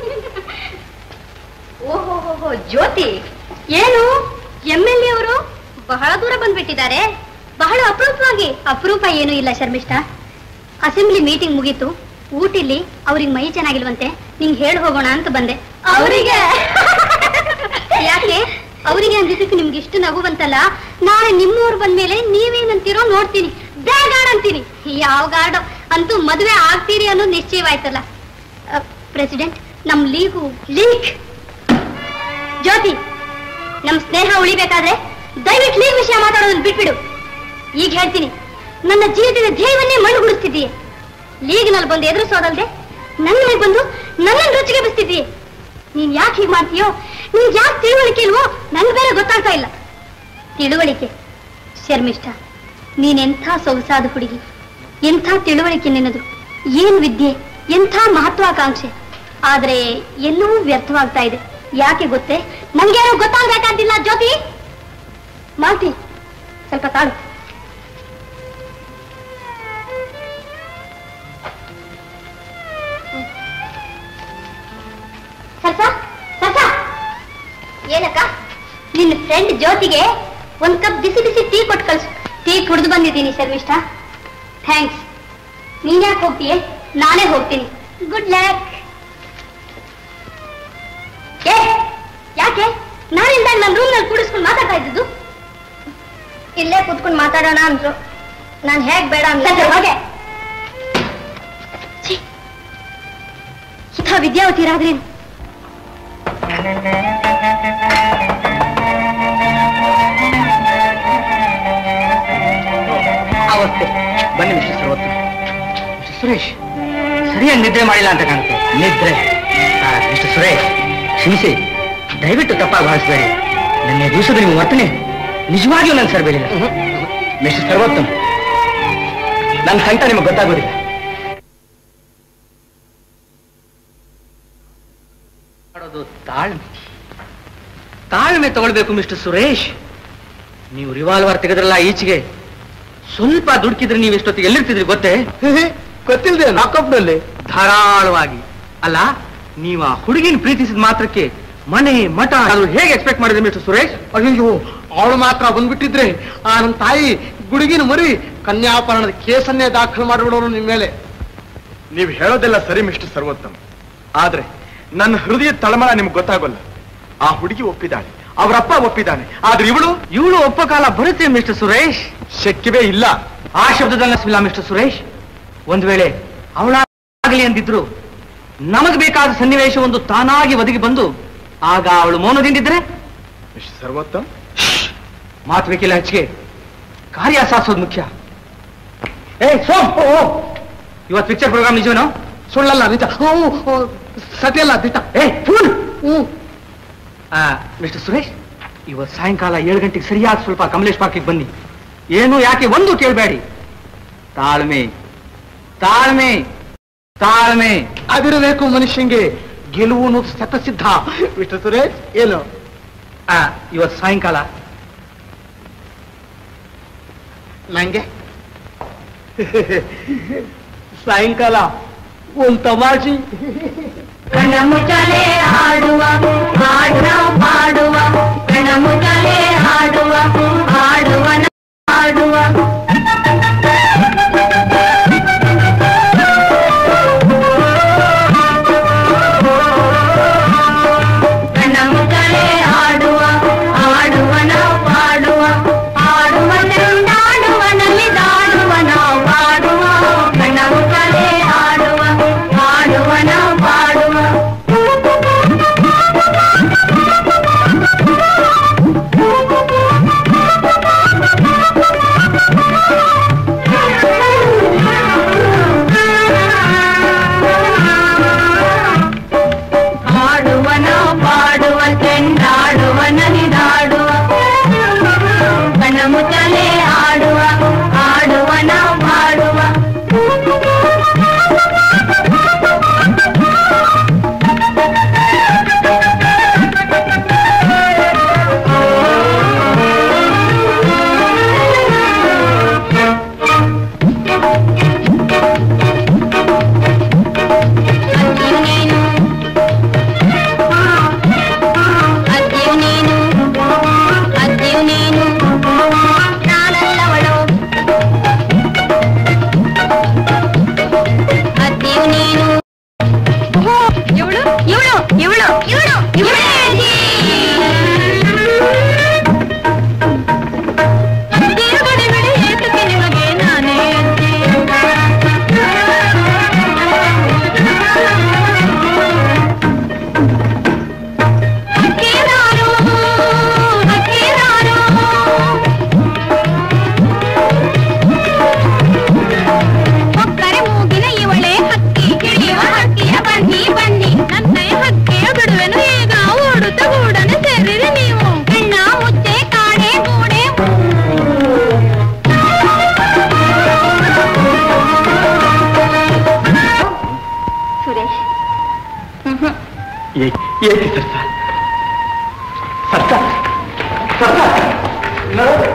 ಓಹೋ ಜ್ಯೋತಿ ಏನು ಎಂ ಎಲ್ ಎ ಅವರು ಬಹಳ ದೂರ ಬಂದ್ಬಿಟ್ಟಿದ್ದಾರೆ ಬಹಳ ಅಪರೂಪವಾಗಿ ಅಪರೂಪ ಏನೂ ಇಲ್ಲ ಶರ್ಮಿಷ್ಠ ಅಸೆಂಬ್ಲಿ ಮೀಟಿಂಗ್ ಮುಗೀತು ಊಟಿಲಿ ಅವ್ರಿಗೆ ಮೈ ಚೆನ್ನಾಗಿಲ್ವಂತೆ ನಿಂಗೆ ಹೇಳಿ ಹೋಗೋಣ ಅಂತ ಬಂದೆ ಅವರಿಗೆ ಯಾಕೆ ಅವರಿಗೆ ಅಂದಿದ್ದಕ್ಕೆ ನಿಮ್ಗೆ ಇಷ್ಟು ನಗು ಬಂತಲ್ಲ ನಾಳೆ ನಿಮ್ಮೂರು ಬಂದ್ಮೇಲೆ ನೀವೇನಂತೀರೋ ನೋಡ್ತೀನಿ ಗಾರ್ಡ್ ಅಂತೀನಿ ಯಾವ ಗಾರ್ಡ್ ಅಂತೂ ಮದುವೆ ಆಗ್ತೀರಿ ಅನ್ನೋದು ನಿಶ್ಚಯವಾಯ್ತಲ್ಲ ಪ್ರೆಸಿಡೆಂಟ್ ನಮ್ ಲೀಗು ಲೀಗ್ ಜ್ಯೋತಿ ನಮ್ ಸ್ನೇಹ ಉಳಿಬೇಕಾದ್ರೆ ದಯವಿಟ್ಟು ಲೀಗ್ ವಿಷಯ ಮಾತಾಡೋದನ್ನ ಬಿಟ್ಬಿಡು ಈಗ ಹೇಳ್ತೀನಿ ನನ್ನ ಜೀವಿತದ ಧ್ಯೇಯವನ್ನೇ ಮಣ್ಣುಗುಡಿಸ್ತಿದ್ದೀಯ ಲೀಗ್ನಲ್ಲಿ ಬಂದು ಎದುರಿಸೋದಲ್ದೆ ನನ್ನ ಮೇಲೆ ಬಂದು ನನ್ನನ್ನು ರುಚಿಗೆ ಬಿಸ್ತಿದ್ದೀಯ ನೀನ್ ಯಾಕೆ ಹೀಗೆ ಮಾಡ್ತೀಯೋ ನಿನ್ ಯಾಕೆ ತಿಳುವಳಿಕೆ ಇಲ್ವೋ ನನ್ಗೆ ಬೇರೆ ಗೊತ್ತಾಗ್ತಾ ಇಲ್ಲ ತಿಳುವಳಿಕೆ ಶರ್ಮಿಷ್ಠ ನೀನೆಂಥ ಸೊಗಸಾದ ಹುಡುಗಿ ಎಂಥ ತಿಳುವಳಿಕೆ ನಿನ್ನದು ಏನ್ ವಿದ್ಯೆ ಎಂಥ ಮಹತ್ವಾಕಾಂಕ್ಷೆ ಆದ್ರೆ ಎಲ್ಲವೂ ವ್ಯರ್ಥವಾಗ್ತಾ ಇದೆ ಯಾಕೆ ಗೊತ್ತೇ ನಂಗೇನೋ ಗೊತ್ತಾಗ್ಬೇಕಾದಿಲ್ಲ ಜ್ಯೋತಿ ಮಾಲ್ತಿ ಸ್ವಲ್ಪ ತಾಳು ಸರ್ಸ ಸರ್ಸ ಏನಕ್ಕ ನಿನ್ನ ಫ್ರೆಂಡ್ ಜ್ಯೋತಿಗೆ ಒಂದ್ ಕಪ್ ಬಿಸಿ ಬಿಸಿ ಟೀ ಕೊಟ್ಟು ಕಳ್ಸು ಟೀ ಕುಡಿದು ಬಂದಿದ್ದೀನಿ ಶರ್ಮಿಷ್ಠ ಥ್ಯಾಂಕ್ಸ್ ನೀನ್ ಯಾಕೆ ಹೋಗ್ತೀಯ ನಾನೇ ಹೋಗ್ತೀನಿ ಗುಡ್ ಲಕ್ ಏ ಯಾಕೆ ನಾನಿಂದ ನನ್ನ ರೂಮ್ ನಲ್ಲಿ ಕೂಡಿಸ್ಕೊಂಡು ಮಾತಾಡ್ತಾ ಇದ್ದಿದ್ದು ಇಲ್ಲೇ ಕೂತ್ಕೊಂಡು ಮಾತಾಡೋಣ ಅಂದ್ರು ನಾನು ಹೇಗ್ ಬೇಡ ಅಂತ ಹೋಗೆ ಛೀ. ಇಂಥ ವಿದ್ಯಾವತಿರಾದ್ರೇನು ಅವಸ್ಥೆ ಬನ್ನಿ ಮಿಸ್ಟರ್ ಸರ್ವತ್ತು ಮಿಸ್ಟರ್ ಸುರೇಶ್ ಸರಿಯಾಗಿ ನಿದ್ರೆ ಮಾಡಿಲ್ಲ ಅಂತ ಕಾಣುತ್ತೆ ನಿದ್ರೆ ಆ, ಮಿಸ್ಟರ್ ಸುರೇಶ್ ಕ್ಷಮಿಸಿ ದಯವಿಟ್ಟು ತಪ್ಪಾಗಿ ಭಾವಿಸಬೇಡಿ ನನ್ನ ದಿವಸದ ನಿಮ್ಮ ವರ್ತನೆ ನಿಜವಾಗಿಯೂ ನನ್ನ ಸರಬೇಡಿಲ್ಲ ಮಿಸ್ಟರ್ ಸರ್ವೋತ್ತಮ್ ನನ್ನ ಕಂಠ ನಿಮಗೆ ಗೊತ್ತಾಗೋದಿಲ್ಲ ಮಾಡೋದು ತಾಳ್ಮೆ ತಾಳ್ಮೆ ತಗೊಳ್ಬೇಕು ಮಿಸ್ಟರ್ ಸುರೇಶ್ ನೀವು ರಿವಾಲ್ವರ್ ತೆಗೆದ್ರಲ್ಲ ಈಚೆಗೆ ಸ್ವಲ್ಪ ದುಡುಕಿದ್ರೆ ನೀವು ಇಷ್ಟೊತ್ತಿಗೆ ಎಲ್ಲಿರ್ತಿದ್ರಿ ಗೊತ್ತೇ ಗೊತ್ತಿಲ್ಲದೆ ಲಾಕಪ್ನಲ್ಲಿ ಧಾರಾಳವಾಗಿ ಅಲ್ಲ ನೀವು ಆ ಹುಡುಗಿನ ಪ್ರೀತಿಸಿದ ಮಾತ್ರಕ್ಕೆ ಮನೆ ಮಠ ಅದು ಹೇಗೆ ಎಕ್ಸ್ಪೆಕ್ಟ್ ಮಾಡಿದ್ರೆ ಮಿಸ್ಟರ್ ಸುರೇಶ್ ಅಯ್ಯೋ ಅವಳು ಮಾತ್ರ ಬಂದ್ಬಿಟ್ಟಿದ್ರೆ ಆ ನನ್ನ ತಾಯಿ ಗುಡುಗಿನ ಮರಿ ಕನ್ಯಾಪರಣದ ಕೇಸನ್ನೇ ದಾಖಲು ಮಾಡಿಬಿಡೋರು ನಿಮ್ಮ ಮೇಲೆ ನೀವು ಹೇಳೋದೆಲ್ಲ ಸರಿ ಮಿಸ್ಟರ್ ಸರ್ವೋತ್ತಮ್ ಆದ್ರೆ ನನ್ನ ಹೃದಯ ತಳಮಳ ನಿಮ್ಗೆ ಗೊತ್ತಾಗಲ್ಲ ಆ ಹುಡುಗಿ ಒಪ್ಪಿದ್ದಾಳೆ ಅವರಪ್ಪ ಒಪ್ಪಿದ್ದಾನೆ ಆದ್ರೆ ಇವಳು ಇವಳು ಒಪ್ಪ ಕಾಲ ಬರುತ್ತೆ ಮಿಸ್ಟರ್ ಸುರೇಶ್ ಶಕ್ಯವೇ ಇಲ್ಲ ಆ ಶಬ್ದದಲ್ಲಿಲ್ಲ ಮಿಸ್ಟರ್ ಸುರೇಶ್ ಒಂದ್ ವೇಳೆ ಅವಳಾಗಲಿ ಅಂದಿದ್ರು ನಮಗ್ ಬೇಕಾದ ಸನ್ನಿವೇಶ ಒಂದು ತಾನಾಗಿ ಒದಗಿ ಬಂದು ಆಗ ಅವಳು ಮೌನದಿಂದಿದ್ರೆ ಮಿಸ್ಟರ್ ಸರ್ವೋತ್ತಮ್ ಮಾತು ಬೇಕಿಲ್ಲ ಹೆಚ್ಚಿಗೆ ಕಾರ್ಯ ಸಾಧಿಸೋದು ಮುಖ್ಯ ಏ ಸೋಮ್ ಇವತ್ತು ಪಿಕ್ಚರ್ ಪ್ರೋಗ್ರಾಮ್ ನಿಜವೇನೋ ಸುಳ್ಳಲ್ಲ ನಿಜ ಹ್ಞೂ, ಹ್ಞೂ, ಸತ್ಯಲ್ಲ ದಿಟ ಏ ಫೂಲ್ ಹ್ಞೂ ಮಿಸ್ಟರ್ ಸುರೇಶ್ ಇವತ್ತು ಸಾಯಂಕಾಲ ಏಳು ಗಂಟೆಗೆ ಸರಿಯಾದ ಸ್ವಲ್ಪ ಕಮಲೇಶ್ ಪಾರ್ಕಿಗೆ ಬನ್ನಿ ಏನು ಯಾಕೆ ಒಂದು ಕೇಳಬೇಡಿ ತಾಳ್ಮೆ ತಾಳ್ಮೆ ತಾಳ್ಮೆ ಅದಿರಬೇಕು ಮನುಷ್ಯಂಗೆ ಗೆಲುವು ಅನ್ನೋದು ಶತಸಿದ್ಧ ಮಿಸ್ಟರ್ ಸುರೇಶ್ ಏನು ಆ, ಇವತ್ತು ಸಾಯಂಕಾಲ ನಂಗೆ ಸಾಯಂಕಾಲ ಒಂದ್ ತಮಾಷಿ ಕಣಮುಚಲೆ ಹಾಡುವ ಹಾಡುವ ಪಾಡುವ ಕಣಮುಚಲೆ ಹಾಡುವ ಹಾಡುವ ಹಾಡುವ ಕಣಮುಚಲೆ ಹಾಡುವ ಹಾಡುವನ ಪಾಡುವ ಹಾಡುವ ಚಂಡಾಳ ಏಕೆ ಸರ್ಸ ಸರ್ಸ ಸರ್ಸ ನೋಡು.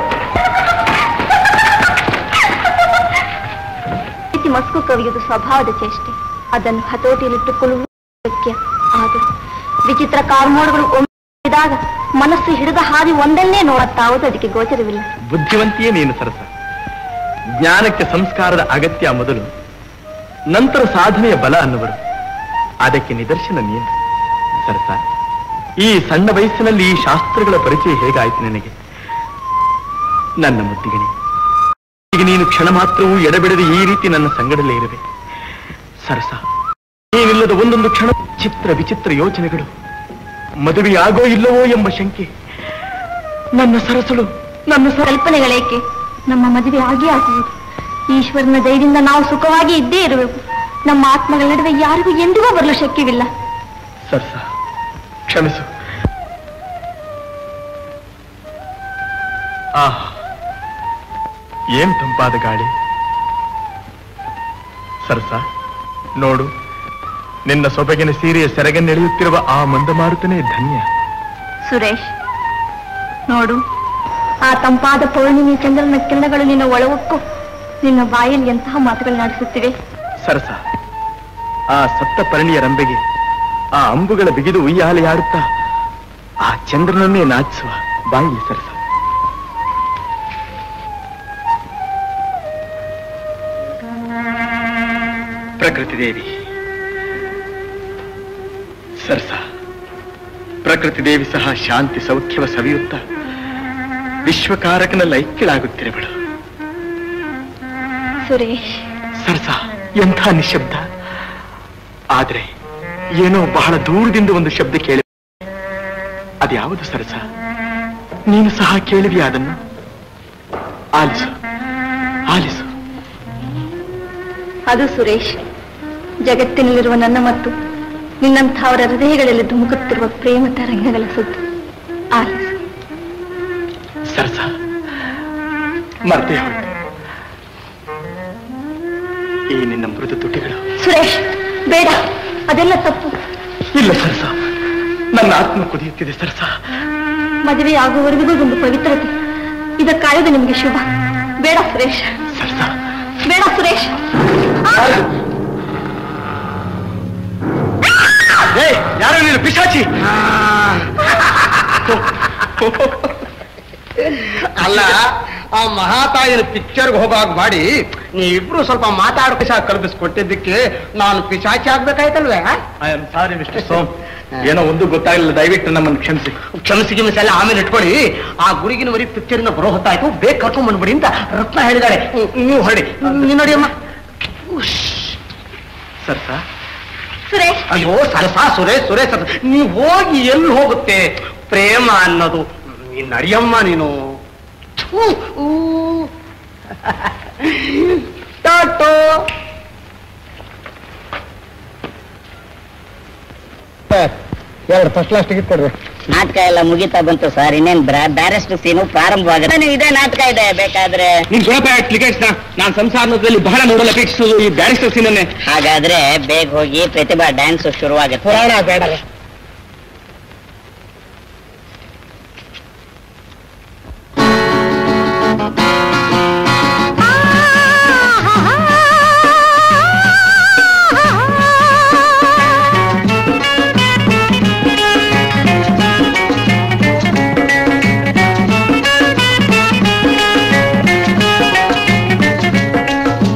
ರೀತಿ ಮಸ್ಕು ಕವಿಯುವುದು ಸ್ವಭಾವದ ಚೇಷ್ಟೆ ಅದನ್ನು ಹತೋಟಿಯಲ್ಲಿಟ್ಟುಕೊಳ್ಳುವುದು ಮುಖ್ಯ ಆದರೂ ವಿಚಿತ್ರ ಕಾರ್ಮೋಡಗಳು ಒಮ್ಮಿದಾಗ ಮನಸ್ಸು ಹಿಡಿದ ಹಾದಿ ಒಂದನ್ನೇ ನೋಡುತ್ತಾವುದು ಅದಕ್ಕೆ ಗೋಚರವಿಲ್ಲ ಬುದ್ಧಿವಂತಿಯೇ ನೀನು ಸರಸ ಜ್ಞಾನಕ್ಕೆ ಸಂಸ್ಕಾರದ ಅಗತ್ಯ ಮೊದಲು ನಂತರ ಸಾಧನೆಯ ಬಲ ಅನ್ನುವರು ಅದಕ್ಕೆ ನಿದರ್ಶನ ನೀನು ಸರಸ ಈ ಸಣ್ಣ ವಯಸ್ಸಿನಲ್ಲಿ ಈ ಶಾಸ್ತ್ರಗಳ ಪರಿಚಯ ಹೇಗಾಯ್ತು ನಿನಗೆ ನನ್ನ ಮುದ್ದಿಗಣಿ ಈಗ ನೀನು ಕ್ಷಣ ಮಾತ್ರವೂ ಎಡಬಿಡದೆ ಈ ರೀತಿ ನನ್ನ ಸಂಗಡಲೇ ಇರುವೆ ಸರಸ ನೀನಿಲ್ಲದ ಒಂದೊಂದು ಕ್ಷಣ ಚಿತ್ರ ವಿಚಿತ್ರ ಯೋಚನೆಗಳು ಮದುವೆಯಾಗೋ ಇಲ್ಲವೋ ಎಂಬ ಶಂಕೆ ನನ್ನ ಸರಸಳು ನನ್ನ ಸರ ಕಲ್ಪನೆಗಳೇಕೆ ನಮ್ಮ ಮದುವೆ ಆಗೇ ಆಗುವುದು ಈಶ್ವರನ ದಯದಿಂದ ನಾವು ಸುಖವಾಗಿ ಇದ್ದೇ ಇರಬೇಕು ನಮ್ಮ ಆತ್ಮಗಳ ನಡುವೆ ಯಾರಿಗೂ ಎಂದಿಗೂ ಬರಲು ಶಕ್ಯವಿಲ್ಲ ಸರ್ಸ ಕ್ಷಮಿಸು ಆಹ್ ಏನ್ ತಂಪಾದ ಗಾಳಿ ಸರ್ಸ ನೋಡು ನಿನ್ನ ಸೊಬಗಿನ ಸೀರೆಯ ಸೆರಗನ್ನೆಳೆಯುತ್ತಿರುವ ಆ ಮಂದಮಾರುತನೇ ಧನ್ಯ ಸುರೇಶ್ ನೋಡು ಆ ತಂಪಾದ ಪೌರ್ಣಿಮೆ ಚಂದ್ರನ ಕಿರಣಗಳು ನಿನ್ನ ಒಳವಕ್ಕೂ ನಿನ್ನ ಬಾಯಲ್ಲಿ ಎಂತಹ ಮಾತುಗಳನ್ನಾಡಿಸುತ್ತಿವೆ ಸರಸ ಆ ಸಪ್ತ ಪರಿಣಿಯ ರಂಬೆಗೆ ಆ ಅಂಬುಗಳ ಬಿಗಿದು ಉಯ್ಯಾಲೆಯಾಡುತ್ತಾ ಆ ಚಂದ್ರನನ್ನೇ ನಾಚಿಸುವ ಬಾಯಿ ಸರಸ ಪ್ರಕೃತಿ ದೇವಿ ಸರಸ ಪ್ರಕೃತಿ ದೇವಿ ಸಹ ಶಾಂತಿ ಸೌಖ್ಯವ ಸವಿಯುತ್ತಾ ವಿಶ್ವಕಾರಕನ ಲೈಕ್ಯಳಾಗುತ್ತಿರುವಳು ಸುರೇಶ್ ಸರ್ಸ ಎಂಥ ನಿಶಬ್ದ ಆದ್ರೆ ಏನೋ ಬಹಳ ದೂರದಿಂದ ಒಂದು ಶಬ್ದ ಕೇಳಿ ಅದ್ಯಾವುದು ಸರಸ ನೀನು ಸಹ ಕೇಳಿದೆಯಾ ಅದನ್ನು ಆಲಿಸು ಆಲಿಸು ಅದು ಸುರೇಶ್ ಜಗತ್ತಿನಲ್ಲಿರುವ ನನ್ನ ಮತ್ತು ನಿನ್ನಂಥವರ ಹೃದಯಗಳಲ್ಲಿ ಧುಮುಕುತ್ತಿರುವ ಪ್ರೇಮ ತರಂಗಗಳ ಸುತ್ತು ಆಲಿಸು ಸರಸ ಮರ್ತೇ ಹೋಯ್ತು ಈ ನಿನ್ನ ಮೃದು ತುಟಿಗಳು ಸುರೇಶ್ ಬೇಡ ಅದೆಲ್ಲ ತಪ್ಪು ಇಲ್ಲ ಸರಸ ನನ್ನ ಆತ್ಮ ಕುದಿಯುತ್ತಿದೆ ಸರಸ ಮದುವೆ ಆಗುವವರೆಗೂ ಒಂದು ಪವಿತ್ರತೆ ಇದಕ್ಕಾಯೋದು ನಿಮಗೆ ಶುಭ ಬೇಡ ಸುರೇಶ್ ಸರಸ ಬೇಡ ಸುರೇಶ್ ಯಾರು ನೀನು ಪಿಶಾಚಿ ಅಲ್ಲ ಆ ಮಹಾತಾಯಿನ ಪಿಕ್ಚರ್ಗೆ ಹೋಗಾಗ ಮಾಡಿ ನೀವಿಬ್ರು ಸ್ವಲ್ಪ ಮಾತಾಡೋ ಪಿಶಾಚ್ ಕಲ್ಪಿಸ್ಕೊಟ್ಟಿದ್ದಕ್ಕೆ ನಾನು ಪಿಶಾಚಿ ಆಗ್ಬೇಕಾಯ್ತಲ್ವೇ I am sorry mister Som ಏನೋ ಒಂದು ಗೊತ್ತಾಗಲಿಲ್ಲ ದಯವಿಟ್ಟು ನಮ್ಮನ್ನು ಕ್ಷಮಿಸಿ ಕ್ಷಮಿಸಿ ಗಿಮಿಸಿ ಎಲ್ಲ ಆಮೇಲೆ ಇಟ್ಕೊಳ್ಳಿ ಆ ಗುಡಿಗಿನವರಿಗೆ ಪಿಕ್ಚರ್ನ ಬರೋ ಹೊತ್ತಾಯ್ತು ಬೇಗ ಕರ್ಕೊಂಡ್ ಬಂದ್ಬಿಡಿ ಅಂತ ರತ್ನ ಹೇಳಿದಾಳೆ ಹ್ಮ್, ನೀವು ಹೊರಡಿ ನೀನು ನೋಡಿ ಅಮ್ಮ ಸರ್ಸ ಸುರೇಶ್ ಅಯ್ಯೋ ಸರಸ ಸುರೇಶ್ ಸುರೇಶ್ ಸರಸ ನೀವು ಹೋಗಿ ಎಲ್ಲಿ ಹೋಗುತ್ತೆ ಪ್ರೇಮ ಅನ್ನೋದು ನೀನ್ ನಡಿಯಮ್ಮ ನೀನು ಥು, ಊ. ಟಾಟೋ ಎರಡು ಫಸ್ಟ್ ಕ್ಲಾಸ್ ಟಿಕೆಟ್ ಕೊಡ್ರಿ ನಾಟಕ ಎಲ್ಲ ಮುಗಿತಾ ಬಂತು ಸರ್ ಇನ್ನೇನ್ ಬ್ಯಾರೆಸ್ಟ್ ಸೀನು ಪ್ರಾರಂಭವಾಗುತ್ತೆ ನೀವು ಇದೇ ನಾಟಕ ಇದೆ ಬೇಕಾದ್ರೆ ನೀನ್ ಕೊಡಪ್ಪ ಟಿಕೆಟ್ಸ್ ನಾನು ಸಂಸಾರದಲ್ಲಿ ಬಹಳ ನೋಡಲು ಅಪೇಕ್ಷಿಸುವುದು ಈ ಬ್ಯಾರಿಸ್ಟರ್ ಸೀನನ್ನೇ ಹಾಗಾದ್ರೆ ಬೇಗ ಹೋಗಿ ಪ್ರತಿಭಾ ಡ್ಯಾನ್ಸ್ ಶುರುವಾಗುತ್ತೆ ಪುರಾಣ ಬೇಡ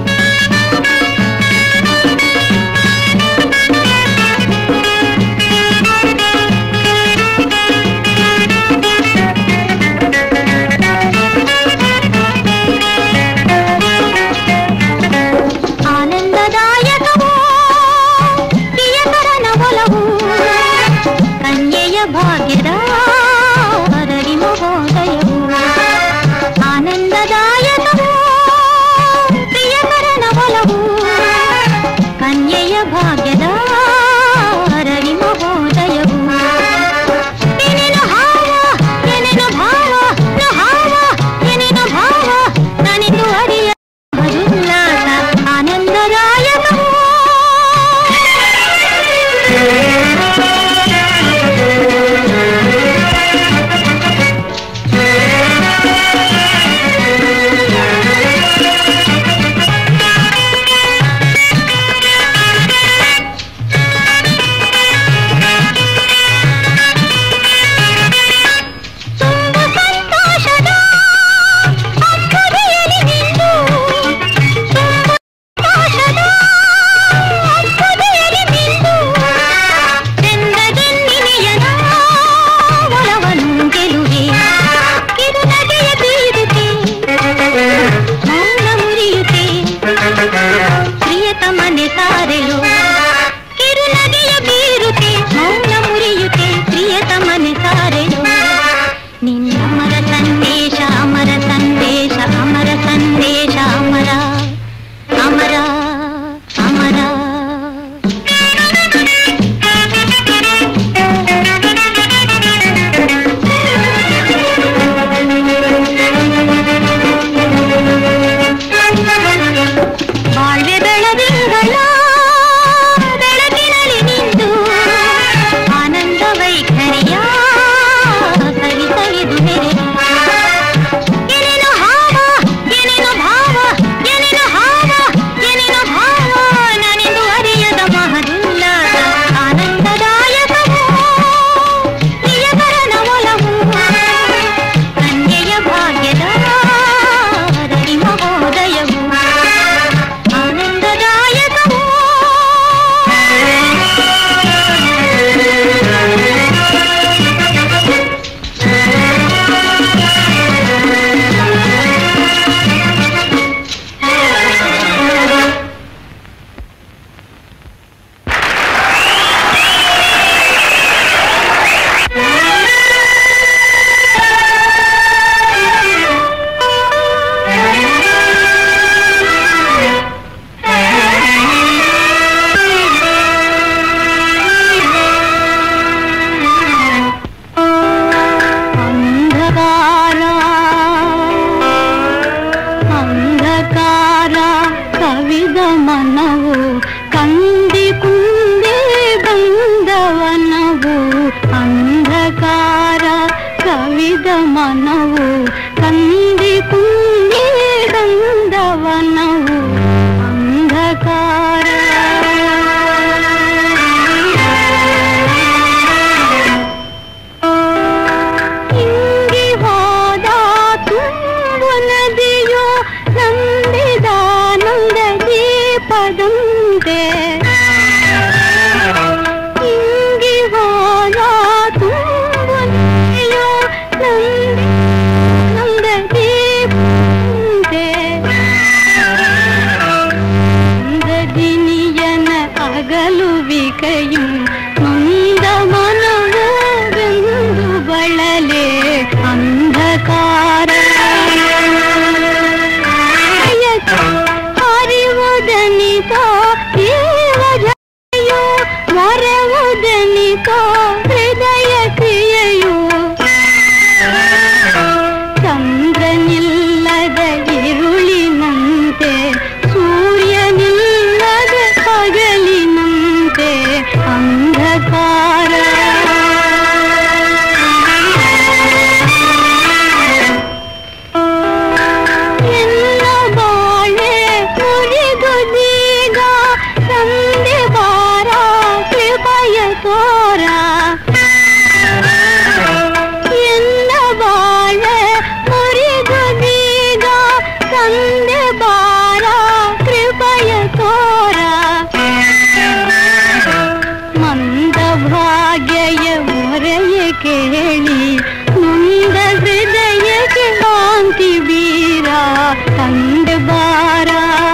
ಆ ಕವಿದ ಮನವು ಕಂದಿ ಕುಂದಿ ಬಂದವನವು ಅಂಧಕಾರ ಕವಿದ ಮನವು ಕಂದಿ ಕುಂದಿ ಬಂದವನವು ಅಂಧಕಾರ ಹಿಂಗಿ ಹೋದ ತುಂಬು ನದಿಯು ನಂದಿದಾನಂದ ದೀಪದಂತೆ ಹಿಂಗಿ ಹೋದ ತುಂಬು ನದಿಯು ನಂದಿ ನಂದ ದೀಪದಂತೆ ദിനിയന അകലുവികയും നൊന്ത മനവോ വെന്തു വളലെ അന്ധകാര അറിവുദനിതോ ജീവജയോ വരവുദനിതോ ഹൃദയ ക്രിയയോ ಚಂದ್ರನಿಲ್ಲದ ಇರುಳಿನಂತೆ ಸೂರ್ಯನಿಲ್ಲದ ಪಗಲಿನಂತೆ ಅಂಧಕಾರ ಎಲ್ಲ ಬಾಳೆ ಮುರಿದುದೀಗ ಸಂದೆ ಬಾರ ಕೃಪಯ ತೋರ ಎಲ್ಲ ಬಾಳೆ ಮುರಿದುದೀಗ ಸಂದೆ ಬಾರ ಕೃಪಯ ತೋರ ಮಂದ ಭಾಗ್ಯಯ ಮೊರೆಯ ಕೇಳಿ ಮುಂದ ಹೃದಯಕ್ಕೆ ಕಾಂತಿ ಬೀರ ಕಂಡ ಬಾರ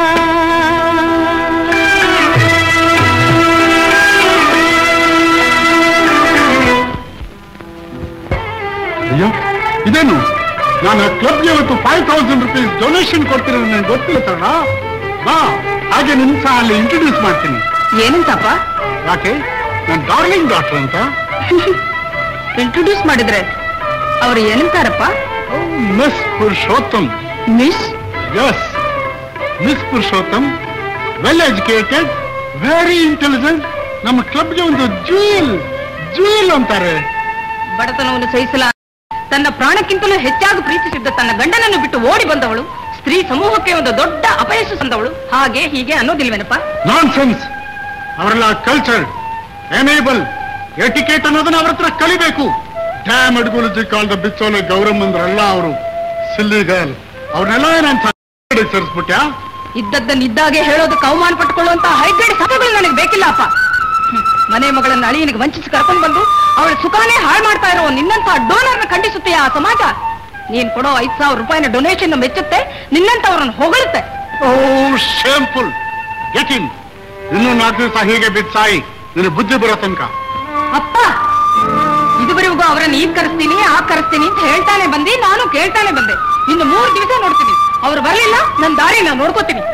ಅಯ್ಯೋ ಇದೇನು ನಾನು ಕ್ಲಬ್ಗೆ ಇವತ್ತು ಫೈವ್ ತೌಸಂಡ್ ರುಪೀಸ್ ಡೊನೇಷನ್ ಕೊಡ್ತಿರೋದು ನನಗೆ ಗೊತ್ತಿಲ್ಲ ತಣ್ಣ ಬಾ ಹಾಗೆ ನಿಮ್ ಸಹ ಅಲ್ಲಿ ಇಂಟ್ರೊಡ್ಯೂಸ್ ಮಾಡ್ತೀನಿ ಏನಂತಪ್ಪ ಯಾಕೆ ನನ್ನ ಡಾರ್ಲಿಂಗ್ ಡಾಕ್ಟರ್ ಅಂತ ಇಂಟ್ರೊಡ್ಯೂಸ್ ಮಾಡಿದ್ರೆ ಅವ್ರು ಏನಂತಾರಪ್ಪ miss Purushottam miss yes miss Purushottam well educated very intelligent ನಮ್ಮ ಕ್ಲಬ್ಗೆ ಒಂದು ಜೂಲ್ ಜೂಲ್ ಅಂತಾರೆ ಬಡತನವನ್ನು ಸಹಿಸಲ ತನ್ನ ಪ್ರಾಣಕ್ಕಿಂತಲೂ ಹೆಚ್ಚಾಗಿ ಪ್ರೀತಿಸಿದ್ದ ತನ್ನ ಗಂಡನನ್ನು ಬಿಟ್ಟು ಓಡಿ ಬಂದವಳು ಸ್ತ್ರೀ ಸಮೂಹಕ್ಕೆ ಒಂದು ದೊಡ್ಡ ಅಪಯಶ ತಂದವಳು ಹಾಗೆ ಹೀಗೆ ಅನ್ನೋದಿಲ್ವೇನಪ್ಪ ನಾನ್ ಸೆನ್ಸ್ ಅವರೆಲ್ಲ ಕಲ್ಚರ್ ಎನೇಬಲ್ ಎಟಿಕೇಟ್ ಅನ್ನೋದನ್ನ ಅವ್ರ ಹತ್ರ ಕಲಿಬೇಕು ಡ್ಯಾಮ್ ಅಡ್ಗುಲಜಿ ಕಾಲದ ಬಿಚ್ಚೋಲೆ ಗೌರಮ್ಮಂದ್ರಲ್ಲ ಅವರು ಸಿಲ್ಲಿ ಗರ್ಲ್ ಅವ್ರನ್ನೆಲ್ಲ ನಾನು ಸೇರಿಸ್ಬಿಟ್ಯಾ ಇದ್ದದ್ದನ್ನಿದ್ದಾಗೆ ಹೇಳೋದಕ್ಕೆ ಅವಮಾನ ಪಟ್ಟುಕೊಳ್ಳುವಂತ ಹೈಬ್ರಿಡ್ ಸಭೆಗಳು ನನಗೆ ಬೇಕಿಲ್ಲ ಅಪ್ಪ ಹ್ಮ್. ಮನೆ ಮಗಳನ್ನ ಅಳಿಯನಿಗೆ ವಂಚಿಸಿ ಕರ್ಕೊಂಡು ಬಂದು ಅವಳ ಸುಖಾನೇ ಹಾಳು ಮಾಡ್ತಾ ಇರೋ ನಿನ್ನಂತ ಡೋನರ್ನ ಖಂಡಿಸುತ್ತೆ ಆ ಸಮಾಜ ನೀನ್ ಕೊಡೋ ಐದ್ ಸಾವಿರ ರೂಪಾಯಿನ ಡೊನೇಷನ್ ಮೆಚ್ಚುತ್ತೆ ನಿನ್ನಂತವ್ರನ್ನ ಹೊಗಳುತ್ತೆ ಓ ಶೇಮ್ಫುಲ್ ಗೆಟ್ ಇನ್ ಇನ್ನೂ ನಾಲ್ಕು ದಿವಸ ಹೀಗೆ ಬಿದ್ದು ಸಾಯಿ ನಿನ್ನ ಬುದ್ಧಿ ಬರೋ ತನಕ ಅಪ್ಪ ಇದುವರೆಗೂ ಅವರನ್ನ ಈಗ ಕರೆಸ್ತೀನಿ ಆ ಕರೆಸ್ತೀನಿ ಅಂತ ಹೇಳ್ತಾನೆ ಬಂದಿ ನಾನು ಕೇಳ್ತಾನೆ ಬಂದೆ ಇನ್ನು ಮೂರು ದಿವಸ ನೋಡ್ತೀನಿ ಅವ್ರು ಬರಲಿಲ್ಲ ನನ್ನ ದಾರಿ ನಾನು ನೋಡ್ಕೋತೀನಿ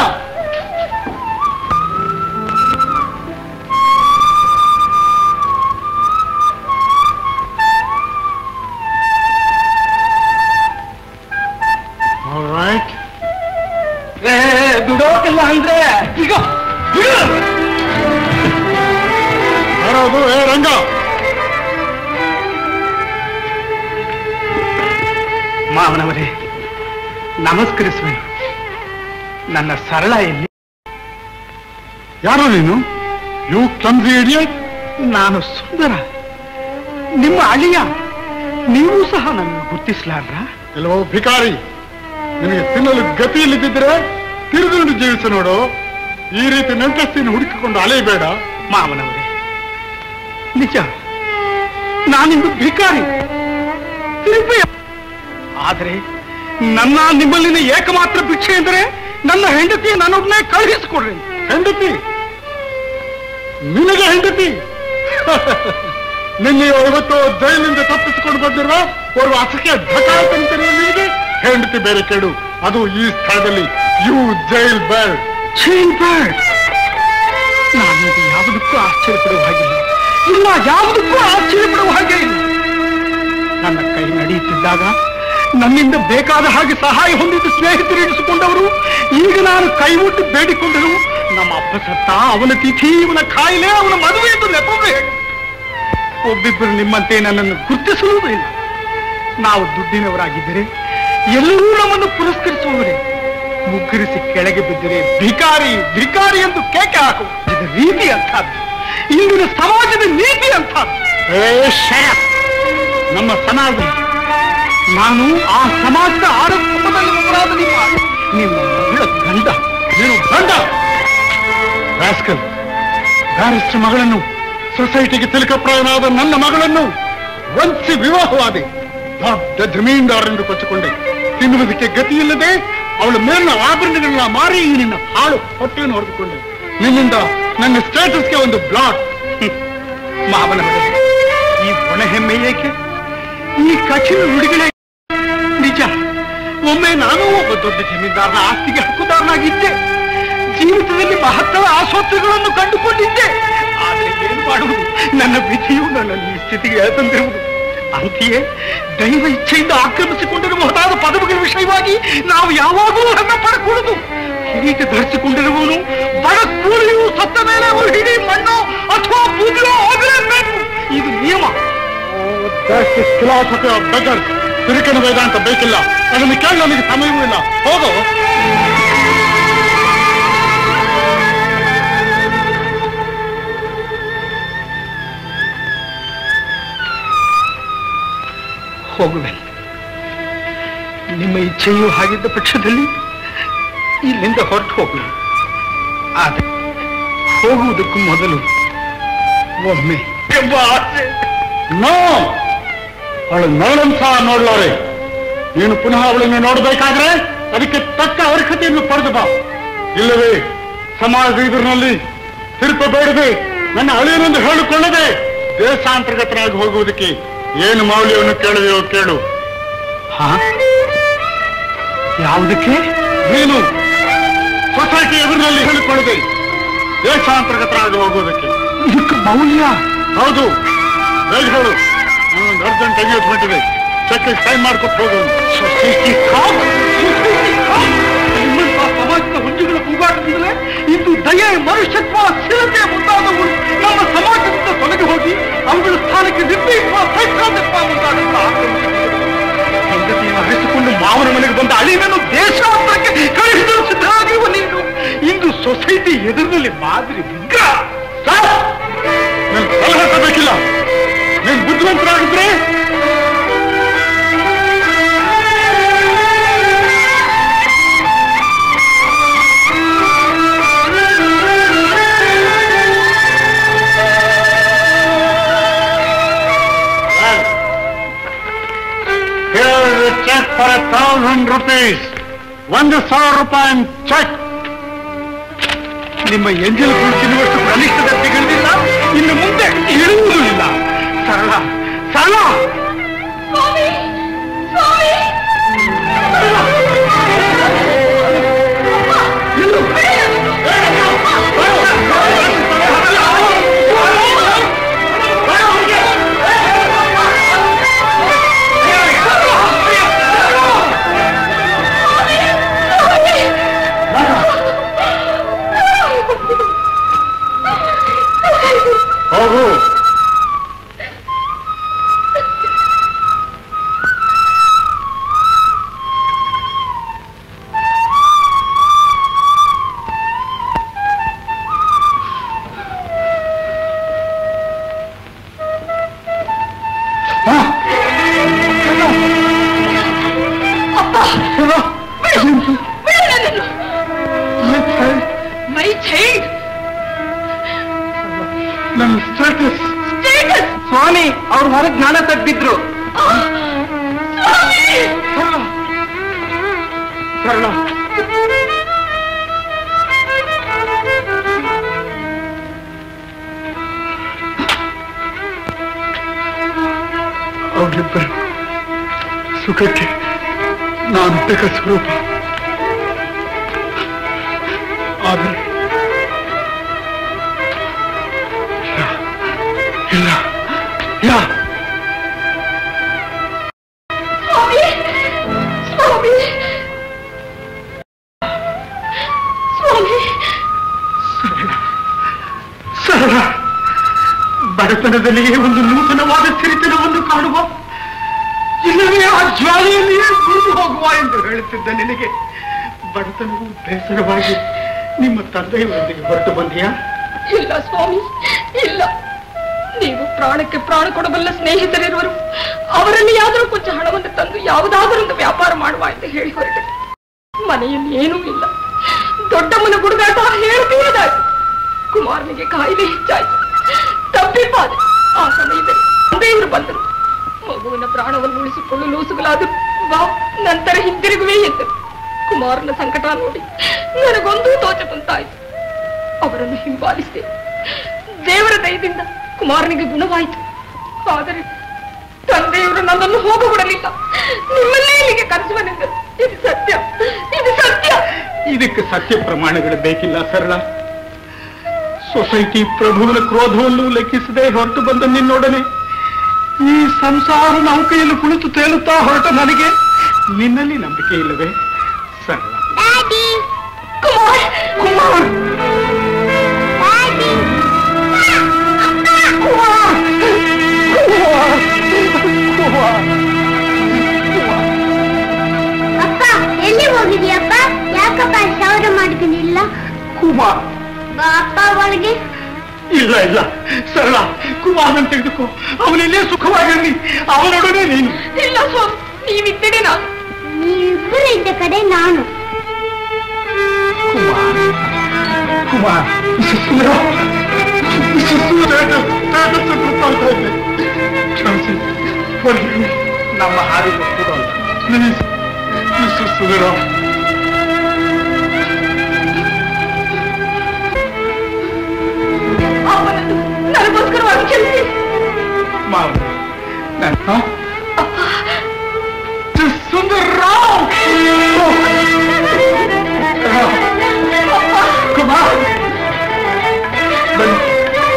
ರೈಟ್ ದುಡೋಕಿಲ್ಲ ಅಂದ್ರೆ ಈಗ ಬಿಡು ಬರೋದು ಏ ರಂಗ ಮಾವನವರೇ ನಮಸ್ಕರಿಸುವೆನು ನನ್ನ ಸರಳ ಎಲ್ಲಿ ಯಾರು ನೀನು ಯು ಕ್ಲಮ್ಸಿ ಇಡಿಯಟ್ ನಾನು ಸುಂದರ ನಿಮ್ಮ ಅಳಿಯ ನೀವು ಸಹ ನನ್ನ ಗುರ್ತಿಸ್ಲಾರ್ರ ಕೆಲವು ಭಿಕಾರಿ ನಿನಗೆ ತಿನ್ನಲು ಗತಿ ಇಲ್ಲದಿದ್ರೆ ತಿರುಗಿಕೊಂಡು ಜೀವಿಸ ನೋಡು ಈ ರೀತಿ ನಂಟಸ್ತಿನ ಹುಡುಕಿಕೊಂಡು ಅಲೆಯಬೇಡ ಮಾವನವರೇ ನಿಜ ನಾನಿಂದು ಭಿಕಾರಿ ನಿರ್ಭಯ ಆದರೆ ನನ್ನ ನಿಮ್ಮಲ್ಲಿನ ಏಕಮಾತ್ರ ಭಿಕ್ಷೆ ಎಂದರೆ ನನ್ನ ಹೆಂಡತಿ ನನ್ನೊಬ್ಬನೇ ಕಳುಹಿಸಿಕೊಡ್ರಿ ಹೆಂಡತಿ ನಿನಗೆ ಹೆಂಡತಿ ನಿನ್ನೆ ಇವತ್ತು ಜೈಲಿಂದ ತಪ್ಪಿಸಿಕೊಂಡು ಬಂದಿರುವ ಓರ್ವ ಅಸಖ್ಯ ಢಕಾಳ್ತಂತಿರುವ ನಿನಗೆ ಹೆಂಡತಿ ಬೇರೆ ಕೇಡು ಅದು ಈ ಸ್ಥಳದಲ್ಲಿ you jail bare chain bird ನಾನು ಇದು ಯಾವುದಕ್ಕೂ ಆಶ್ಚರ್ಯಪಡುವ ಹಾಗಿಲ್ಲ ಇಲ್ಲ ಯಾವುದಕ್ಕೂ ಆಶ್ಚರ್ಯಪಡುವ ಹಾಗೆ ಇಲ್ಲ ನನ್ನ ಕೈ ನಡೆಯುತ್ತಿದ್ದಾಗ ನನ್ನಿಂದ ಬೇಕಾದ ಹಾಗೆ ಸಹಾಯ ಹೊಂದಿದ್ದು ಸ್ನೇಹಿತರಿಡಿಸಿಕೊಂಡವರು ಈಗ ನಾನು ಕೈ ಮುಟ್ಟಿ ಬೇಡಿಕೊಂಡರು ನಮ್ಮ ಅಪ್ಪ ಸತ್ತ ಅವನ ತಿಥಿ ಇವನ ಕಾಯಿಲೆ ಅವನ ಮದುವೆ ಎಂದು ನೆಪವೇ ಒಬ್ಬಿಬ್ಬರು ನಿಮ್ಮಂತೆ ನನ್ನನ್ನು ಗುರುತಿಸುವುದೂ ಇಲ್ಲ ನಾವು ದುಡ್ಡಿನವರಾಗಿದ್ದರೆ ಎಲ್ಲರೂ ನಮ್ಮನ್ನು ಪುರಸ್ಕರಿಸುವವರೇ ಮುಗ್ಗರಿಸಿ ಕೆಳಗೆ ಬಿದ್ದರೆ ಭಿಕಾರಿ ಭಿಕಾರಿ ಎಂದು ಕೇಕೆ ಹಾಕುವ ಇದು ರೀತಿ ಅಂತದ್ದು ಇಂದಿನ ಸಮಾಜದ ನೀತಿ ಅಂತದ್ದು ನಮ್ಮ ಸಮಾಜ ನಾನು ಆ ಸಮಾಜದ ಆಡಸ್ತಂಭದಲ್ಲಿ ಒಬ್ಬರಾದ ನಿಮ್ಮ ನಿಮ್ಮ ಮಗಳ ಗಂಡ ನೀನು ಗಂಡ ರಾಸ್ಕಲ್ ಬ್ಯಾರಿಸ್ಟರ್ ಮಗಳನ್ನು ಸೊಸೈಟಿಗೆ ತಿಲಕಪ್ರಾಯನಾದ ನನ್ನ ಮಗಳನ್ನು ವಂಚಿಸಿ ವಿವಾಹವಾದೆ ದೊಡ್ಡ ಜಮೀನ್ದಾರರೆಂದು ಕೊಚ್ಚಿಕೊಂಡೆ ತಿನ್ನುವುದಕ್ಕೆ ಗತಿಯಿಲ್ಲದೆ ಅವಳ ಮೇಲಿನ ಆಭರಣಗಳನ್ನ ಮಾರಿ ಈ ನಿನ್ನ ಹಾಳು ಹೊಟ್ಟೆಯನ್ನು ಹೊಡೆದುಕೊಂಡೆ ನಿನ್ನಿಂದ ನನ್ನ ಸ್ಟೇಟಸ್ಗೆ ಒಂದು ಬ್ಲಾಟ್ ಮಾವನ ಹೊಡೆದೆ ಈ ಒಣ ಹೆಮ್ಮೆ ಏಕೆ ಈ ಕಠಿಣ ನುಡಿಗಳೇ ನಿಜ ಒಮ್ಮೆ ನಾನು ಒಬ್ಬ ದೊಡ್ಡ ಜಮೀನ್ದಾರನ ಆಸ್ತಿಗೆ ಹಕ್ಕುದಾರನಾಗಿದ್ದೆ ಜೀವಿತದಲ್ಲಿ ಮಹತ್ತರ ಆಸೋತ್ರಗಳನ್ನು ಕಂಡುಕೊಂಡಿದ್ದೆ ಆದರೆ ಏನು ಮಾಡುವುದು ನನ್ನ ವಿಧಿಯು ನನ್ನನ್ನು ಈ ಸ್ಥಿತಿಗೆ ತಂದಿರುವುದು ಅಂತೆಯೇ ದೈವ ಇಚ್ಛೆಯಿಂದ ಆಕ್ರಮಿಸಿಕೊಂಡಿರಬಹುದಾದ ಪದವಿಗಳ ವಿಷಯವಾಗಿ ನಾವು ಯಾವಾಗಲೂ ಹೆಮ್ಮೆ ಪಡಕೂಡದು ಕಿರೀಟ ಧರಿಸಿಕೊಂಡಿರುವವನು ಬಡ ಕೂಲಿಯು ಸತ್ತ ಮೇಲೆ ಅವನು ಹಿಡಿ ಮಣ್ಣು ಅಥವಾ ಬೂದಿಯೋ ಹೋಗಲೇಬೇಕು ಇದು ನಿಯಮ ಫಿಲಾಸಫಿ ಆಫ್ ಬೆಗರ್ ತಿರುಕನ ವೇದಾಂತ ಬೇಕಿಲ್ಲ ಅದನ್ನು ಕೇಳಿ ನನಗೆ ಸಮಯವೂ ಇಲ್ಲ ಹೋಗೋ ಹೋಗುವೆ ನಿಮ್ಮ ಇಚ್ಛೆಯೂ ಹಾಗಿದ್ದ ಪಕ್ಷದಲ್ಲಿ ಇಲ್ಲಿಂದ ಹೊರಟು ಹೋಗುವೆ ಆದರೆ ಹೋಗುವುದಕ್ಕೂ ಮೊದಲು ಒಮ್ಮೆ ಎಂಬ ಆಸೆ ನೋ ಅವಳು ನೋಡನ್ ಸಹ ನೋಡ್ಲಾರೆ ನೀನು ಪುನಃ ಅವಳನ್ನು ನೋಡಬೇಕಾದ್ರೆ ಅದಕ್ಕೆ ತಕ್ಕ ಅರ್ಹತೆಯನ್ನು ಪಡೆದು ಬಾ ಇಲ್ಲವೇ ಸಮಾಜ ಎದುರಿನಲ್ಲಿ ತಿರುಪಬೇಡದೆ ನನ್ನ ಅಳಿಯನೆಂದು ಹೇಳಿಕೊಳ್ಳದೆ ದೇಶಾಂತರ್ಗತನಾಗಿ ಹೋಗುವುದಕ್ಕೆ ಏನು ಮೌಲ್ಯವನ್ನು ಕೇಳುವೆಯೋ ಕೇಳು ಹಾ ಯಾವುದಕ್ಕೆ ನೀನು ಸೊಸೈಟಿ ಎದುರಿನಲ್ಲಿ ಹೇಳಿಕೊಳ್ಳದೆ ದೇಶಾಂತರ್ಗತರಾಗಿ ಹೋಗುವುದಕ್ಕೆ ಇದಕ್ಕೆ ಮೌಲ್ಯ ಹೌದು ಬೇಗ ಹೇಳು ನಾನೊಂದು ಅರ್ಜೆಂಟ್ ಎಂಗೇಜ್ಮೆಂಟ್ ಚೆಕ್ ಸೈನ್ ಮಾಡ್ಕೊಟ್ಟು ಹೋಗೋಣ ಸೊಸೈಟಿ ನಿಮ್ಮಂತಹ ಸಮಾಜದ ಹುಂಜುಗಳ ಕೂಗಾಟದಿಂದಲೇ ಇಂದು ದಯೆ ಮನುಷ್ಯತ್ವ ಸ್ಥಿರತೆ ಮುಂತಾದವು ನಮ್ಮ ಸಮಾಜದಿಂದ ತೊಲಗಿ ಹೋಗಿ ಅವುಗಳ ಸ್ಥಾನಕ್ಕೆ ನಿರ್ಣಯಿಸುವ ಸೈಕಾದಪ್ಪ ಮುಂತಾದಂತ ಹೆಂಡತಿಯನ್ನು ಅರಿಸಿಕೊಂಡು ಮಾವನ ಮನೆಗೆ ಬಂದ ಅಳಿನನ್ನು ದೇಶಾಂತರಕ್ಕೆ ಕಳಿಸಲು ಸಿದ್ಧವಾಗಿರುವ ನೀನು ಇಂದು ಸೊಸೈಟಿ ಎದುರಿನಲ್ಲಿ ಮಾದರಿ ವಿಗ್ರಹ ಸಾಕು. ನನ್ ಸಲಹೆ ತರಬೇಕಿಲ್ಲ ನೀನ್ ಬುದ್ಧಿವಂತರಾಗಿದ್ರೆ Here is a check for a thousand rupees. ಒಂದು ಸಾವಿರ ರೂಪಾಯಿ ಚೆಕ್ ನಿಮ್ಮ ಎಂಜಲ್ ತಿನ್ನುವಷ್ಟು ಕನಿಷ್ಠ ದರ್ಜೆಗಳಿಲ್ಲ ಇನ್ನು ಮುಂದೆ ಇಳುವುದೂ ಇಲ್ಲ ಸರಳ ಸರಳ ಹೋಗು ಮೈ ಚೈಲ್ಡ್ ನನ್ನ ಸ್ಟೇಟಸ್ ಸ್ಟೇಟಸ್ ಸ್ವಾಮಿ ಅವ್ರ ಹೊರಗೆ ಜ್ಞಾನ ತಗ್ಗಿದ್ರು ಸರಳ ಅವರಿಬ್ಬರು ಸುಖಕ್ಕೆ ನಾನು ಬೇಕ ಸ್ವರೂಪ ಆದರೆ ಇಲ್ಲ ಇಲ್ಲ ಬಡತನದಲ್ಲಿಯೇ ಒಂದು ನೂತನವಾದ ಸಿರಿತನವನ್ನು ಕಾಣುವ ಇಲ್ಲವೇ ಆ ಜ್ವಾಲೆಯಲ್ಲಿಯೇ ಮುರಿದು ಹೋಗುವ ಎಂದು ಹೇಳುತ್ತಿದ್ದ ನಿನಗೆ ಬಡತನವು ಬೇಸರವಾಗಿ ನಿಮ್ಮ ತಂದೆಯವರೊಂದಿಗೆ ಹೊರಟು ಬಂದಿಯಾ ಇಲ್ಲ ಸ್ವಾಮಿ ಇಲ್ಲ ನೀವು ಪ್ರಾಣಕ್ಕೆ ಪ್ರಾಣ ಕೊಡಬಲ್ಲ ಸ್ನೇಹಿತರಿರುವರು ಅವರಲ್ಲಿ ಯಾವ್ದಾದ್ರು ಕೊಂಚ ಹಣವನ್ನು ತಂದು ಯಾವುದಾದರೊಂದು ವ್ಯಾಪಾರ ಮಾಡುವ ಎಂದು ಹೇಳಿ ಹೊರಟೆ ಮನೆಯಲ್ಲಿ ಏನೂ ಇಲ್ಲ ದೊಡ್ಡಮ್ಮನ ಗುಡುಗಾಟ ಹೇಳ್ತೀರದಾಯ್ತು ಕುಮಾರನಿಗೆ ಕಾಯಿಲೆ ಹೆಚ್ಚಾಯ್ತು ತಪ್ಪಿಪಾದೆ ಆ ಸಮಯದಲ್ಲಿ ತಂದೆಯವರು ಬಂದರು ಮಗುವಿನ ಪ್ರಾಣವನ್ನು ಉಳಿಸಿಕೊಂಡು ಲೂಸುಗಳಾದರು ಬಾ ನಂತರ ಹಿಂದಿರುಗುವೆ ಎಂದರು ಕುಮಾರನ ಸಂಕಟ ನೋಡಿ ನನಗೊಂದು ತೋಚದಂತಾಯ್ತು ಅವರನ್ನು ಹಿಂಬಾಲಿಸಿದೆ ದೇವರ ದಯದಿಂದ ಕುಮಾರನಿಗೆ ಗುಣವಾಯಿತು ಆದರೆ ತಂದೆಯವರು ನನ್ನನ್ನು ಹೋಗಬಿಡಲಿಲ್ಲ ನಿಮ್ಮನ್ನೇ ಇಲ್ಲಿಗೆ ಕರೆಸುವನೆಂದರು ಇದು ಸತ್ಯ ಇದು ಸತ್ಯ ಇದಕ್ಕೆ ಸತ್ಯ ಪ್ರಮಾಣಗಳು ಬೇಕಿಲ್ಲ ಸರಳ ಸೊಸೈಟಿ ಪ್ರಭುವಿನ ಕ್ರೋಧವನ್ನು ಲೆಕ್ಕಿಸದೆ ಹೊರಟು ಬಂದ ನಿನ್ನೊಡನೆ ಈ ಸಂಸಾರ ನೌಕೆಯಲ್ಲಿ ಕುಳಿತು ತೇಲುತ್ತಾ ಹೊರಟ ನನಗೆ ನಿನ್ನಲ್ಲಿ ನಂಬಿಕೆ ಇಲ್ಲವೇ ಸರಳ ಕುಮಾರ್ ಕುಮಾರ್ ಅಪ್ಪ ಎಲ್ಲಿ ಹೋಗಿದ್ಯಪ್ಪ ಯಾಕಪ್ಪ ಶೌರ ಮಾಡ್ಕೊಂಡಿಲ್ಲ ಕುಮಾರ್ ಬಾ ಅಪ್ಪ ಒಳಗೆ ಇಲ್ಲ ಇಲ್ಲ ಸರಳ ಕುಮಾರನ್ ತೆಗೆದುಕೋ ಅವನಿಲ್ಲೇ ಸುಖವಾಗಿರಲಿ ಅವನೊಡನೆ ನೀನು ಇಲ್ಲ ಸ್ವಾಮಿ ನೀವಿದ್ದರೆ ನಾನು ನೀವಿಬ್ಬರು ಇದ್ದ ಕಡೆ ನಾನು ಕುಮಾರ್ ಕುಮಾರ್ ಸುಂದರ, ಸುಂದರ, ತೇಜಸ್ಸು ಗೊತ್ತಾಗ್ತಾ ಇದೆ. ಕ್ಷಮಿಸಿ ಹೊರಗಿರು. ನಮ್ಮ ಹಾಡಿಗೆ ಕೊಡೋಲ್ಲ ಪ್ಲೀಸ್ ಮಿಸ್ಟರ್ ಸುಂದರ ಅವನನ್ನು ನನಗೋಸ್ಕರವಾಗಿ ಕ್ಷಮಿಸಿ ಮಾವ ನನ್ನ ಸುಂದರರಾವ್ ಕುಮಾರ್ ಬನ್ನಿ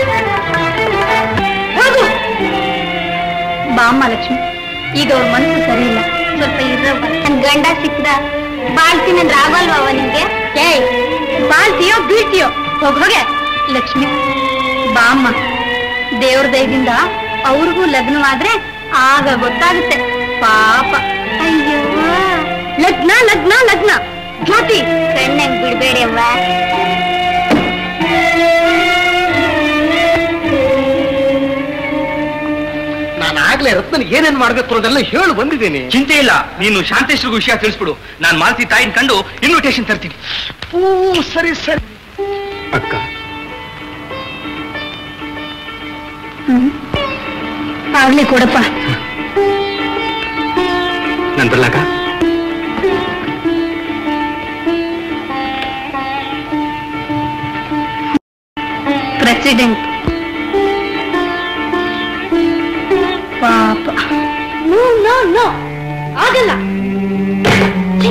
ಹೋಗು ಬಾಮ್ಮ ಲಕ್ಷ್ಮಿ ಈಗ ಅವ್ರ ಮನಸ್ಸು ಸರಿ ಇಲ್ಲ ಸ್ವಲ್ಪ ಇರವ್ವ ನನ್ ಗಂಡ ಸಿಕ್ಕದ ಬಾಳ್ತೀನಿ ಅಂದ್ರೆ ಆಗಲ್ವಾ ಅವ ನಿಮ್ಗೆ ಏಯ್ ಬಾಳ್ತೀಯೋ ಬೀಳ್ತೀಯೋ ಹೋಗ್ ಹೋಗೆ ಲಕ್ಷ್ಮಿ ಬಾಮ್ಮ ದೇವ್ರ ದಯದಿಂದ ಅವ್ರಿಗೂ ಲಗ್ನವಾದ್ರೆ ಆಗ ಗೊತ್ತಾಗುತ್ತೆ ಪಾಪ ಅಯ್ಯೋ ಲಗ್ನ ಲಗ್ನ ಲಗ್ನ ಜ್ಯೋತಿ ಕಣ್ಣಂಗ್ ಬಿಡ್ಬೇಡಿ ಅವ್ವ ನಾನು ಆಗ್ಲೇ ರತ್ನನಿಗೆ ಏನೇನ್ ಮಾಡ್ಬೇಕು ಅನ್ನೋದೆಲ್ಲ ಹೇಳು ಬಂದಿದ್ದೀನಿ ಚಿಂತೆ ಇಲ್ಲ ನೀನು ಶಾಂತೇಶ್ವರಿಗೂ ವಿಷಯ ತಿಳಿಸ್ಬಿಡು ನಾನು ಮಾಲತಿ ತಾಯಿನ ಕಂಡು ಇನ್ವಿಟೇಷನ್ ತರ್ತೀನಿ ಓ ಸರಿ ಸರಿ ಅಕ್ಕ ಆಗ್ಲಿ ಕೊಡಪ್ಪ ನಾನು ಬರ್ಲಾಕ ಪ್ರೆಸಿಡೆಂಟ್ ಪಾಪ ನೋ ನೋ ನೋ ಆಗಲ್ಲ ಛೀ.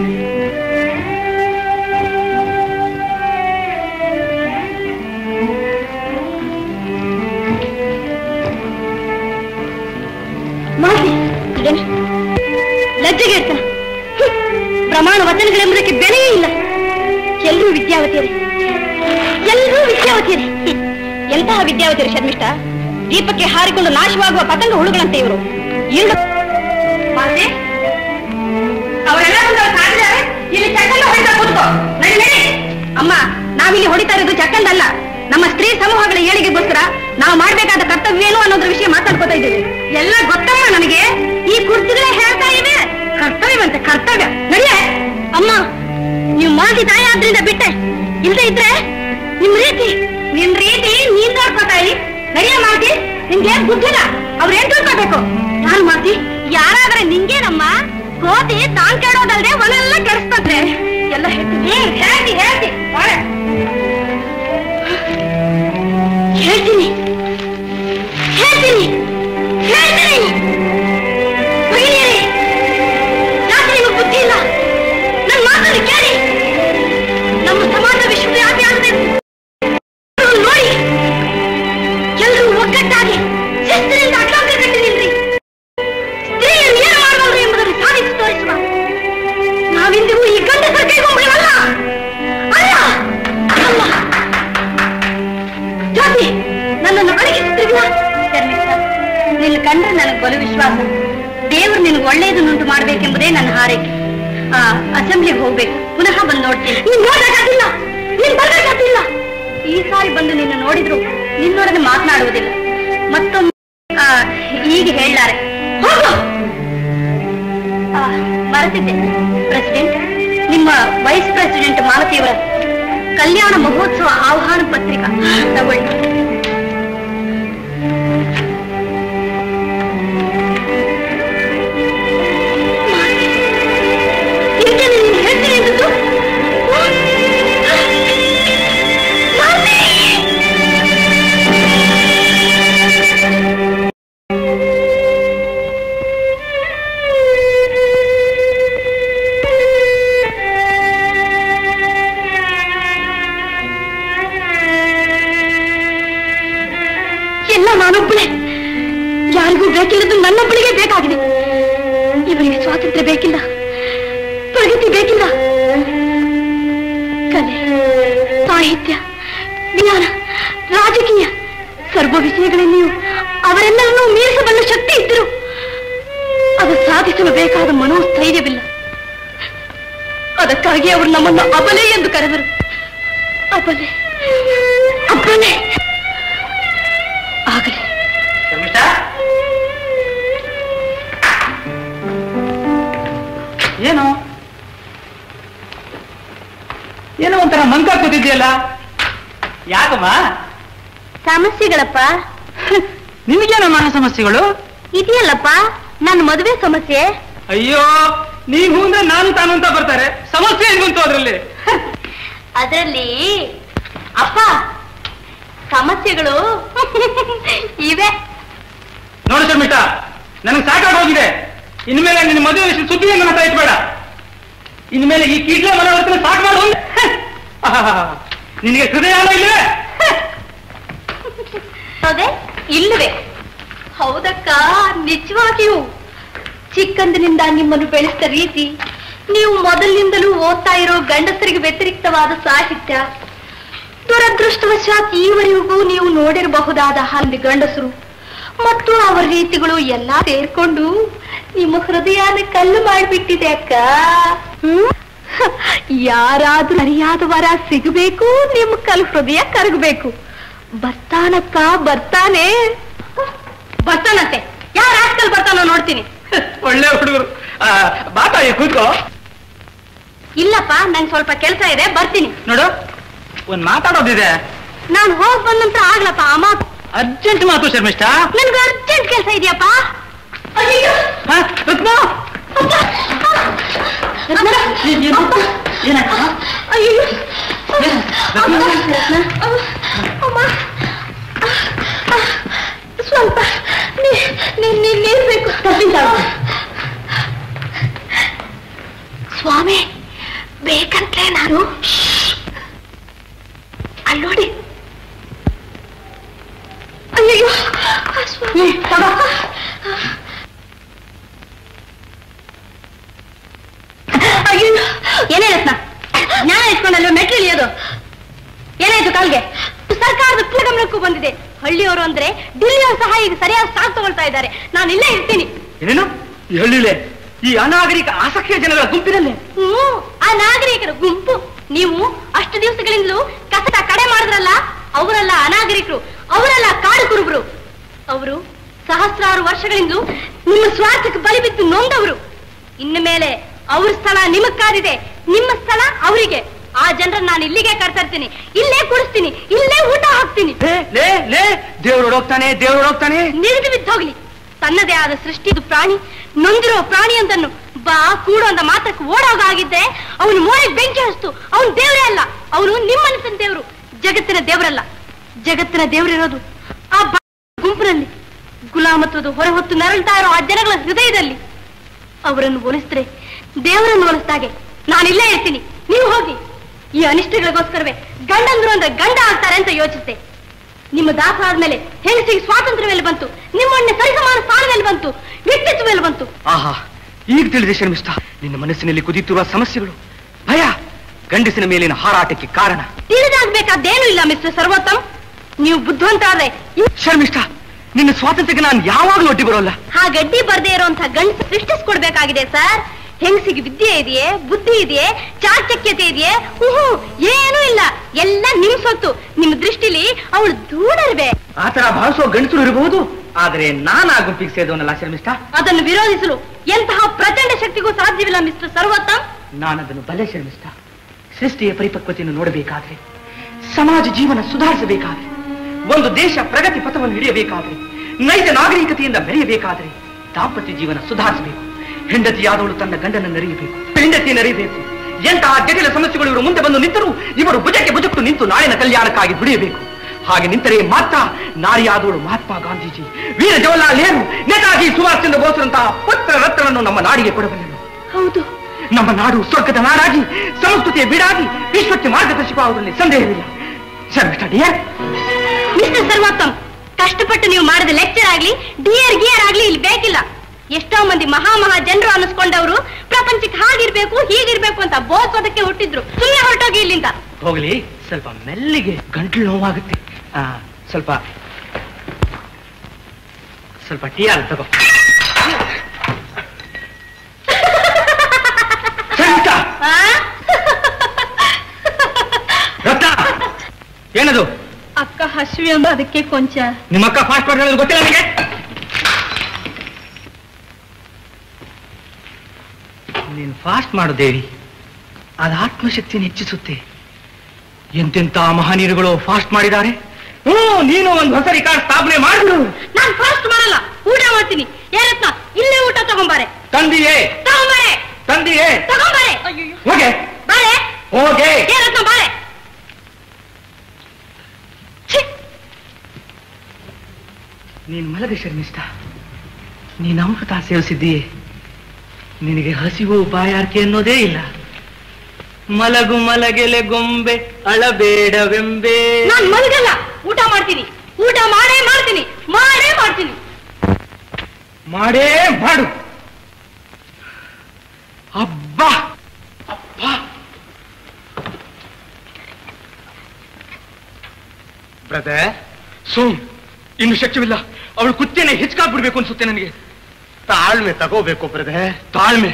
ಮಾಡಿ ಪ್ರೆಸಿಡೆಂಟ್ ಲಜ್ಜೆಗೆ ಇರ್ತಾನ ಪ್ರಮಾಣ ವಚನಗಳೆಂಬುದಕ್ಕೆ ಬೆಲೆಯೇ ಇಲ್ಲ ಎಲ್ಲರೂ ವಿದ್ಯಾವತಿಯರೇ ಎಲ್ಲರೂ ವಿದ್ಯಾವತಿಯರೇ ಹ್ಮ್. ಎಂತಹ ವಿದ್ಯಾವತಿಯರು ಶರ್ಮಿಷ್ಠ ದೀಪಕ್ಕೆ ಹಾರಿಕೊಂಡು ನಾಶವಾಗುವ ಪತಂಗ ಹುಳುಗಳಂತೆ ಇವರು ಈರುಳು ಮಾತೆ ಅವರೆಲ್ಲ ಸಾಧಿದ್ದಾರೆ ಇಲ್ಲಿ ಚಕ್ಕಂದ ಹೊಡಿತಾ ಕೂತ್ಕೋ ನಡಿ ನಡಿ ಅಮ್ಮ ನಾವಿಲ್ಲಿ ಹೊಡಿತಾ ಇರೋದು ಚಕ್ಕಂದಲ್ಲ ನಮ್ಮ ಸ್ತ್ರೀ ಸಮೂಹಗಳ ಏಳಿಗೆಗೋಸ್ಕರ ನಾವು ಮಾಡ್ಬೇಕಾದ ಕರ್ತವ್ಯ ಏನು ಅನ್ನೋದ್ರ ವಿಷಯ ಮಾತಾಡ್ಕೋತಾ ಇದ್ದೀವಿ ಎಲ್ಲ ಗೊತ್ತಮ್ಮ ನನಗೆ ಈ ಕುರ್ಚಿಗಳೇ ಹೇಳ್ತಾ ಇವೆ ಕರ್ತವ್ಯವಂತೆ ಕರ್ತವ್ಯ ನಡಿಯೇ ಅಮ್ಮ ನೀವು ಮಾತಿ ತಾಯಿ ಆದ್ರಿಂದ ಬಿಟ್ಟೆ ಇಲ್ದೇ ಇದ್ರೆ ನಿಮ್ ರೀತಿ ನಿಮ್ ರೀತಿ ನೀನ್ ನೋಡ್ಕೋತಾಯಿ ನಡಿಯ ಮಾತಿ ನಿಂಗೆ ಬುದ್ಧಿಲ್ಲ ಅವ್ರು ಏನ್ ತಿಳ್ಕೋಬೇಕು ನಾನ್ ಮಾತಿ ಯಾರಾದ್ರೆ ನಿಂಗೇನಮ್ಮ ಕೋತಿ ತಾನ್ ಕೆಡೋದಲ್ದೆ ಒಲೆಲ್ಲ ಕೆಡಿಸ್ತಂತೆ ಎಲ್ಲ ಹೇಳ್ತೀನಿ ಹೇಳ್ತಿ ಹೇಳ್ತಿ ಬಾಳೆ. ಹೇಳ್ತೀನಿ ಹೇಳ್ತೀನಿ ಹೇಳ್ತೀನಿ ಭಗಿನಿಯರೇ, ಯಾಕೆ ನಿಮಗೆ ಬುದ್ಧಿ ಇಲ್ಲ ನನ್ನ ಮಾತನ್ನು ಕೇಳಿ ನಮ್ಮ ಸಮಾಜ ವಿಶ್ವವ್ಯಾಪಿ ಆಗಬೇಕು ನೋಡಿ ಎಲ್ಲರೂ ಒಗ್ಗಟ್ಟಾಗಿ ಶಿಸ್ತಿನಿಂದ ಅಡ್ಡಾಂಗ ಕಟ್ಟಿ ನಿಲ್ರಿ ಸ್ತ್ರೀಯರು ಏನು ಮಾಡಬಾರದು ಎಂಬುದನ್ನು ಸಾಧಿಸಿ ತೋರಿಸುವ ನಾವಿಂದಿಗೂ ಈ ಗಂಡಸರ ಕೈಗೊಂಬಳವಲ್ಲ ಅಲ್ಲ ಅಲ್ಲ ಜ್ಯೋತಿ ನನ್ನನ್ನು ಅಡಗಿಸುತ್ತಿರುವ ಕಂಡ್ರೆ ನನಗೆ ಬಲು ವಿಶ್ವಾಸ ದೇವರು ನಿನಗೆ ಒಳ್ಳೆಯದನ್ನುಂಟು ಮಾಡ್ಬೇಕೆಂಬುದೇ ನನ್ನ ಹಾರೈಕೆ ಆ ಅಸೆಂಬ್ಲಿಗೆ ಹೋಗ್ಬೇಕು ಪುನಃ ಬಂದು ನೋಡ್ತೀನಿ ನೀನ್ ನೋಡ್ಬೇಕಾಗಿಲ್ಲ ನೀನ್ ಬರ್ಬೇಕಾಗಿಲ್ಲ ಈ ಸಾರಿ ಬಂದು ನಿನ್ನ ನೋಡಿದ್ರು ನಿನ್ನೊಡನೆ ಮಾತನಾಡುವುದಿಲ್ಲ ಮತ್ತೊಮ್ಮೆ ಆ, ಹೀಗೆ ಹೇಳಾರೆ ಮರೆತಿದ್ದೆ ಪ್ರೆಸಿಡೆಂಟ್ ನಿಮ್ಮ ವೈಸ್ ಪ್ರೆಸಿಡೆಂಟ್ ಮಾಲತಿಯವರ ಕಲ್ಯಾಣ ಮಹೋತ್ಸವ ಆಹ್ವಾನ ಪತ್ರಿಕಾ ತಗೊಳ್ಳಿ ಇದಕ್ಕೆ ನೀನು ಹೇಳ್ತೀನಿ ಅಂದದ್ದು? ಮಾಲತಿ! ಎಲ್ಲ ನಾನೊಬ್ಬಳೆ ಯಾರಿಗೂ ಬೇಕಿಲ್ಲದ್ದು ನನ್ನೊಬ್ಬಳಿಗೆ ಬೇಕಾಗಿದೆ ಇವರಿಗೆ ಸ್ವಾತಂತ್ರ್ಯ ಬೇಕಿಲ್ಲ ಪ್ರಗತಿ ಬೇಕಿಲ್ಲ ಕಲೆ ಸಾಹಿತ್ಯ ವಿಜ್ಞಾನ ರಾಜಕೀಯ ಸರ್ವ ವಿಷಯಗಳಲ್ಲಿಯೂ ಅವರೆಲ್ಲರನ್ನೂ ಮೀರಿಸಬಲ್ಲ ಶಕ್ತಿ ಇದ್ದರು ಅದು ಸಾಧಿಸಲು ಬೇಕಾದ ಮನೋಸ್ಥೈರ್ಯವಿಲ್ಲ ಅದಕ್ಕಾಗಿ ಅವರು ನಮ್ಮನ್ನು ಅಬಲೆ ಎಂದು ಕರೆದರು ಅಬಲೆ ಅಬಲೆ ಆಗಲಿ ಏನು ಏನೋ ಒಂಥರ ಮಂಕ ಕೂತಿದ್ಯಲ್ಲ ಯಾಕಮ್ಮ ಸಮಸ್ಯೆಗಳಪ್ಪ ನಿನಗೇನ ಮಹಾ ಸಮಸ್ಯೆಗಳು ಇದೆಯಲ್ಲಪ್ಪ ನನ್ನ ಮದುವೆ ಸಮಸ್ಯೆ ಅಯ್ಯೋ ನೀನು ಅಂದ್ರೆ ನಾನು ತಾನು ಅಂತ ಬರ್ತಾರೆ ಸಮಸ್ಯೆ ಏನ್ ಬಂತು ಅದ್ರಲ್ಲಿ ಅದರಲ್ಲಿ ಅಪ್ಪ ಸಮಸ್ಯೆಗಳು ಇವೆ ನೋಡು ಶರ್ಮಿಟ ನನಗೆ ಸಾಕಾಗಿ ಹೋಗಿದೆ ಇನ್ಮೇಲೆ ನಿನ್ನ ಮದುವೆ ವಿಷಯ ಸುದ್ದಿಯನ್ನು ಮಾತ್ರ ಇಟ್ಬೇಡ ಇನ್ಮೇಲೆ ಈ ಕೀಟ್ಲೆ ಮನವರ್ತನೆ ಸಾಕು ಮಾಡು ಅಂದೆ. ಆಹಾಹಾಹಾ. ನಿನಗೆ ಹೃದಯ ಇಲ್ಲವೇ ಅದೇ ಇಲ್ಲವೇ ಹೌದಕ್ಕ ನಿಜವಾಗಿಯೂ ಚಿಕ್ಕಂದಿನಿಂದ ನಿಮ್ಮನ್ನು ಬೆಳೆಸಿದ ರೀತಿ ನೀವು ಮೊದಲಿನಿಂದಲೂ ಓದ್ತಾ ಇರೋ ಗಂಡಸರಿಗೆ ವ್ಯತಿರಿಕ್ತವಾದ ಸಾಹಿತ್ಯ ದುರದೃಷ್ಟವಶಾತ್ ಈವರೆಗೂ ನೀವು ನೋಡಿರಬಹುದಾದ ಹಲ್ಲಿ ಗಂಡಸರು ಮತ್ತು ಅವರ ರೀತಿಗಳು ಎಲ್ಲಾ ಸೇರ್ಕೊಂಡು ನಿಮ್ಮ ಹೃದಯನ ಕಲ್ಲು ಮಾಡಿಬಿಟ್ಟಿದೆ ಅಕ್ಕ ಹ್ಮ್? ಯಾರಾದ್ರೂ ಸರಿಯಾದ ವರ ಸಿಗಬೇಕು ನಿಮ್ಮ ಕಲ್ ಹೃದಯ ಕರಗಬೇಕು ಬರ್ತಾನಕ್ಕ ಬರ್ತಾನೆ ಬರ್ತಾನಂತೆ ಯಾರ ಆಸ್ಕಲ್ ಬರ್ತಾನೋ ನೋಡ್ತೀನಿ ಒಳ್ಳೆ ಹುಡುಗರು ಬಾತಾಯಿ ಕೂತ್ಕೋ ಇಲ್ಲಪ್ಪ ನಂಗೆ ಸ್ವಲ್ಪ ಕೆಲಸ ಇದೆ ಬರ್ತೀನಿ ನೋಡು ಒಂದ್ ಮಾತಾಡೋದಿದೆ ನಾನು ಹೋಗ್ ಬಂದ ನಂತರ ಆಗ್ಲಪ್ಪ ಆ ಮಾತು ಅರ್ಜೆಂಟ್ ಮಾತು ಶರ್ಮಿಷ್ಠ ನನ್ಗೆ ಅರ್ಜೆಂಟ್ ಕೆಲಸ ಇದೆಯಪ್ಪ ಅಯ್ಯೋ ಹ? ರತ್ನ ಅಪ್ಪ! ರತ್ನ! ಅಪ್ಪ! ಅಯ್ಯೋ! ಅಮ್ಮ! ಅಮ್ಮ! ಸ್ವಲ್ಪ ನೀ- ನೀ- ನೀ- ನೀರ್ ಬೇಕು ಸ್ವಾಮಿ ಬೇಕಂತಲೇ ನಾನು ಅಲ್ಲೋಡಿ ಅಯ್ಯೋ ಸ್ವಾಮಿ ಅಯ್ಯೋ ಏನೇ ರತ್ನ ಜ್ಞಾನ ಇಟ್ಕೊಂಡಲ್ಲ ಮೆಟ್ಲು ಇಳಿಯೋದು ಏನಾಯ್ತು ಕಾಲ್ಗೆ ಸರ್ಕಾರದ ಗಮನಕ್ಕೂ ಬಂದಿದೆ ಹಳ್ಳಿಯವರು ಅಂದ್ರೆ ಡಿಲ್ಲಿಯವರು ಸಹ ಈಗ ಸರಿಯಾದ ಸಾಥ್ ತಗೊಳ್ತಾ ಇದ್ದಾರೆ ನಾನು ಇಲ್ಲೇ ಇರ್ತೀನಿ ಏನೇನು ಹೇಳಿಲೆ ಈ ಅನಾಗರಿಕ ಆಸಕ್ತಿಯ ಜನಗಳ ಗುಂಪಿನಲ್ಲಿ ಹ್ಮ್ ಆ ನಾಗರಿಕರ ಗುಂಪು ನೀವು ಅಷ್ಟು ದಿವಸಗಳಿಂದಲೂ ಕಸದ ಕಡೆ ಮಾಡಿದ್ರಲ್ಲ ಅವರೆಲ್ಲ ಅನಾಗರಿಕರು ಅವರೆಲ್ಲ ಕಾಡು ಕುರುಬರು ಅವರು ಸಹಸ್ರಾರು ವರ್ಷಗಳಿಂದಲೂ ನಿಮ್ಮ ಸ್ವಾರ್ಥಕ್ಕೆ ಬಲಿ ಬಿದ್ದು ನೊಂದವರು ಇನ್ನು ಮೇಲೆ ಅವ್ರ ಸ್ಥಳ ನಿಮಗ್ ಕಾದಿದೆ ನಿಮ್ಮ ಸ್ಥಳ ಅವರಿಗೆ ಆ ಜನರನ್ನ ನಾನು ಇಲ್ಲಿಗೆ ಕರ್ತಿರ್ತೀನಿ ಇಲ್ಲೇ ಕುಡಿಸ್ತೀನಿ ಇಲ್ಲೇ ಊಟ ಹಾಕ್ತೀನಿ ಲೇ ಲೇ ಲೇ ದೇವ್ರು ಹೋಗ್ತಾನೆ ದೇವ್ರು ಹೋಗ್ತಾನೆ ನಿರಿದು ಬಿದ್ದೋಗ್ಲಿ ತನ್ನದೇ ಆದ ಸೃಷ್ಟಿ ಇದು ಪ್ರಾಣಿ ನೊಂದಿರೋ ಪ್ರಾಣಿಯೊಂದನ್ನು ಬಾ ಕೂಡು ಅಂತ ಮಾತ್ರಕ್ಕೆ ಓಡೋಗ ಆಗಿದ್ದೆ ಅವನು ಮೋಳಿಗೆ ಬೆಂಕಿ ಹಸ್ತು ಅವನು ದೇವರೇ ಅಲ್ಲ ಅವನು ನಿಮ್ಮ ಮನಸ್ಸಿನ ದೇವರು ಜಗತ್ತಿನ ದೇವರಲ್ಲ ಜಗತ್ತಿನ ದೇವರಿರೋದು ಆ ಬಾ- ಗುಂಪಿನಲ್ಲಿ ಗುಲಾಮತ್ವದ ಹೊರೆ ಹೊತ್ತು ನರಳ್ತಾ ಇರೋ ಆ ಜನಗಳ ಹೃದಯದಲ್ಲಿ ಅವರನ್ನು ಹೋಲಿಸಿದ್ರೆ ದೇವರನ್ನು ಹೋಲಿಸ್ದಾಗೆ ನಾನಿಲ್ಲೇ ಇರ್ತೀನಿ ನೀವು ಹೋಗಿ ಈ ಅನಿಷ್ಟಗಳಿಗೋಸ್ಕರವೇ ಗಂಡಂದ್ರು ಅಂದ್ರೆ ಗಂಡ ಆಗ್ತಾರೆ ಅಂತ ಯೋಚಿಸಿದೆ ನಿಮ್ಮ ದಾಸ ಆದ್ಮೇಲೆ ಹೆಂಗಸಿಗೆ ಸ್ವಾತಂತ್ರ್ಯವೆಲ್ಲ ಬಂತು ನಿಮ್ಮನ್ನೇ ಸರಿಸಮಾನ ಸ್ಥಾನದಲ್ಲಿ ಬಂತು ವ್ಯಕ್ತಿತ್ವವೆಲ್ಲ ಬಂತು ಆಹಾ ಈಗ ತಿಳಿದೆ ಶರ್ಮಿಷ್ಠ ನಿನ್ನ ಮನಸ್ಸಿನಲ್ಲಿ ಕುದಿಯುತ್ತಿರುವ ಸಮಸ್ಯೆಗಳು ಭಯ ಗಂಡಸಿನ ಮೇಲಿನ ಹಾರಾಟಕ್ಕೆ ಕಾರಣ ತಿಳಿದಾಗ್ಬೇಕಾದ್ದೇನೂ ಇಲ್ಲ ಮಿಸ್ಟರ್ ಸರ್ವೋತ್ತಮ್ ನೀವು ಬುದ್ಧಿವಂತರಾದ್ರೆ ಈ- ಶರ್ಮಿಷ್ಠ ನಿನ್ನ ಸ್ವಾತಂತ್ರ್ಯಕ್ಕೆ ನಾನು ಯಾವಾಗಲೂ ಒಟ್ಟಿ ಬರೋಲ್ಲ ಆ ಗಡ್ಡಿ ಬರ್ದೇ ಇರುವಂತಹ ಗಂಡಸ ಸೃಷ್ಟಿಸ್ಕೊಡ್ಬೇಕಾಗಿದೆ ಸರ್ ಹೆಂಗಸಿಗೆ ವಿದ್ಯೆ ಇದೆಯೇ ಬುದ್ಧಿ ಇದೆಯೇ ಚಾಚಕ್ಯತೆ ಇದೆಯೇ ಉಹು ಏನೂ ಇಲ್ಲ ಎಲ್ಲ ನಿಮ್ ಸೊತ್ತು ನಿಮ್ ದೃಷ್ಟಿಲಿ ಅವಳು ದೂಡರ್ವೆ ಆತರ ಭಾವಿಸುವ ಗಂಡಸರು ಇರಬಹುದು ಆದ್ರೆ ನಾನು ಆ ಗುಂಪಿಗೆ ಸೇದವನಲ್ಲ ಶರ್ಮಿಷ್ಠ ಅದನ್ನು ವಿರೋಧಿಸಲು ಎಂತಹ ಪ್ರಚಂಡ ಶಕ್ತಿಗೂ ಸಾಧ್ಯವಿಲ್ಲ ಮಿಸ್ಟರ್ ಸರ್ವೋತ್ತಮ್ ನಾನದನ್ನು ಬಲ್ಲೆ ಶರ್ಮಿಷ್ಠ ಸೃಷ್ಟಿಯ ಪರಿಪಕ್ವತೆಯನ್ನು ನೋಡಬೇಕಾದ್ರೆ ಸಮಾಜ ಜೀವನ ಸುಧಾರಿಸಬೇಕಾದ್ರೆ ಒಂದು ದೇಶ ಪ್ರಗತಿ ಪಥವನ್ನು ಹಿಡಿಯಬೇಕಾದ್ರೆ ನೈಜ ನಾಗರಿಕತೆಯಿಂದ ಮೆರೆಯಬೇಕಾದ್ರೆ ದಾಂಪತ್ಯ ಜೀವನ ಸುಧಾರಿಸಬೇಕು ಹೆಂಡತಿಯಾದವಳು ತನ್ನ ಗಂಡನನ್ನು ಅರಿಯಬೇಕು ಹೆಂಡತಿಯನ್ನು ಅರಿಯಬೇಕು ಎಂತಹ ಜಟಿಲ ಸಮಸ್ಯೆಗಳು ಇವರು ಮುಂದೆ ಬಂದು ನಿಂತರೂ ಇವರು ಭುಜಕ್ಕೆ ಭುಜಕ್ಕೂ ನಿಂತು ನಾಳಿನ ಕಲ್ಯಾಣಕ್ಕಾಗಿ ದುಡಿಯಬೇಕು ಹಾಗೆ ನಿಂತರೆ ಮಾತ್ರ ನಾರಿಯಾದವಳು ಮಹಾತ್ಮ ಗಾಂಧೀಜಿ ವೀರ ಜವಾಹರ್ಲಾಲ್ ನೆಹರು ನೇತಾಜಿ ಸುಭಾಷ್ ಚಂದ್ರ ಬೋಸ್ರಂತಹ ಪುತ್ರ ರತ್ನವನ್ನು ನಮ್ಮ ನಾಡಿಗೆ ಕೊಡಬಲ್ಲರು ಹೌದು ನಮ್ಮ ನಾಡು ಸ್ವರ್ಗದ ನಾಡಾಗಿ ಸಂಸ್ಕೃತಿಯ ಬೀಡಾಗಿ ವಿಶ್ವಕ್ಕೆ ಮಾರ್ಗದರ್ಶಕವಾಗುವುದರಲ್ಲಿ ಸಂದೇಹವಿಲ್ಲ ಶರ್ಮಿಷ್ಠ ಡಿಯರ್ ಮಿಸ್ಟರ್ ಸರ್ವೋತ್ತಮ್ ಕಷ್ಟಪಟ್ಟು ನೀವು ಮಾಡಿದ ಲೆಕ್ಚರ್ ಆಗ್ಲಿ ಡಿಯರ್ ಗಿಯರ್ ಆಗ್ಲಿ ಇಲ್ಲಿ ಬೇಕಿಲ್ಲ ಎಷ್ಟೋ ಮಂದಿ ಮಹಾ ಮಹಾ ಜನರು ಅನ್ನಿಸ್ಕೊಂಡವರು ಪ್ರಪಂಚಕ್ಕೆ ಹಾಗಿರ್ಬೇಕು ಹೀಗಿರ್ಬೇಕು ಅಂತ ಬೋಸೋದಕ್ಕೆ ಹುಟ್ಟಿದ್ರು ಸುಮ್ಮನೆ ಹೊರಟೋಗಿ ಇಲ್ಲಿಂದ ಹೋಗ್ಲಿ ಸ್ವಲ್ಪ ಮೆಲ್ಲಿಗೆ ಗಂಟ್ಲು ನೋವಾಗುತ್ತೆ ಆ, ಸ್ವಲ್ಪ ಸ್ವಲ್ಪ ಟೀ ಆಲ್ ತಗೋ ಶರ್ಮಿಷ್ಠ, ಆ? ರತ್ನ ಏನದು ಅಕ್ಕ ಹಸಿವೆ ಅಂದ ಅದಕ್ಕೆ ಕೊಂಚ ನಿಮ್ಮ ಅಕ್ಕ ಫಾಸ್ಟ್ ಫಾಸ್ಟ್ ಗೊತ್ತಿಲ್ಲ ನನಗೆ ನೀನು ಫಾಸ್ಟ್ ಮಾಡು ದೇವಿ ಅದು ಆತ್ಮಶಕ್ತಿಯನ್ನು ಹೆಚ್ಚಿಸುತ್ತೆ ಎಂತೆಂತ ಮಹನೀಯರುಗಳು ಫಾಸ್ಟ್ ಮಾಡಿದ್ದಾರೆ ಹ್ಞೂ ನೀನು ಒಂದು ಹೊಸ ರಿಕಾರ್ಡ್ ಸ್ಥಾಪನೆ ಮಾಡಿಬಿಡು ನಾನ್ ಫಾಸ್ಟ್ ಮಾಡಲ್ಲ ಊಟ ಮಾಡ್ತೀನಿ ಏನತ್ನ ಇಲ್ಲೇ ಊಟ ತಗೊಂಬಾರೆ ತಂದಿಯೇ ತಗೊಂಬಾರೆ ತಂದಿಯೇ ತಗೊಂಬಾರೆ ಹೋಗೆ ಬಾರೆ ಹೋಗೆ ಏನತ್ನ ಬಾರೆ ಛೀ, ನೀನು ಮಲಗ ಶರ್ಮಿಷ್ಠ ನೀನು ಅಮೃತ ಸೇವಿಸಿದ್ದೀಯೆ ನಿನಗೆ ಹಸಿವು ಬಾಯಾರಿಕೆ ಅನ್ನೋದೇ ಇಲ್ಲ ಮಲಗು ಮಲಗೆಲೆ ಗೊಂಬೆ ಅಳಬೇಡವೆಂಬೆ ನಾನ್ ಮಲಗಲ್ಲ ಊಟ ಮಾಡ್ತೀನಿ ಊಟ ಮಾಡೇ ಮಾಡ್ತೀನಿ ಮಾಡೇ ಮಾಡ್ತೀನಿ ಮಾಡೇ ಮಾಡು ಅಬ್ಬಾ ಅಬ್ಬಾ ಬ್ರದರ್ ಸೋಮ್ ಇನ್ನು ಶಕ್ಯವಿಲ್ಲ ಅವಳು ಕುತ್ತೇನೆ ಹೆಚ್ಚಾಗ್ಬಿಡ್ಬೇಕು ಅನ್ಸುತ್ತೆ ನನಗೆ ತಾಳ್ಮೆ ತಗೋಬೇಕು ಬ್ರದರ್ ತಾಳ್ಮೆ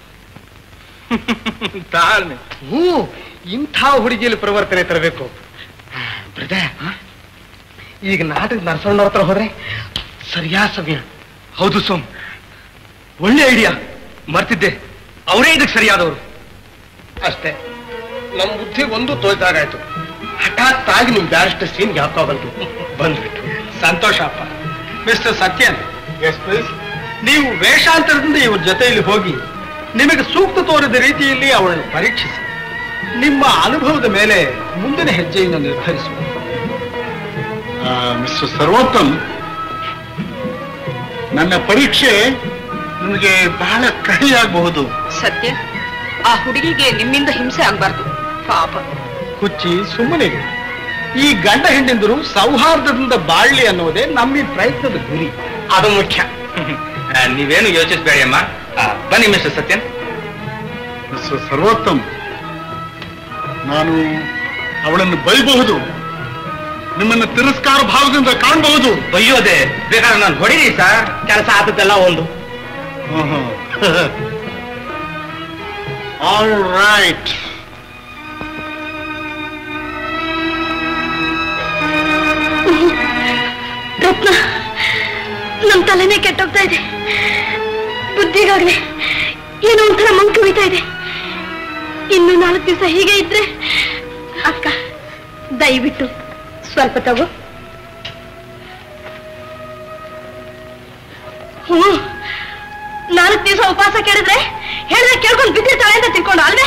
ತಾಳ್ಮೆ ಹ್ಞೂ ಇಂಥ ಹುಡುಗಿಯಲ್ಲಿ ಪರಿವರ್ತನೆ ತರಬೇಕು ಬ್ರದರ್ ಈಗ ನಾಟಕ ನರಸಣ್ಣವ್ರ ಹತ್ರ ಹೋದ್ರೆ ಸರಿಯಾದ ಸಮಯ ಹೌದು ಸೋಮ್ ಒಳ್ಳೆ ಐಡಿಯಾ ಮರ್ತಿದ್ದೆ ಅವರೇ ಇದಕ್ಕೆ ಸರಿಯಾದವರು ಅಷ್ಟೇ ನಮ್ ಬುದ್ಧಿ ಒಂದು ತೋಯ್ದಾಗಾಯ್ತು ಹಠಾತ್ ಆಗಿ ನಿಮ್ ಬ್ಯಾರಿಸ್ಟರ್ ಸೀನ್ ಜ್ಞಾಪಕ ಬಂತು ಬಂದ್ಬಿಟ್ಟು ಸಂತೋಷ ಅಪ್ಪ ಮಿಸ್ಟರ್ ಸತ್ಯನ್ ಎಸ್ ಪ್ಲೀಸ್ ನೀವು ವೇಷಾಂತರದಿಂದ ಇವ್ರ ಜೊತೆಯಲ್ಲಿ ಹೋಗಿ ನಿಮಗೆ ಸೂಕ್ತ ತೋರಿದ ರೀತಿಯಲ್ಲಿ ಅವಳನ್ನು ಪರೀಕ್ಷಿಸಿ ನಿಮ್ಮ ಅನುಭವದ ಮೇಲೆ ಮುಂದಿನ ಹೆಜ್ಜೆಯನ್ನು ನಿರ್ಧರಿಸುವ ಮಿಸ್ಟರ್ ಸರ್ವೋತ್ತಮ್ ನನ್ನ ಪರೀಕ್ಷೆ ನಿಮಗೆ ಬಹಳ ಕಹಿಯಾಗಬಹುದು ಸತ್ಯ ಆ ಹುಡುಗಿಗೆ ನಿಮ್ಮಿಂದ ಹಿಂಸೆ ಆಗ್ಬಾರ್ದು ಪಾಪ ಹುಚ್ಚಿ ಸುಮ್ಮನೆ ಇರು. ಈ ಗಂಡ ಹೆಂಡಿಂದರು ಸೌಹಾರ್ದದಿಂದ ಬಾಳ್ಲಿ ಅನ್ನೋದೇ ನಮ್ಮ ಈ ಪ್ರಯತ್ನದ ಗುರಿ ಅದು ಮುಖ್ಯ ನೀವೇನು ಯೋಚಿಸಬೇಡಿ ಅಮ್ಮ ಆ, ಬನ್ನಿ ಮಿಸ್ಟರ್ ಸತ್ಯನ್ ಮಿಸ್ಟರ್ ಸರ್ವೋತ್ತಮ್ ನಾನು ಅವಳನ್ನು ಬೈಬಹುದು ನಿಮ್ಮನ್ನು ತಿರಸ್ಕಾರ ಭಾವದಿಂದ ಕಾಣಬಹುದು ಬೈಯೋದೆ ಬೇಕಾದ್ರೆ ನಾನು ಹೊಡಿರಿ ಸರ್ ಕೆಲಸ ಆದದ್ದೆಲ್ಲ ಒಂದು ಆಲ್ ರೈಟ್ ರತ್ನ ನಮ್ ತಲೆನೇ ಕೆಟ್ಟೋಗ್ತಾ ಇದೆ ಬುದ್ಧಿಗಾಗ್ಲಿ ಏನೋ ಒಂಥರ ಮಂಕು ಹೋಯ್ತಾ ಇದೆ ಇನ್ನು ನಾಲ್ಕು ದಿವಸ ಹೀಗೆ ಇದ್ರೆ ಅಕ್ಕ ದಯವಿಟ್ಟು ಸ್ವಲ್ಪ ತಗೋ ಹ್ಞೂ ನಾಲ್ಕು ದಿವಸ ಉಪವಾಸ ಕೇಳಿದ್ರೆ ಹೇಳಿದ್ರೆ ಕೇಳ್ಕೊಂಡು ಬಿದ್ದಿರ್ತಾಳೆ ಅಂತ ತಿಳ್ಕೊಂಡು ಅಲ್ವೇ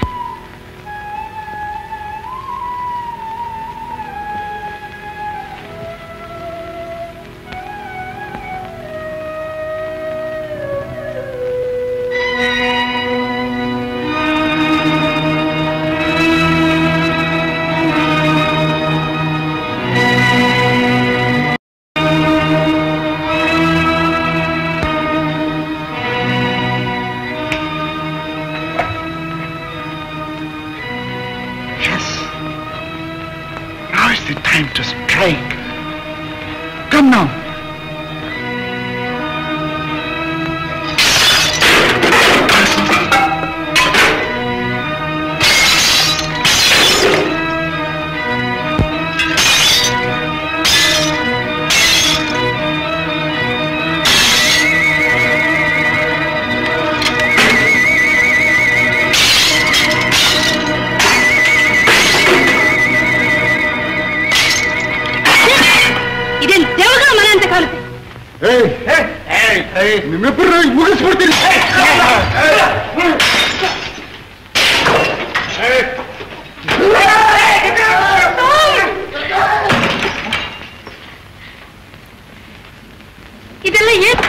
Yes. Now is the time to strike. Come now. ಮುಗಿಸ್ಬಿಡ್ತೀನಿ ಇದೆಲ್ಲ ಏನ್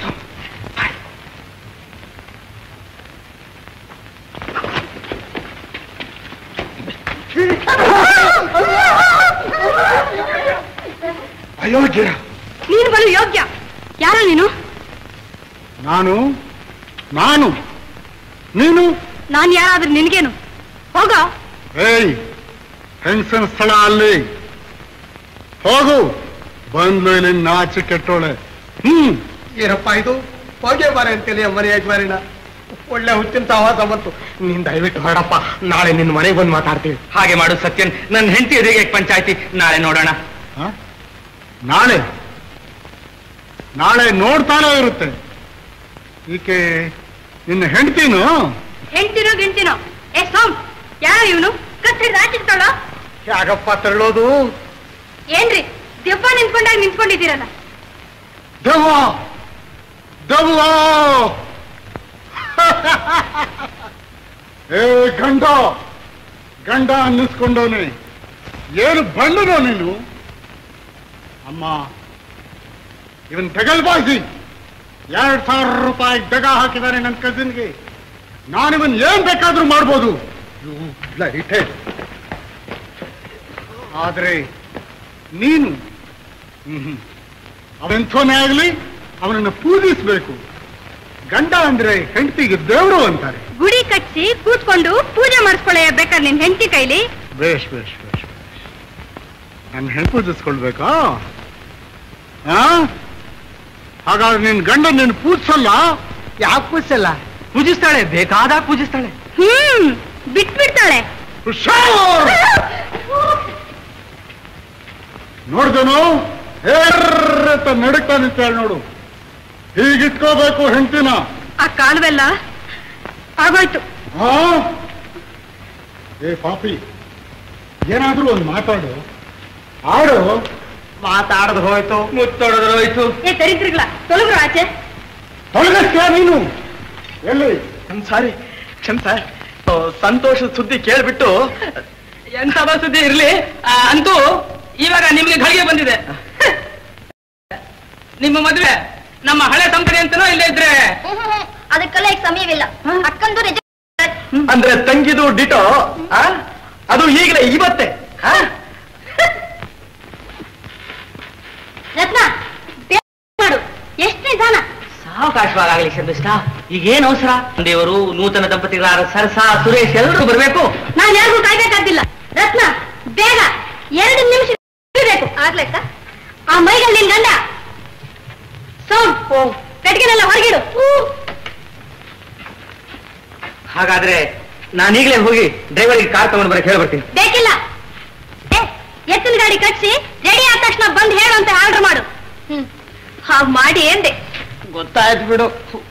ಅಯೋಗ್ಯ ನೀನು ಬಲು ಯೋಗ್ಯ ಯಾರು ನೀನು ನಾನು ನಾನು ನೀನು ನಾನ್ ಯಾರಾದ್ರೂ ನಿನ್ಗೇನು ಹೋಗ ಏಯ್ ಹೆಂಗಸನ ಸ್ಥಳ ಅಲ್ಲಿ ಹೋಗು ಬಂದ್ಲು ಇಲ್ಲಿ ನಾಚಿ ಕೆಟ್ಟೋಳೆ ಹ್ಮ್ ಏನಪ್ಪ ಇದು ಹೋಗೇ ಬಾರೆ ಅಂತೇಳಿ ಮನೆ ಯಜಮಾನಿನ ಒಳ್ಳೆ ಹುಚ್ಚಿನ ಸಹವಾಸ ಬಂತು ನೀನ್ ದಯವಿಟ್ಟು ಹೊರಡಪ್ಪ ನಾಳೆ ನಿನ್ನ ಮನೆಗೆ ಬಂದು ಮಾತಾಡ್ತೀವಿ ಹಾಗೆ ಮಾಡು ಸತ್ಯನ್ ನನ್ನ ಹೆಂಡತಿ ಎದುರಿಗೆ ಪಂಚಾಯತಿ ನಾಳೆ ನೋಡೋಣ ಹ? ನಾಳೆ ನಾಳೆ ನೋಡ್ತಾನೆ ಇರುತ್ತೆ ಈಕೆ ನಿನ್ನ ಹೆಂಡ್ತೀನು ಹೆಂಡ್ತಿನೋ ಗಿಂಟಿನೋ ಏ ಸೋಮ್ ಯಾರು ಇವನು ಕತ್ತಿಡ್ ರಾಚಿರ್ತಾಳ ಯಾಗಪ್ಪ ತಳ್ಳೋದು ಏನ್ರಿ ದೆವ್ವ ನಿಂತ್ಕೊಂಡಾಗ ನಿಂತ್ಕೊಂಡಿದ್ದೀರಲ್ಲ ದೆವ್ವ ದೆವ್ವ ಏ ಗಂಡ ಗಂಡ ಅನ್ನಿಸ್ಕೊಂಡವನೆ ಏನು ಬಣ್ಣನೋ ನೀನು ಅಮ್ಮ ಇವನ್ ದಗಲ್ಬಾಜಿ ಎರಡ್ ಸಾವಿರ ರೂಪಾಯಿ ದಗ ಹಾಕಿದಾನೆ ನನ್ನ ಕಸಿನ್ಗೆ ನಾನಿವನ್ ಏನ್ ಬೇಕಾದ್ರೂ ಮಾಡ್ಬೋದು You bloody tail. ಆದ್ರೆ ನೀನು ಹ್ಮ್ ಅವೆಂಥವನೇ ಆಗ್ಲಿ ಅವನನ್ನು ಪೂಜಿಸ್ಬೇಕು ಗಂಡ ಅಂದ್ರೆ ಹೆಂಡತಿಗೆ ದೇವರು ಅಂತಾರೆ ಗುಡಿ ಕಟ್ಸಿ ಕೂತ್ಕೊಂಡು ಪೂಜೆ ಮಾಡಿಸ್ಕೊಳ್ಳೆ ಬೇಕಾದ್ರೆ ನಿನ್ ಹೆಂಡತಿ ಕೈಲಿ ಬೇಷ್ ಬೇಷ್ ಬೇಷ್ ನನ್ನ ಹೆಣ್ಣು ಪೂಜಿಸ್ಕೊಳ್ಬೇಕಾ ಆ ಹಾಗಾದ್ರೆ ನಿನ್ ಗಂಡ ನೀನು ಪೂಜಿಸಲ್ಲ ಯಾಕೆ ಪೂಜಿಸಲ್ಲ ಪೂಜಿಸ್ತಾಳೆ ಬೇಕಾದಾಗ ಪೂಜಿಸ್ತಾಳೆ ಹ್ಮ್ ಬಿಟ್ಬಿಡ್ತಾಳೆ ಹುಷಾರ್! ನೋಡ್ದನು ಹೇರ್ರತ್ತ ನಡುಕ್ತಾ ನಿಂತಾಳೆ ನೋಡು ಹೀಗಿಟ್ಕೋಬೇಕು ಹೆಂಡತಿನ ಆ ಕಾಣವೆಲ್ಲ ಆಗೋಯ್ತು ಆ ಏ ಪಾಪಿ ಏನಾದ್ರೂ ಒಂದು ಮಾತಾಡು ಆಡು ಮಾತಾಡದು ಹೋಯ್ತು ಮುತ್ತೊಡೆದ್ರು ಹೋಯ್ತು ಏ ದರಿದ್ರಗಳ ತೊಲಗ್ರು ಆಚೆ ತೊಲಗಸ್ತೀಯ ನೀನು ಎಲ್ಲಿ ಸಾರಿ ಕ್ಷಮ್ಸ ಸಂತೋಷದ ಸುದ್ದಿ ಕೇಳ್ಬಿಟ್ಟು ಎಂತ ಸುದ್ದಿ ಇರ್ಲಿ ಆ, ಅಂತೂ ಇವಾಗ ನಿಮ್ಗೆ ಗಳಿಗೆ ಬಂದಿದೆ ನಿಮ್ಮ ಮದುವೆ ನಮ್ಮ ಹಳೆ ಸಂಪಣಿ ಅಂತನೋ ಇಲ್ಲೇ ಇದ್ರೆ ಅದಕ್ಕೆಲ್ಲ ಈಗ ಸಮಯವಿಲ್ಲ ಅಕ್ಕಂದು ನಿಜ ಅಂದ್ರೆ ತಂಗಿದು ಡಿಟೋ ಆ? ಅದು ಈಗಲೇ ಇವತ್ತೇ ಆ? ರತ್ನ ಬೇಗ ಮಾಡು ಎಷ್ಟು ನಿಧಾನ ಸಾವಕಾಶವಾಗಲಿ ಶರ್ಮಿಷ್ಠ ಈಗೇನ್ ಅವಸರ ದೇವರು ನೂತನ ದಂಪತಿಗಳಾದ ಸರಸ ಸುರೇಶ್ ಎಲ್ಲರೂ ಬರಬೇಕು ನಾನು ಯಾರಿಗೂ ಕಾಯ್ಬೇಕಾದಿಲ್ಲ ರತ್ನ ಬೇಗ ಎರಡು ನಿಮಿಷ ಬೇಕು ಆಗ್ಲೆಕ್ಕ ಆ ಮೈಗಲ್ ನಿನ್ ಗಂಡ ಸೋಮ್ ಕಟ್ಗೆನೆಲ್ಲ ಹೊರಗಿಡು ಹಾಗಾದ್ರೆ ನಾನೀಗಲೇ ಹೋಗಿ ಡ್ರೈವರಿಗೆ ಕಾರ್ ತಗೊಂಡು ಬರಕ್ಕೆ ಹೇಳ್ಬರ್ತೀನಿ ಬೇಕಿಲ್ಲ ಏ, ಎತ್ತಿನ ಗಾಡಿ ಕಟ್ಸಿ ರೆಡಿ ಆದ ತಕ್ಷಣ ಬಂದು ಹೇಳು ಅಂತ ಆರ್ಡರ್ ಮಾಡು ಹ್ಮ್ ಹಾಗ್ ಮಾಡಿ ಎಂದೆ ಗೊತ್ತಾಯ್ತು ಬಿಡು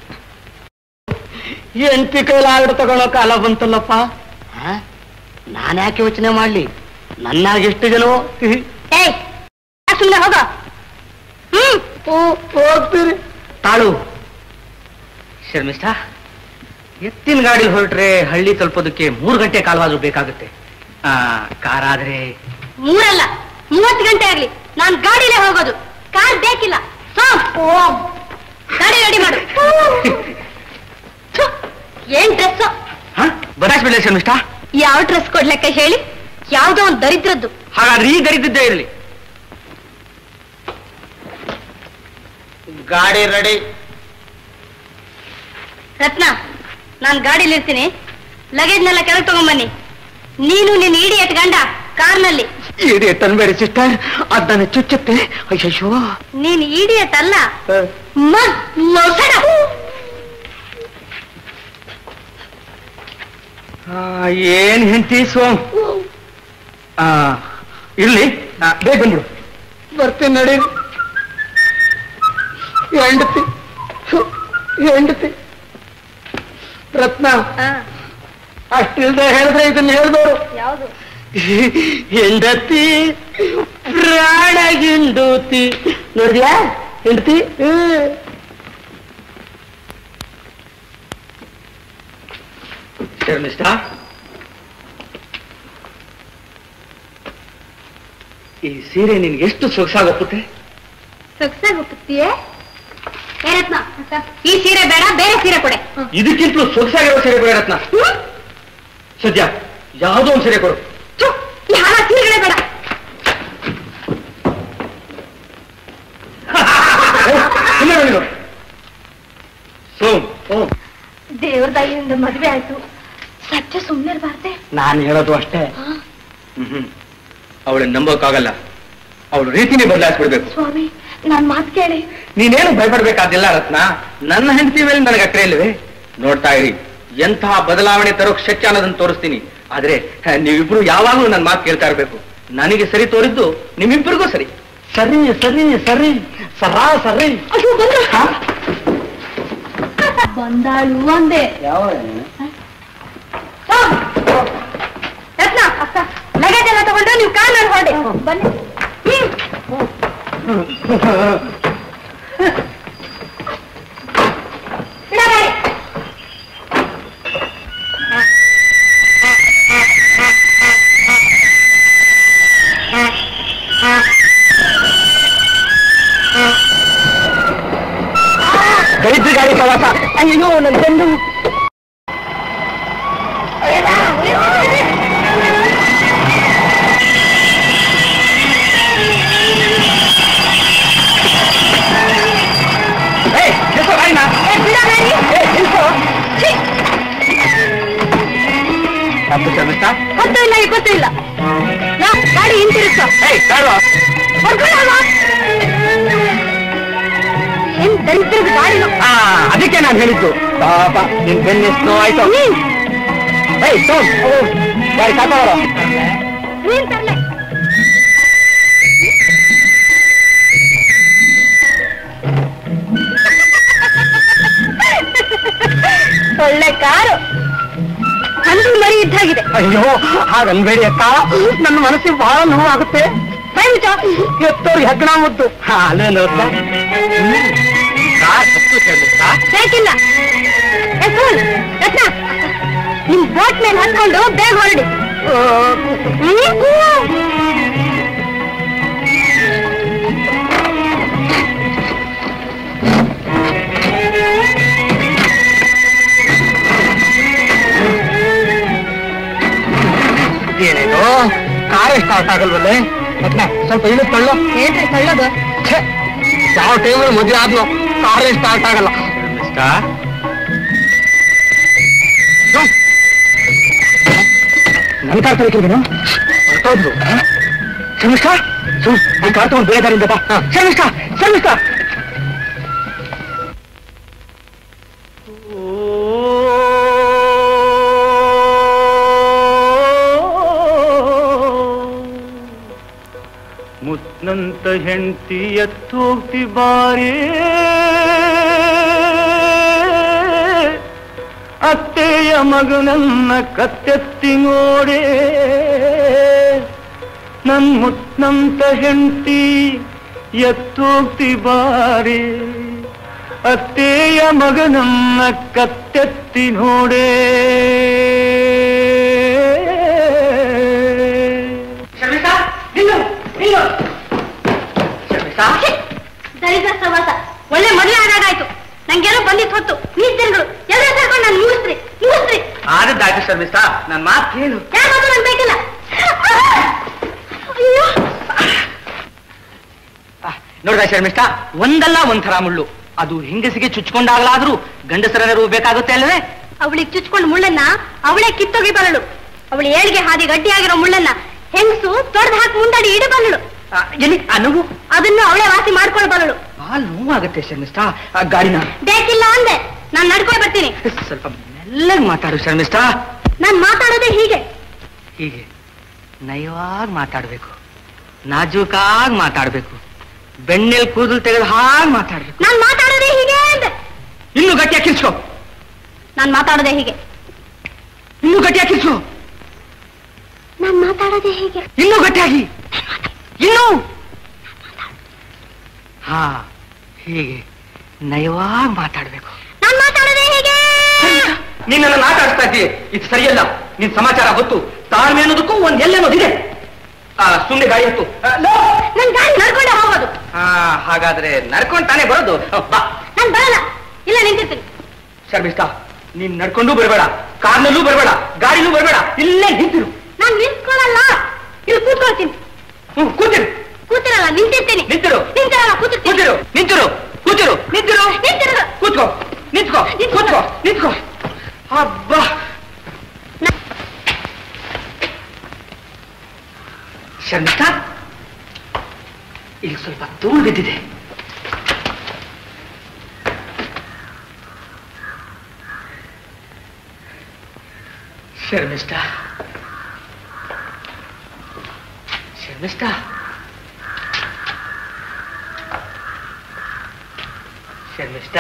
ಎಂಟಿ ಕೈಲಾಗಡೆ ತಗೊಳ್ಳೋ ಕಾಲ ಬಂತಲ್ಲಪ್ಪ ನಾನು ಯಾಕೆ ಯೋಚನೆ ಮಾಡ್ಲಿ ನನ್ನಾಗ ಎಷ್ಟು ಜನ ಏಯ್ ಸುಮ್ಮನೆ ಹೋಗೋ ಹ್ಮ್ ಹೋಗ್ತೀರಿ ತಾಳು ಶರ್ಮಿಷ್ಠ ಎತ್ತಿನ ಗಾಡಿ ಹೊರಟ್ರೆ ಹಳ್ಳಿ ತಲುಪೋದಕ್ಕೆ ಮೂರು ಗಂಟೆ ಕಾಲವಾದ್ರೂ ಬೇಕಾಗುತ್ತೆ ಆ ಕಾರ್ ಆದ್ರೆ ಮೂರಲ್ಲ ಮೂವತ್ತು ಗಂಟೆ ಆಗ್ಲಿ ನಾನ್ ಗಾಡಿಲೇ ಹೋಗೋದು ಕಾರ್ ಬೇಕಿಲ್ಲ ಸೋಮ್ ಗಾಡಿ ರೆಡಿ ಮಾಡು ಥು, ಏನ್ ಡ್ರೆಸ್ ಬದಾಸ್ಬಿಡ್ಲೆ ಶರ್ಮಿಷ್ಠ ಯಾವ ಡ್ರೆಸ್ ಕೊಡ್ಲಕ್ಕ ಹೇಳಿ ಯಾವ್ದೋ ಒಂದ್ ದರಿದ್ರದ್ದು ಹಾಗಾದ್ರೆ ಈ ದರಿದ್ದಿದ್ದೇ ಇರಲಿ ಗಾಡಿ ರೆಡಿ ರತ್ನ ನಾನ್ ಗಾಡಿಲಿ ಇರ್ತೀನಿ ಲಗೇಜ್ನೆಲ್ಲ ಕೆಳಗೆ ತಗೊಂಬನ್ನಿ ನೀನು ನಿನ್ನ ಇಡಿಯಟ್ ಗಂಡ ಕಾರ್ನಲ್ಲಿ ಇಡಿ ತಂದ್ಬೇಡಿ ಸಿಸ್ಟರ್ ಅದನ್ನ ಚುಚ್ಚುತ್ತೆ ಅಯ್ಯೋ ನೀನ್ ಇಡಿಯಟ್ ಅಲ್ಲ ಮ- ಮೊಸಡ ಏನ್ ಹೆಂಡತಿ ಸೋಮ್ ಆ, ಇರ್ಲಿ ಆ, ಬೇಗ ಬಂದ್ಬಿಡು ಬರ್ತೀನಿ ನಡಿ ಹೆಂಡತಿ ಥು, ಹೆಂಡತಿ ರತ್ನ ಆ, ಅಷ್ಟಿಲ್ದೆ ಹೇಳಿದ್ರೆ ಇದನ್ನ ಹೇಳ್ದೋರು ಯಾವ್ದು ಹೆಂಡತಿ ಪ್ರಾಣಗಿಂಡೂತಿ ನೋಡಿದ್ಯಾ ಹೆಂಡತಿ ಶರ್ಮಿಷ್ಠಾ ಈ ಸೀರೆ ನಿನ್ಗೆ ಎಷ್ಟು ಸೊಗಸಾಗೊಪ್ಪುತ್ತೆ ಸೊಗ್ಸಾಗಿ ಒಪ್ಪುತ್ತೀಯೇ ಏನತ್ನ ಈ ಸೀರೆ ಬೇಡ ಬೇರೆ ಸೀರೆ ಕೊಡೆ ಇದಕ್ಕಿಂತಲೂ ಸೊಗಸಾಗಿರೋ ಸೀರೆ ಕೊಡಿ ರತ್ನ ಸದ್ಯ ಯಾವುದೋ ಒಂದು ಸೀರೆ ಕೊಡು ಥು, ಈ ಹಾಳ ಸೀರೆಗಳೇ ಬೇಡ ಸುಮ್ಮನೆ ನೀನು ಸೋಮ್ ದೇವ್ರ ದಯಿಂದ ಮದ್ವೆ ಆಯ್ತು ಸತ್ಯ ಸುಮ್ಮನೆ ಇರಬಾರ್ದೆ ನಾನು ಹೇಳೋದು ಅಷ್ಟೇ ಹ್ಮ್ ಅವಳನ್ನ ನಂಬೋಕ್ಕಾಗಲ್ಲ ಅವಳು ರೀತಿನೇ ಬದಲಾಯಿಸ್ಬಿಡ್ಬೇಕು ಸ್ವಾಮಿ ನಾನ್ ಮಾತ್ ಕೇಳಿ ನೀನೇನು ಭಯಪಡ್ಬೇಕಾದಿಲ್ಲ ರತ್ನ ನನ್ನ ಹೆಂಡತಿ ಮೇಲೆ ನನಗೆ ಅಕ್ರೆ ಇಲ್ವೇ ನೋಡ್ತಾ ಇರಿ ಎಂತಹ ಬದಲಾವಣೆ ತರೋಕ್ ಶಕ್ಯ ಅನ್ನೋದನ್ನ ತೋರಿಸ್ತೀನಿ ಆದ್ರೆ ಹ, ನೀವಿಬ್ರು ಯಾವಾಗ್ಲೂ ನನ್ನ ಮಾತು ಕೇಳ್ತಾ ಇರ್ಬೇಕು ನನಗೆ ಸರಿ ತೋರಿದ್ದು ನಿಮ್ಮಿಬ್ಬರಿಗೂ ಸರಿ ಸರಿ ಸರಿ ಸರಿ ಸರಾ ಸರಿ ಅಯ್ಯೋ ಬಂದ್ರು ಬಂದಾಳು ಒಂದೇ ರತ್ನ ಅಕ್ಕ ಲಗೇಜ್ ಎಲ್ಲ ತಗೊಂಡು ನೀವು ಕಾರ್ ಹೊರಡಿ ಬನ್ನಿ ಹ್ಮ್ ಇಡ ಗಾಡಿ. ಗರಿದ್ರಿ ಗಾಡಿ ಪ್ರವಾಸ ಅಯ್ಯೋ ನನ್ನ ಗಂಡು ಏಯ್, ನಿಲ್ಸು ಗಾಡಿನ. ಏ, ಬಿಡ ಗಾಡಿ. ಏಯ್, ನಿಲ್ಸು. ಛೀ, ತಪ್ಪು ಶರ್ಮಿಷ್ಠಾ. ಗೊತ್ತೂ ಇಲ್ಲ ಈ ಗೊತ್ತೂ ಇಲ್ಲ ಯಾ, ಗಾಡಿ ಹಿಂತಿರುಗ್ಸು ಏಯ್, ಕಾರು. ಹೊರ್ಗಡೆ ಹೋಗು. ಏನ್ ದರಿದ್ರದ ಗಾಡಿನು ಆ, ಅದಕ್ಕೆ ನಾನು ಹೇಳಿದ್ದು ಪಾಪ ನಿನ್ ಬೆನ್ನು ಎಷ್ಟು ಆಯ್ತು ಏಯ್ ಸೋಮ್ ಗಾಡಿ ಸಾಕಾವರ ನೀನ್ ತರ್ಲೆ ಒಳ್ಳೆ ಕಾರು ಹಂದಿ ಮರಿ ಇದ್ದಾಗಿದೆ ಅಯ್ಯೋ ಹಾಗನ್ಬೇಡಿ ಅಕ್ಕ ನನ್ನ ಮನಸ್ಸಿಗೆ ಬಹಳ ನೋವಾಗುತ್ತೆ ಬಾಯ್ ಮುಚ್ಚ. ಎತ್ತೋರ್ಗೆ ಹೆಗ್ಗಣ ಮುದ್ದು ಹಾ ಅಲ್ಲೇ ನೋಡ್ದ ಬೇಕಿಲ್ಲ ಏ, ಫೂಲ್, ರತ್ನ ನಿಮ್ ಬೋಟ್ ಮೇಲೆ ಹತ್ಕೊಂಡು ಬೇಗ ಹೊರಡಿ ಏನೇನು ಕಾರೇ ಸ್ಟಾರ್ಟ್ ಆಗಲ್ವಲ್ಲೇ ಅದ್ನ ಸ್ವಲ್ಪ ಇಳಿದು ತಳ್ಳೋ ಏನ್ರಿ ತಳ್ಳೋದು ಛೆ, ಯಾವ ಟೈಮಲ್ಲಿ ಮದುವೆ ಆದ್ಲು ಕಾರೇ ಸ್ಟಾರ್ಟ್ ಆಗಲ್ಲ ನನ್ ಕಾರ್ ತಗೋಕಿಲ್ವೇನು ಹೊರಟೋದ್ಲು ಶರ್ಮಿಷ್ಠ ಸುಮ್ ಈ ಕಾರ್ ತಗೊಂಡು ಬೇದಾರಿಂದ ಬಾ ಶರ್ಮಿಷ್ಠ ಶರ್ಮಿಷ್ಠ ಮುತ್ನಂತ ಹೆಂಡತಿ ಎತ್ತೋಗ್ತಿ ಬಾರಿ ಅತ್ತೆಯ ಮಗನನ್ನ ಕತ್ತೆತ್ತಿ ನೋಡೆ ನನ್ ಮುತ್ನಂತ ಹೆಂಡತಿ ಎತ್ತೋಗ್ತಿ ಬಾರಿ ಅತ್ತೆಯ ಮಗನನ್ನ ಕತ್ತೆತ್ತಿ ನೋಡೆ ಶರ್ಮಿಷ್ಠಾ ನಿಲ್ಲು ನಿಲ್ಲು ಶರ್ಮಿಷ್ಠಾ ದರಿದ್ರ ಸವಾಸ ಒಳ್ಳೆ ಮದುವೆ ಆದಾಗಾಯ್ತು ನಂಗೇನೋ ಬಂದಿತ್ತು ಹೊತ್ತು ನೀರ್ ಜನಗಳು ಎಲ್ಲ ಸೇರ್ಕೊಂಡು ನಾನು ಮುಗಿಸ್ರಿ ಮುಗಿಸ್ರಿ ಆದದ್ದಾಯ್ತು ಶರ್ಮಿಷ್ಠಾ ನನ್ನ ಮಾತು ಕೇಳು ಯಾಕಾದ್ರೂ ನನ್ ಬೇಕಿಲ್ಲ ಅಯ್ಯೋ ನೋಡ್ದ ಶರ್ಮಿಷ್ಠ ಒಂದಲ್ಲ ಒಂಥರ ಮುಳ್ಳು ಅದು ಹೆಂಗಸಿಗೆ ಚುಚ್ಕೊಂಡಾಗಲಾದ್ರೂ ಗಂಡಸರ ನೆರವು ಬೇಕಾಗುತ್ತೆ ಅಲ್ವೇ ಅವಳಿಗೆ ಚುಚ್ಕೊಂಡು ಮುಳ್ಳನ್ನ ಅವಳೇ ಕಿತ್ತೋಗಿ ಬರಳು ಅವಳು ಏಳಿಗೆ ಹಾದಿ ಗಟ್ಟಿಯಾಗಿರೋ ಮುಳ್ಳನ್ನ ಹೆಂಗಸು ತೊಡೆದು ಹಾಕಿ ಮುಂದಾಡಿ ಇಡಬಲ್ಲಳು ಆ, ಎಲ್ಲಿ ಆ ನೋವು ಅದನ್ನು ಅವಳೇ ವಾಸಿ ಮಾಡ್ಕೊಳ್ಬಲ್ಲಳು ಆ ನೋವಾಗುತ್ತೆ ಶರ್ಮಿಷ್ಠ ಆ ಗಾಡಿನ ಬೇಕಿಲ್ಲ ಅಂದೆ ನಾನ್ ನಡ್ಕೊಂಡು ಬರ್ತೀನಿ ಸ್ವಲ್ಪ ಮೆಲ್ಲಗ್ ಮಾತಾಡು ಶರ್ಮಿಷ್ಠ ನಾನ್ ಮಾತಾಡೋದೇ ಹೀಗೆ ಹೀಗೆ ನಯವಾಗಿ ಮಾತಾಡ್ಬೇಕು ನಾಜೂಕಾಗಿ ಮಾತಾಡ್ಬೇಕು ಬೆಣ್ಣೆಲ್ ಕೂದಲು ತೆಗೆದು ಹಾಗೆ ಮಾತಾಡ್ಬೇಕು ನಾನ್ ಮಾತಾಡೋದೇ ಹೀಗೆ ಅಂದೆ ಇನ್ನು ಗಟ್ಟಿಯಾಗಿ ಕಿರ್ಚ್ಕೋ ನಾನ್ ಮಾತಾಡೋದೇ ಹೀಗೆ ಇನ್ನು ಗಟ್ಟಿಯಾಗಿ ಕಿರ್ಚು ನಾನ್ ಮಾತಾಡೋದೇ ಹೀಗೆ ಇನ್ನೂ ಗಟ್ಟಿಯಾಗಿ ಇನ್ನು ಹಾ ಹೀಗೆ ನಯವಾಗಿ ಮಾತಾಡ್ಬೇಕು ನಾನ್ ಮಾತಾಡೋದೇ ಹೀಗೆ ನಿನ್ನನ್ನು ಆಟ ಆಡಿಸ್ತಾ ಇದ್ದೀವಿ ಇದು ಸರಿಯಲ್ಲ ನಿನ್ ಸಮಾಚಾರ ಗೊತ್ತು ತಾಳ್ಮೆ ಅನ್ನೋದಕ್ಕೂ ಒಂದ್ ಎಲ್ಲೆನ್ನೋದಿದೆ ಆ ಸುಮ್ಮನೆ ಗಾಡಿ ಹತ್ತು ಆ, ಲೋ! ನನ್ ಗಾಡಿ ನಡ್ಕೊಂಡೆ ಹೋಗೋದು ಆ, ಹಾಗಾದ್ರೆ ನಡ್ಕೊಂಡ್ ತಾನೇ ಬರೋದು ಬಾ ನಾನ್ ಬರಲ್ಲ ಇಲ್ಲ ನಿಂತಿರ್ತೀನಿ ಶರ್ಮಿಷ್ಠ ನೀನ್ ನಡ್ಕೊಂಡು ಬರಬೇಡ ಕಾರ್ನಲ್ಲೂ ಬರಬೇಡ ಗಾಡಿನೂ ಬರಬೇಡ ಇಲ್ಲೇ ನಿಂತಿರು ನಾನ್ ನಿಂತ್ಕೊಳ್ಳಲ್ಲ ಇಲ್ಲಿ ಕೂತ್ಕೊಳ್ತೀನಿ ಹ್ಮ್ ಕೂತಿರು ಕೂತಿರಲ್ಲ ನಿಂತಿರ್ತೀನಿ ನಿಂತಿರು ನಿಂತಿರಲ್ಲ ಕೂತಿರ್ತೀನಿ ಕೂತಿರು ನಿಂತಿರು ಕೂತಿರು ನಿಂತಿರು ನಿಂತಿರು ಕೂತ್ಕೋ ನಿಂತ್ಕೋ ಕೂತ್ಕೋ ನಿಂತ್ಕೋ ಅಬ್ಬಾ ಶರ್ಮಿಷ್ಠ ಇಲ್ಲಿ ಸ್ವಲ್ಪ ಧೂಳು ಬಿದ್ದಿದೆ Sharmishtha Sharmishtha Sharmishtha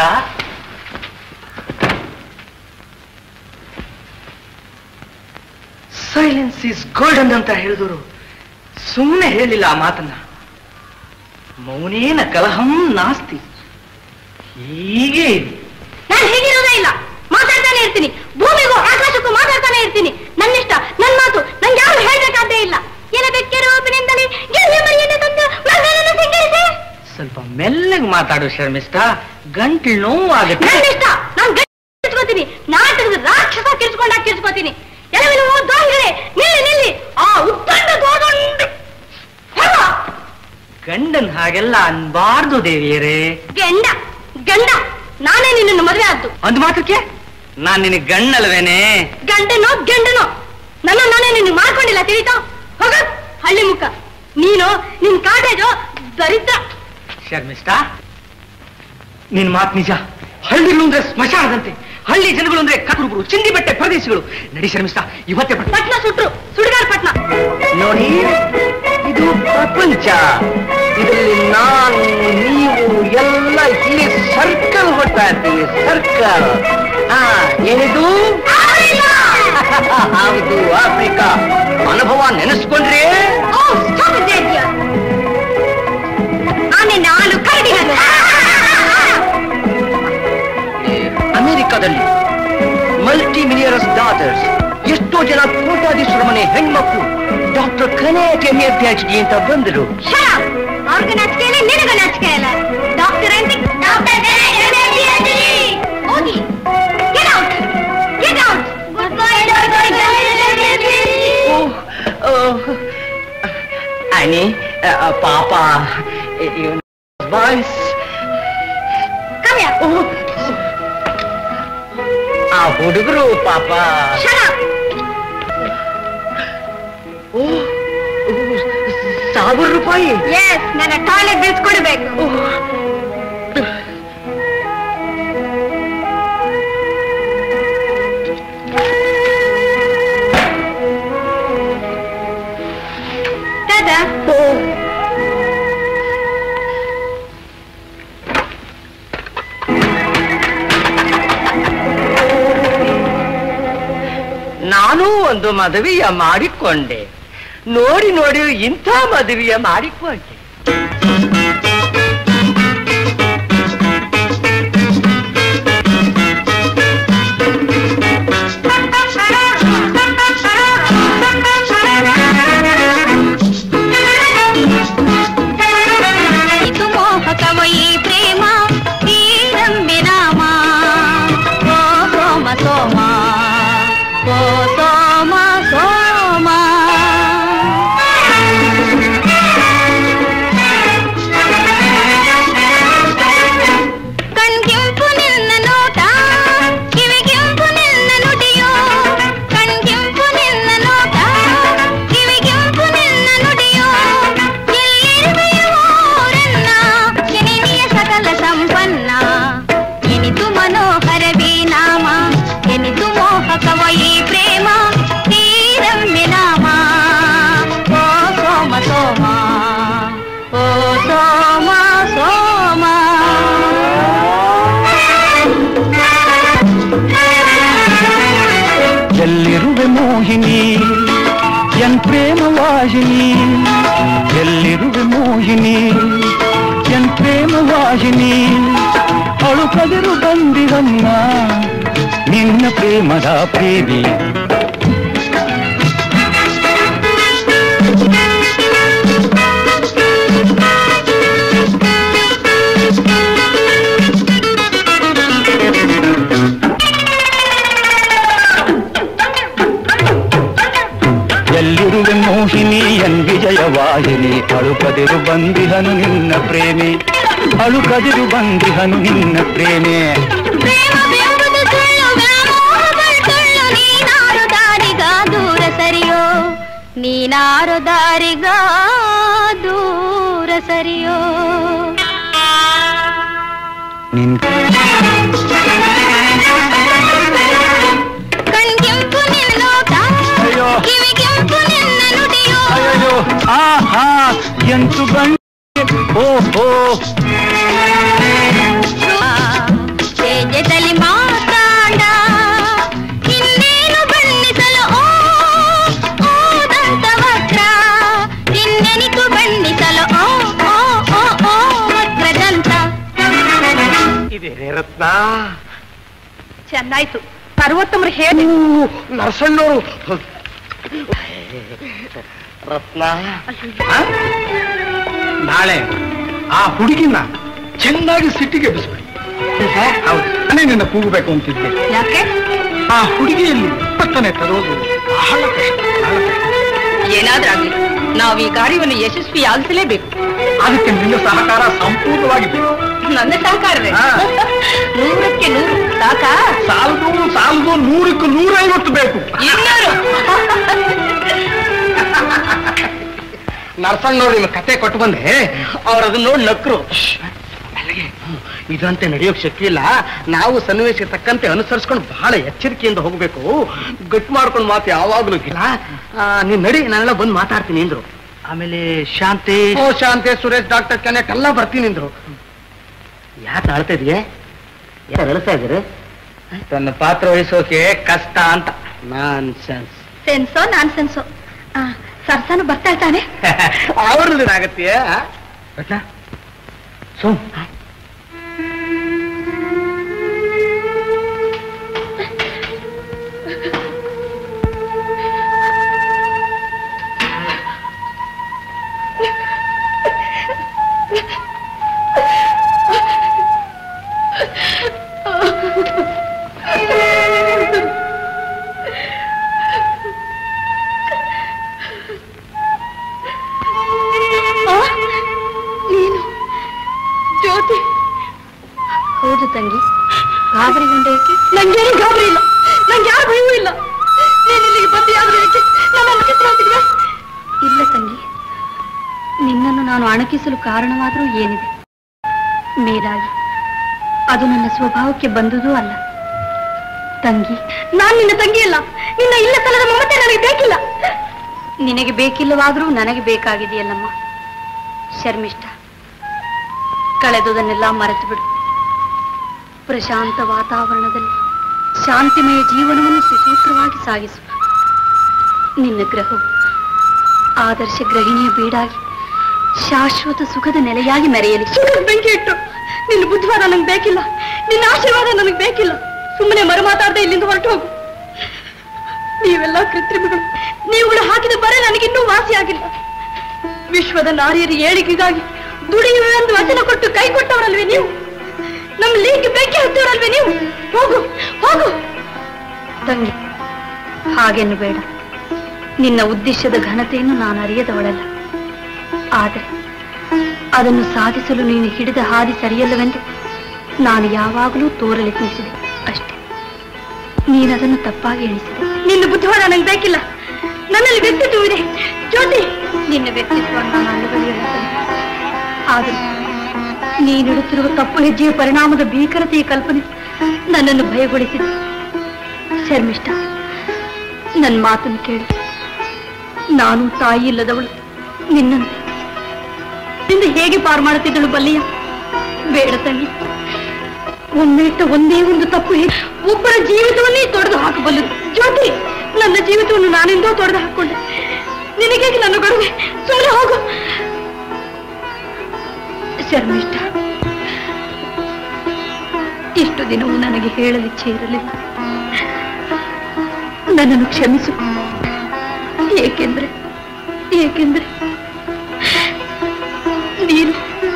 silence is golden ಅಂತ ಹೇಳಿದವರು ಸುಮ್ಮನೆ ಹೇಳಿಲ್ಲ ಆ ಮಾತನ್ನ ಮೌನೇನ ಕಲಹಂ ನಾಸ್ತಿ ಹೀಗೆ ಇದೆ. ನಾನ್ ಹೇಗಿರೋದೇ ಇಲ್ಲ ಮಾತಾಡ್ತಾನೆ ಇರ್ತೀನಿ ಭೂಮಿಗೂ ಆಕಾಶಕ್ಕೂ ಮಾತಾಡ್ತಾನೆ ಇರ್ತೀನಿ ನನ್ನಿಷ್ಟ ನನ್ ಮಾತು ನಂಗೆ ಯಾರು ಹೇಳ್ಬೇಕಾದ್ದೇ ಇಲ್ಲ ಏನ ಬೆಕ್ಕಿರೋ ಒಬ್ಬನಿಂದಲೇ ಗೆಲ್ಲೆ ಮರಿಯನ್ನು ತಂದು ಮಗನನ್ನು ಸಿಂಗರಿಸಿ ಸ್ವಲ್ಪ ಮೆಲ್ಲಗೆ ಮಾತಾಡು ಶರ್ಮಿಷ್ಠ ಗಂಟ್ಲು ನೋವಾಗುತ್ತೆ ನನ್ನಿಷ್ಟ ನಾನ್ ಕಿರ್ಚ್ಕೋತೀನಿ ನಾಟಕದ ರಾಕ್ಷಸ ಕಿರ್ಚ್ಕೊಂಡಾಗ ಕಿರ್ಚ್ಕೋತೀನಿ ಎಲ್ಲವಿನ ದೊಂಗರೆ ನಿಲ್ಲಿ ನಿಲ್ಲಿ ಆ ಉತ್ತಂಡ ಗೋದಂಡು ಹೊರ ಗಂಡನ್ ಹಾಗೆಲ್ಲ ಅನ್ಬಾರ್ದು ದೇವಿಯರೇ ಗಂಡ ಗಂಡ ನಾನೇ ನಿನ್ನನ್ನು ಮದುವೆ ಆದ್ದು ಒಂದ್ ಮಾತಕ್ಕೆ ನಾನ್ ನಿನಗೆ ಗಣ್ಣಲ್ವೇನೆ ಗಂಡನೋ ಗಂಡನೋ ನನ್ನ ನಾನೇ ನಿನ್ನ ಮಾಡ್ಕೊಂಡಿಲ್ಲ ತಿಳಿತಾ ಹೋಗ ಹಳ್ಳಿ ಮುಖ ನೀನು ನಿನ್ ಕಾಟೇಜು ದರಿದ್ರ ಶರ್ಮಿಷ್ಠ ನಿನ್ ಮಾತ್ ನಿಜ ಹಳ್ಳಿಗಳು ಅಂದ್ರೆ ಸ್ಮಶಾನದಂತೆ ಹಳ್ಳಿ ಜನಗಳು ಅಂದ್ರೆ ಕಕುರುಬರು ಚಿಂದಿ ಬೆಟ್ಟೆ ಪ್ರದೇಶಗಳು ನಡಿ ಶರ್ಮಿಷ್ಠ ಇವತ್ತೇ ಬರ್ತೀನಿ ಪಟ್ನ ಸುಟ್ರು ಸುಡುಗಾರ್ ಪಟ್ನ ನೋಡಿ ಇದು ಪ್ರಪಂಚ ಇದರಲ್ಲಿ ನಾನು ನೀವು ಎಲ್ಲ ಈ ಸರ್ಕಲ್ ಹೊಡ್ತಾ ಇರ್ತೀವಿ ಸರ್ಕಲ್ ಹಾ ಏನಿದು ಹೌದು ಆಫ್ರಿಕಾ ಅನುಭವ ನೆನೆಸ್ಕೊಂಡ್ರೆ ಓ ಸ್ಟಾಪ್ ಇಟ್ ದೇರ್ ಆನೆ ನಾನು ಕರಡಿಗನು ಅಮೆರಿಕದಲ್ಲಿ ಮಲ್ಟಿ ಮಿಲಿಯನರ್ಸ್ ಡಾಟರ್ಸ್ ಎಷ್ಟೋ ಜನ ಕೋಟ್ಯಾಧೀಶರ ಮನೆ ಹೆಣ್ಮಕ್ಳು doctor Kenneth M A P H D ಅಂತ ಬಂದರು ಶರಾಬ್ ಅವ್ರಿಗೆ ನಾಚಿಕೆ ಇಲ್ಲ ನಿನಗೂ ನಾಚಿಕೆ ಇಲ್ಲ ಡಾಕ್ಟರ್ ಅಂತ ಡಾಕ್ಟರ್ ಹೋಗಿ get out get out good ಅನಿ ಪಾಪ ಬಾಯ್ಸ್ ಕಮ್ ಹಿಯರ್ ಆ ಹುಡುಗರು ಪಾಪ ಶರಾಬ್ ಓ, ಓ, ಸಾವಿರ ರೂಪಾಯಿ ಎಸ್ ನನ್ನ ಟಾಯ್ಲೆಟ್ ಬಿಲ್ಸ್ ಕೊಡಬೇಕು ದಾದಾ ನಾನು ಒಂದು ಮದುವೆಯ ಮಾಡಿಕೊಂಡೆ ನೋಡಿ ನೋಡಿ ಇಂಥ ಮದುವೆಯ ಮಾಡಿಕೊಂಡೆ ಇದು ಮೋಹಕವ ಈ ಪ್ರೇಮ ಈ ರಂಬೆ ನಾಮ ಓ ಸೋಮ ಸೋಮ ಓ ಸೋಮ ಸೋಮ ಕಣ್ಗೆಂಪು ನಿನ್ನ ನೋಟ ಕಿವಿಗೆಂಪು ನಿನ್ನ ನುಡಿಯೋ ಕಣ್ಗೆಂಪು ನಿನ್ನ ನೋಟ ಕಿವಿಗೆಂಪು ನಿನ್ನ ನುಡಿಯೋ ಎಲ್ಲಿರುವೆಯೋರನ್ನ ಎನಿನಿಯ ಸಕಲ ಸಂಪನ್ನ ಎನಿತು ಮನೋಹರವೇ ನಾಮ ಎನಿತು ಮೋಹಕವ ಈ ಪ್ರೇಮ ತೀರಮ್ಮೆ ನಾಮ ಓ ಸೋಮ ಸೋಮ ಓ ಸೋಮ ಸೋಮ ಎಲ್ಲಿರುವೆ ಮೋಹಿನಿ ಎನ್ ಪ್ರೇಮ ವಾಹಿನಿ ಎಲ್ಲಿರುವೆ ಮೋಹಿನಿ ಎನ್ ಪ್ರೇಮ ವಾಹಿನಿ ಅಳುಕದಿರು ಬಂದಿರಮ್ಮ ನಿನ್ನ ಪ್ರೇಮದ ಪ್ರೇಮಿ ಎಲ್ಲಿರುವೆ ಮೋಹಿನಿ ಎನ್ ವಿಜಯವಾಹಿನಿ ಅಳುಕದಿರು ಬಂದಿಹನು ನಿನ್ನ ಪ್ರೇಮಿ ಅಳುಕದಿರು ಬಂದಿಹನು ನಿನ್ನ ಪ್ರೇಮಿ ಪ್ರೇಮವೆಂಬುದು ಸುಳ್ಳು ವ್ಯಾಮೋಹಗಳು ಸುಳ್ಳು ನೀನಾರು ದಾರಿಗ ದೂರ ಸರಿಯೋ ನೀನಾರು ದಾರಿಗ ದೂರ ಸರಿಯೋ ನಿನ್ ಕಣ್ಗೆಂಪು ನಿನ್ನೋಟ ಅಯ್ಯೋ. ಕಿವಿಗೆಂಪು ನಿನ್ನ ನುಡಿಯೋ ಅಯ್ಯೋ ಆಹಾ ಎಂತು ಗಂಟೆ ಓಹೋ ತೇಜದಲ್ಲಿ ಮಾತಾಡ ಇನ್ನೇನು ಬಣ್ಣಿಸಲು ಓ ಓ ದಂತವಕ್ರ ಇನ್ನೆನಿತು ಬಣ್ಣಿಸಲು ಓ ಓ ಓ ಓ ವಕ್ರದಂತ ಇದೇನೇ ರತ್ನ ಚೆನ್ನಾಯ್ತು ಸರ್ವೋತ್ತಮರು ಹೇಳಿ ನರಸಣ್ಣವರು ರತ್ನ ಆ? ನಾಳೆ ಆ ಹುಡುಗಿನ ಚೆನ್ನಾಗಿ ಸಿಟ್ಟಿಗೆ ಎಬ್ಬಿಸ್ಬಿಡಿ ಹೌದು ನಾನೇ ನಿನ್ನ ಕೂಗಬೇಕು ಅಂತಿದ್ದೆ ಯಾಕೆ ಆ ಹುಡುಗಿಯಲ್ಲಿ ಪತ್ತನೆ ತರೋದು ಬಹಳ ಕಷ್ಟ ಬಹಳ ಕಷ್ಟ. ಏನಾದ್ರಾಗ್ಲಿ ನಾವು ಈ ಕಾರ್ಯವನ್ನು ಯಶಸ್ವಿಯಾಗಿಸಲೇಬೇಕು ಅದಕ್ಕೆ ನಿನ್ನ ಸಹಕಾರ ಸಂಪೂರ್ಣವಾಗಿ ಬೇಕು ನನ್ನ ಸಹಕಾರವೇ ಹಾ. ನೂರಕ್ಕೆ ನೂರು ಸಾಕಾ ಸಾಲದು ಸಾಲದು ನೂರಕ್ಕೆ ನೂರೈವತ್ತು ಬೇಕು ಇನ್ನೂರು ನರಸಣ್ಣವ್ರು ನಿಮ್ಮ ಕತೆ ಕೊಟ್ಟು ಬಂದೆ ಅವ್ರು ಅದನ್ನ ನೋಡಿ ನಕ್ರು ಅಲ್ಲಿಗೆ ಇದಂತೆ ನಡೆಯೋಕ್ ಶಕ್ತಿ ಇಲ್ಲ ನಾವು ಸನ್ನಿವೇಶಕ್ಕೆ ತಕ್ಕಂತೆ ಅನುಸರಿಸ್ಕೊಂಡು ಬಹಳ ಎಚ್ಚರಿಕೆಯಿಂದ ಹೋಗ್ಬೇಕು ಗಟ್ಟು ಮಾಡ್ಕೊಂಡು ಮಾತು ಯಾವಾಗ್ಲೂ ಇಲ್ಲ ಆ, ನೀನ್ ನಡಿ ನಾನೆಲ್ಲ ಬಂದು ಮಾತಾಡ್ತೀನಿ ಅಂದ್ರು ಆಮೇಲೆ ಶಾಂತಿ ಓ ಶಾಂತಿ ಸುರೇಶ್ ಡಾಕ್ಟರ್ ಕೆನೆಟ್ ಎಲ್ಲ ಬರ್ತೀನಿ ಅಂದ್ರು ಯಾಕೆ ಅಳ್ತಾ ಇದೆಯೇ ಯಾರು ಅಳ್ತಾ ಇದ್ದೀರಿ ತನ್ನ ಪಾತ್ರ ವಹಿಸೋಕೆ ಕಷ್ಟ ಅಂತ ನಾನ್ ಸೆನ್ಸ್ ಸೆನ್ಸೋ ನಾನ್ ಸೆನ್ಸೋ ಸರ್ಸನು ಬರ್ತಾ ಇದ್ದಾನೆ ಅವ್ರದ್ದು ಆಗತ್ತೆ ರತ್ನ ಸೋಮ್ ನೀನು ಜ್ಯೋತಿ ಹೌದು ತಂಗಿ ಗಾಬರಿಗೊಂಡ ಏಕೆ ನಂಗೇನು ಗಾಬರಿ ಇಲ್ಲ ನಂಗೆ ಯಾರು ಭಯವೂ ಇಲ್ಲ ನೀನು ಇಲ್ಲಿಗೆ ಬಂದು ಯಾವ್ದು ಏಕೆ ನನ್ನನ್ನು ಕಿತ್ಕೊಳ್ತಿದ್ಯಾ ಇಲ್ಲ ತಂಗಿ ನಿನ್ನನ್ನು ನಾನು ಅಣಕಿಸಲು ಕಾರಣವಾದರೂ ಏನಿದೆ ಮೇಲಾಗಿ ಅದು ನನ್ನ ಸ್ವಭಾವಕ್ಕೆ ಬಂದುದೂ ಅಲ್ಲ ತಂಗಿ ನಾನ್ ನಿನ್ನ ತಂಗಿ ಅಲ್ಲ ನಿನ್ನ ಇಲ್ಲ ಸಲದ ಮಮತೆ ನನಗೆ ಬೇಕಿಲ್ಲ ನಿನಗೆ ಬೇಕಿಲ್ಲವಾದರೂ ನನಗೆ ಬೇಕಾಗಿದೆಯಲ್ಲಮ್ಮ ಶರ್ಮಿಷ್ಠ ಕಳೆದುದನ್ನೆಲ್ಲ ಮರೆತು ಬಿಡು ಪ್ರಶಾಂತ ವಾತಾವರಣದಲ್ಲಿ ಶಾಂತಿಮಯ ಜೀವನವನ್ನು ಸುಸೂತ್ರವಾಗಿ ಸಾಗಿಸು ನಿನ್ನ ಗ್ರಹವು ಆದರ್ಶ ಗೃಹಿಣಿಯ ಬೀಡಾಗಿ ಶಾಶ್ವತ ಸುಖದ ನೆಲೆಯಾಗಿ ಮೆರೆಯಲಿ ಸುಖದ ಬೆಂಕಿ ಇಟ್ಟು ನಿನ್ನ ಬುದ್ಧಿವಾದ ನನಗೆ ಬೇಕಿಲ್ಲ ನಿನ್ನ ಆಶೀರ್ವಾದ ನನಗೆ ಬೇಕಿಲ್ಲ ಸುಮ್ಮನೆ ಮರು ಮಾತಾಡದೆ ಇಲ್ಲಿಂದ ಹೊರಟು ಹೋಗು ನೀವೆಲ್ಲ ಕೃತ್ರಿಮಗಳು ನೀವುಗಳು ಹಾಕಿದ ಬರೆ ನನಗಿನ್ನೂ ವಾಸಿಯಾಗಿಲ್ಲ ವಿಶ್ವದ ನಾರಿಯರ ಏಳಿಗೆಗಾಗಿ ದುಡಿಯುವ ಒಂದು ವಚನ ಕೊಟ್ಟು ಕೈ ಕೊಟ್ಟವರಲ್ವೇ ನೀವು ನಮ್ಮ ಲೀಗ್ ಬೆಂಕಿ ಹತ್ತವರಲ್ವೇ ನೀವು ಹೋಗು ಹೋಗು ತಂಗಿ ಹಾಗೆನ್ನು ಬೇಡ ನಿನ್ನ ಉದ್ದೇಶದ ಘನತೆಯನ್ನು ನಾನು ಅರಿಯದವಳಲ್ಲ ಆದರೆ ಅದನ್ನು ಸಾಧಿಸಲು ನೀನು ಹಿಡಿದ ಹಾದಿ ಸರಿಯಲ್ಲವೆಂದು ನಾನು ಯಾವಾಗಲೂ ತೋರಲೆತ್ನಿಸಿದೆ ಅಷ್ಟೇ ನೀನದನ್ನು ತಪ್ಪಾಗಿ ಎಣಿಸಿದೆ ನಿನ್ನ ಬುದ್ಧಿವಾದ ನನಗೆ ಬೇಕಿಲ್ಲ ನನ್ನಲ್ಲಿ ವ್ಯಕ್ತಿತ್ವವಿದೆ ಜ್ಯೋತಿ ನಿನ್ನ ವ್ಯಕ್ತಿತ್ವ ನಾನು ಅಲ್ಲಗಳೆಯಲ್ಲ ಆದರೆ ನೀನಿಡುತ್ತಿರುವ ತಪ್ಪು ಹೆಜ್ಜೆಯ ಪರಿಣಾಮದ ಭೀಕರತೆಯ ಕಲ್ಪನೆ ನನ್ನನ್ನು ಭಯಗೊಳಿಸಿದೆ ಶರ್ಮಿಷ್ಠ ನನ್ನ ಮಾತನ್ನು ಕೇಳಿ ನಾನು ತಾಯಿ ಇಲ್ಲದವಳು ನಿನ್ನಂತೆ ನಿಂದ ಹೇಗೆ ಪಾರು ಮಾಡುತ್ತಿದ್ದಳು ಬಲ್ಲಿಯ ಬೇಡ ತಂಗಿ ಒಮ್ಮೆಟ್ಟ ಒಂದೇ ಒಂದು ತಪ್ಪು ಹೆ- ಒಬ್ಬರ ಜೀವಿತವನ್ನೇ ತೊಡೆದು ಹಾಕಬಲ್ಲದು ಜ್ಯೋತಿ ನನ್ನ ಜೀವಿತವನ್ನು ನಾನೆಂದೋ ತೊಡೆದು ಹಾಕೊಂಡೆ ನಿನಗೆ ನನ್ನ ಗಡುವೆ ಸುಮ್ಮನೆ ಹೋಗು ಶರ್ಮಿಷ್ಠ ಇಷ್ಟು ದಿನವೂ ನನಗೆ ಹೇಳಲಿಚ್ಛೆ ಇರಲಿಲ್ಲ ನನ್ನನ್ನು ಕ್ಷಮಿಸು ಏಕೆಂದ್ರೆ ಏಕೆಂದ್ರೆ ನೀನು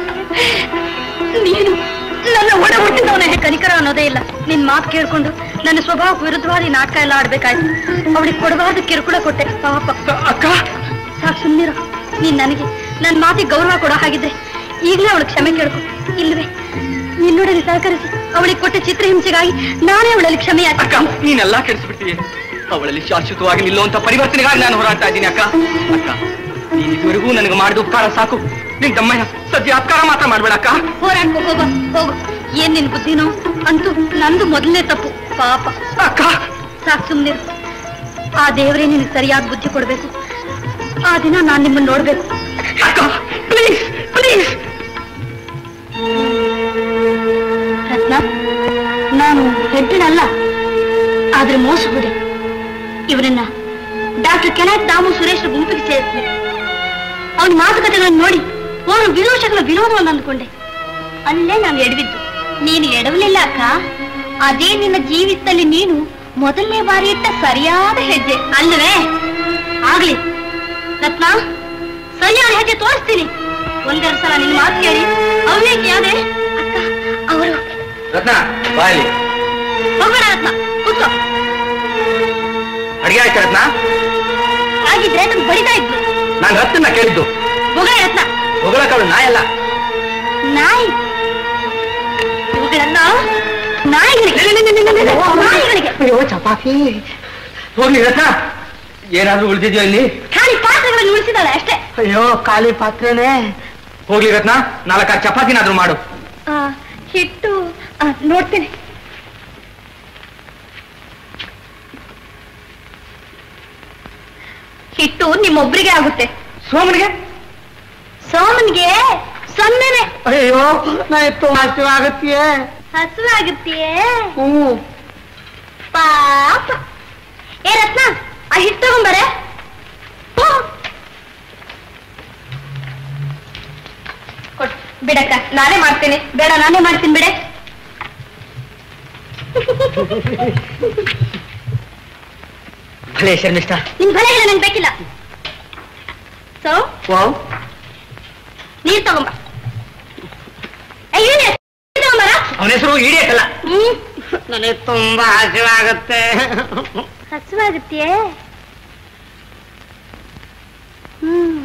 ನೀನು ನನ್ನ ಒಡ ಹುಟ್ಟಿದವನೇ ಕನಿಕರ ಅನ್ನೋದೇ ಇಲ್ಲ ನಿನ್ ಮಾತು ಕೇಳ್ಕೊಂಡು ನನ್ನ ಸ್ವಭಾವ ವಿರುದ್ಧವಾದ ಈ ನಾಟಕ ಎಲ್ಲ ಆಡ್ಬೇಕಾಯ್ತು ಅವಳಿಗೆ ಕೊಡಬಾರ್ದು ಕಿರುಕುಳ ಕೊಟ್ಟೆ ಪಾಪ ಅಕ್ಕ ಸಾಕು ಸುಮ್ಮನಿರು ನೀನ್ ನನಗೆ ನನ್ನ ಮಾತಿಗೆ ಗೌರವ ಕೊಡೋ ಹಾಗಿದ್ರೆ ಈಗಲೇ ಅವಳು ಕ್ಷಮೆ ಕೇಳ್ಕೊ ಇಲ್ವೇ ನಿನ್ನೊಡನೆ ಸಹಕರಿಸಿ ಅವಳಿಗೆ ಕೊಟ್ಟ ಚಿತ್ರಹಿಂಸೆಗಾಗಿ ನಾನೇ ಅವಳಲ್ಲಿ ಕ್ಷಮೆ ಯಾಕೆ ಅಕ್ಕ ನೀನೆಲ್ಲ ಕೆಡಿಸ್ಬಿಟ್ಟಿಯೇ ಅವಳಲ್ಲಿ ಶಾಶ್ವತವಾಗಿ ನಿಲ್ಲುವಂತ ಪರಿವರ್ತನೆಗಾಗಿ ನಾನು ಹೋರಾಡ್ತಾ ಇದ್ದೀನಿ ಅಕ್ಕ ಅಕ್ಕ ನೀನ್ ಇದುವರೆಗೂ ನನಗೆ ಮಾಡಿದ ಉಪಕಾರ ಸಾಕು ನಿನ್ ತಮ್ಮಯ್ಯ ಸದ್ಯ ಅಪಕಾರ ಮಾತ್ರ ಮಾಡ್ಬೇಡ ಅಕ್ಕ ಹೋರಾಡ್ಕೊ ಹೋಗೋ ಹೋಗು ಏನ್ ನಿನ್ ಬುದ್ಧಿನೋ ಅಂತೂ ನಂದು ಮೊದಲನೇ ತಪ್ಪು ಪಾಪ ಅಕ್ಕ ಸಾಕು ಸುಮ್ನಿರು ಆ ದೇವರೇ ನಿನಗೆ ಸರಿಯಾದ ಬುದ್ಧಿ ಕೊಡ್ಬೇಕು ಆ ದಿನ ನಾನ್ ನಿಮ್ಮನ್ನ ನೋಡ್ಬೇಕು ಅಕ್ಕ ಪ್ಲೀಸ್ ಪ್ಲೀಸ್ ರತ್ನ ನಾನು ಹೆಡ್ಡನಲ್ಲ ಆದ್ರೆ ಮೋಸಗುದೆ ಇವರನ್ನ ಡಾಕ್ಟರ್ ಕೆನಾಯ್ ದಾಮು ಸುರೇಶ್ ಗುಂಪಿಗೆ ಸೇರಿಸಿದೆ ಅವನ ಮಾತುಕತೆಗಳನ್ನು ನೋಡಿ ಅವನು ವಿದೂಷಕನ ವಿರೋಧವನ್ನು ಅಂದ್ಕೊಂಡೆ ಅಲ್ಲೇ ನಾನು ಎಡವಿದ್ದು ನೀನು ಎಡವಲಿಲ್ಲ ಅಕ್ಕ ಅದೇ ನಿನ್ನ ಜೀವಿತದಲ್ಲಿ ನೀನು ಮೊದಲನೇ ಬಾರಿ ಇಟ್ಟ ಸರಿಯಾದ ಹೆಜ್ಜೆ ಅಲ್ಲವೇ ಆಗ್ಲಿ ರತ್ನ ಸರಿಯಾದ ಹೆಜ್ಜೆ ತೋರಿಸ್ತೀನಿ ಒಂದೆರಡು ಸಲ ನಿನ್ನ ಮಾತು ಕೇಳಿ ಅವ್ರೇಕೆ ಯಾವ್ದೇ ಅಕ್ಕ ಅವರು ರತ್ನ ಬಾಯಲ್ಲಿ ಹೋಗೋಣ ರತ್ನ ಕೂತ್ಕೋ ಅಡಿಗೆ ಆಯ್ತಾ ರತ್ನ ಆಗಿದ್ರೆ ನಮ್ಗೆ ಬಡಿತಾ ಇದ್ವಿ ನಾನು ರತ್ನ ಕೇಳಿದ್ದು ಹೋಗೋಣ ರತ್ನ ಹೊಗಳಕ್ಕಳು ನಾಯಲ್ಲ ನಾಯಿ ಇವುಗಳನ್ನ ನಾಯಿಗಳಿಗೆ ನಾಯಿಗಳಿಗೆ ಅಯ್ಯೋ ಚಪಾತಿ ಹೋಗ್ಲಿ ರತ್ನ ಏನಾದ್ರೂ ಉಳಿದಿದ್ಯೋ ಇಲ್ಲಿ ಖಾಲಿ ಪಾತ್ರೆಗಳನ್ನು ಉಳಿಸಿದಾಳೆ ಅಷ್ಟೇ ಅಯ್ಯೋ ಖಾಲಿ ಪಾತ್ರೆನೇ ಹೋಗ್ಲಿ ರತ್ನ ನಾಲ್ಕಾರು ಚಪಾತಿನಾದ್ರೂ ಮಾಡು ಆ, ಹಿಟ್ಟು ಆ, ನೋಡ್ತೇನೆ ಹಿಟ್ಟು ನಿಮ್ಮೊಬ್ರಿಗೆ ಆಗುತ್ತೆ ಸೋಮನಿಗೆ ಸೋಮನ್ಗೆ ಸೊನ್ನೆನೆ ಅಯ್ಯೋ ನಾ ಎತ್ತು ಹಸಿವಾಗತ್ತೀಯೇ ಹಸುವಾಗುತ್ತೆಯೇ ಹ್ಞೂ ಪಾಪ ಏ ರತ್ನ ಆ ಹಿಟ್ಟು ತಗೊಂಬರೆ ಕೊಡ್ ಬಿಡಕ್ಕ ನಾನೇ ಮಾಡ್ತೇನೆ ಬೇಡ ನಾನೇ ಮಾಡ್ತೀನಿ ಬಿಡೆ ಭಲೇ ಶರ್ಮಿಷ್ಠ ನಿನ್ ಭಲೆ ಇಲ್ಲ ನಂಗೆ ಬೇಕಿಲ್ಲ ಸೊ ವಾವ್ ನೀರ್ ತಗೊಂಬ ಏ, ಇವ್ನೇ, ನೀರ್ ತಗೊಂಬರ ಅವನ ಹೆಸರು ಇಡಿಯಕ್ಕಲ್ಲ ಹ್ಮ್ ನನಗೆ ತುಂಬಾ ಹಸಿವಾಗತ್ತೆ ಹಸುವಾಗುತ್ತೆಯೇ ಹ್ಮ್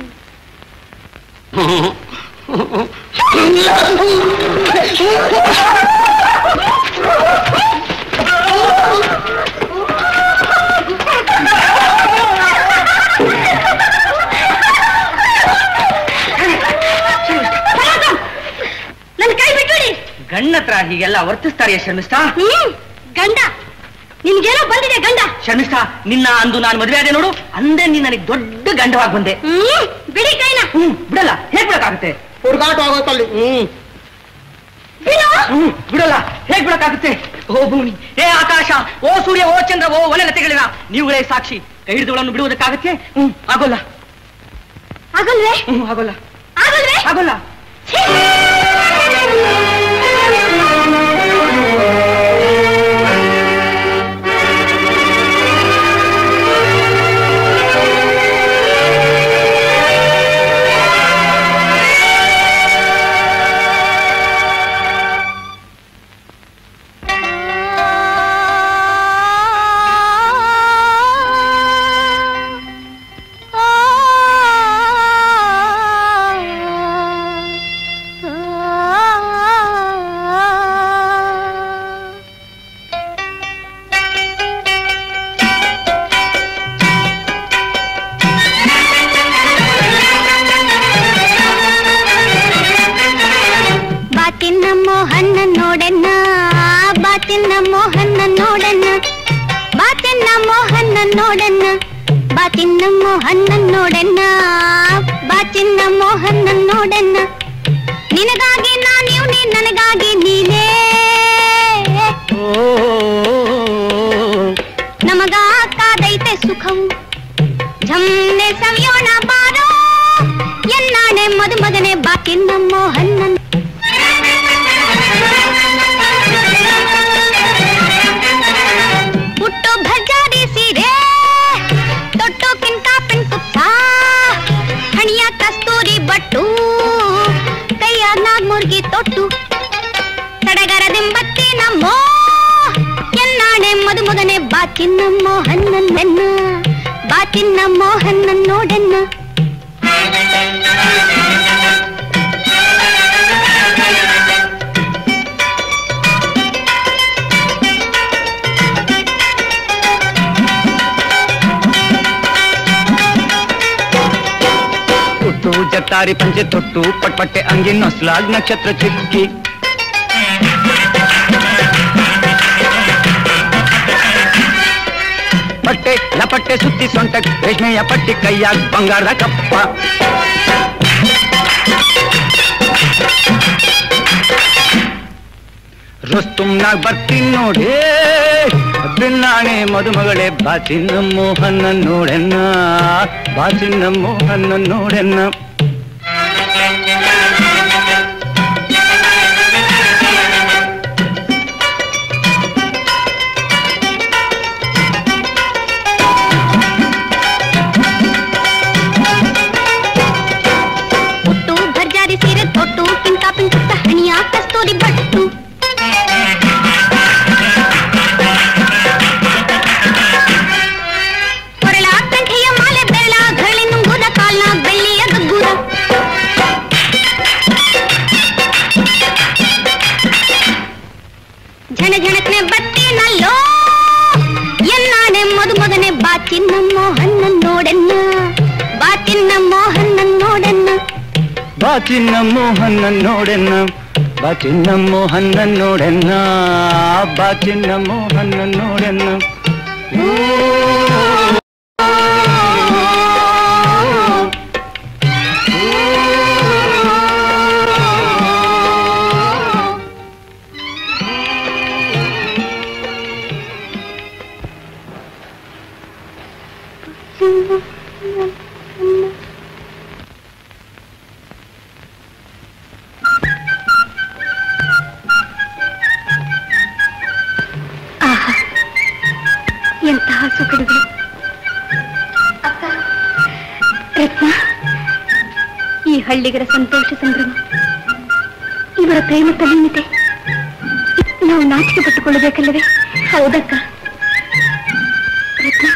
ನನ್ನ ಕೈ ಬಿಟ್ಬಿಡಿ ಗಂಡತ್ರ ಹೀಗೆಲ್ಲ ವರ್ತಿಸ್ತಾರೆ ಶರ್ಮಿಷ್ಠ ಹ್ಮ್ ಗಂಡ ನಿನ್ಗೇನೋ ಬಂದಿದೆ ಗಂಡ ಶರ್ಮಿಷ್ಠ ನಿನ್ನ ಅಂದು ನಾನು ಮದುವೆ ಆದೆ ನೋಡು ಅಂದೇ ನೀನ್ ನನಗೆ ದೊಡ್ಡ ಗಂಡವಾಗಿ ಬಂದೆ ಹ್ಮ್ ಬಿಡಿ ಕೈನ ಹ್ಮ್ ಬಿಡಲ್ಲ ಹೇಗ್ ಬಿಡಕ್ಕಾಗುತ್ತೆ ಹುಡುಗಾಟ ಆಗೋತ್ತಲ್ಲಿ ಹ್ಮ್ ಬಿಡು ಹ್ಮ್ ಬಿಡಲ್ಲ ಹೇಗ್ ಬಿಡಕ್ಕಾಗುತ್ತೆ ಓ ಭೂಮಿ ಏ ಆಕಾಶ ಓ ಸೂರ್ಯ ಓ ಚಂದ್ರ ಓ ವನಲತೆಗಳಿರ ನೀವುಗಳೇ ಸಾಕ್ಷಿ ಕೈ ಹಿಡಿದುಗಳನ್ನು ಬಿಡುವುದಕ್ಕಾಗತ್ತೆ ಹ್ಮ್ ಆಗೋಲ್ಲ ಆಗಲ್ವೇ ಹ್ಮ್ ಆಗೋಲ್ಲ ಆಗಲ್ವೇ ಆಗೋಲ್ಲ ಛೀ! ಬಾತಿನ ಮೋಹನ್ನ ನೋಡಣ್ಣ ಬಾತಿನ ಮೋಹನ್ನ ನೋಡಣ್ಣ ಬಾತಿನ ಮೋಹನ್ನ ನೋಡಣ್ಣ ಬಾತಿನ ಮೋಹನ್ನ ನೋಡಣ್ಣ ಬಾತಿನ ಮೋಹನ್ನ ನೋಡಣ್ಣ ನಿನಗಾಗಿ ನಾನಿವ್ನಿ ನನಗಾಗಿ ನೀನೇ ನಮಗ ಕಾದೈತೆ ಸುಖವು ಝಮ್ನೆ ಸವಿಯೋಣ ಬಾರೋ ಎನ್ನಾಣೆ ಮದು ಮಗನೆ ಬಾಕಿನ ಮೋಹನ್ನ ಹುಟ್ಟು ಭಜಾರಿ ಸೀರೆ ಬಾಚಿನ್ನ ಮೋಹನ್ನನ್ನ ಬಾಚಿನ್ನ ಮೋಹನ್ನ ನೋಡನ್ನ ಹುಟ್ಟು ಜಟ್ಟಾರಿ ಪಂಚೆ ತೊಟ್ಟು ಪಟ್ಪಟ್ಟೆ ಅಂಗಿ ನೊಸ್ಲಾಗ್ ನಕ್ಷತ್ರ ಚಿಕ್ಕಿ ಪಟ್ಟೆ ಲಪಟ್ಟೆ ಸುತ್ತಿ ಸೊಂಟ ರೇಷ್ಮೆಯ ಪಟ್ಟಿ ಕೈಯಾಗ ಬಂಗಾರದ ಕಪ್ಪ ರುಸ್ತುಮ್ನಾಗ್ ಬರ್ತೀನಿ ನೋಡಿ ಬಿನ್ನಾಣೆ ಮದುಮಗಳೇ ಬಾಚಿನ ಮೋಹನ ನೋಡೆನ್ನ ಬಾಚಿನ ಮೋಹನ ನೋಡೆನ್ನ ಹುಟ್ಟು ಭರ್ಜಾರಿ ಸೀರೆ ತೊಟ್ಟು ಪಿಂಕ ಪಿಂಕ ಹಣಿಯ ಕಸ್ತೂರಿ ಬಟ್ಟು ಕೊರಳ ಕಂಠೆಯ ಮಾಲೆ ಬೆರಳ ಘಳಿ ನುಂಗುದ ಕಾಲ್ನ ಬೆಳ್ಳಿಯ ಗಗ್ಗುರ ಝಣ ಝಣಕ್ನೆ ಬತ್ತೀನಲ್ಲೋ ಎನ್ನಾನೆ ಮದುಮಗನೆ ಬಾಚಿನ್ನ ಮೋಹನ್ನ ನೋಡೆನ್ನ ಬಾಚಿನ್ನ ಮೋಹನ್ನ ನೋಡೆನ್ನ ಬಾಚಿನ ಮೋಹನ ನೋಡೆನ್ನ ಬಾಚಿನ ಮೋಹನ ನೋಡೆನ್ನ ಬಾಚಿನ ಮೋಹನ ನೋಡೆನ್ನ ಆಹಾ ಎಂತಹ ಸುಖಗಳು ಅಕ್ಕ ರತ್ನ ಈ ಹಳ್ಳಿಗರ ಸಂತೋಷ ಸಂಭ್ರಮ ಇವರ ಪ್ರೇಮ ತಲೀನಿದೆ ನಾವು ನಾಚಿಕೆ ಪಟ್ಟುಕೊಳ್ಳಬೇಕಲ್ಲವೇ ಹೌದಕ್ಕ ರತ್ನ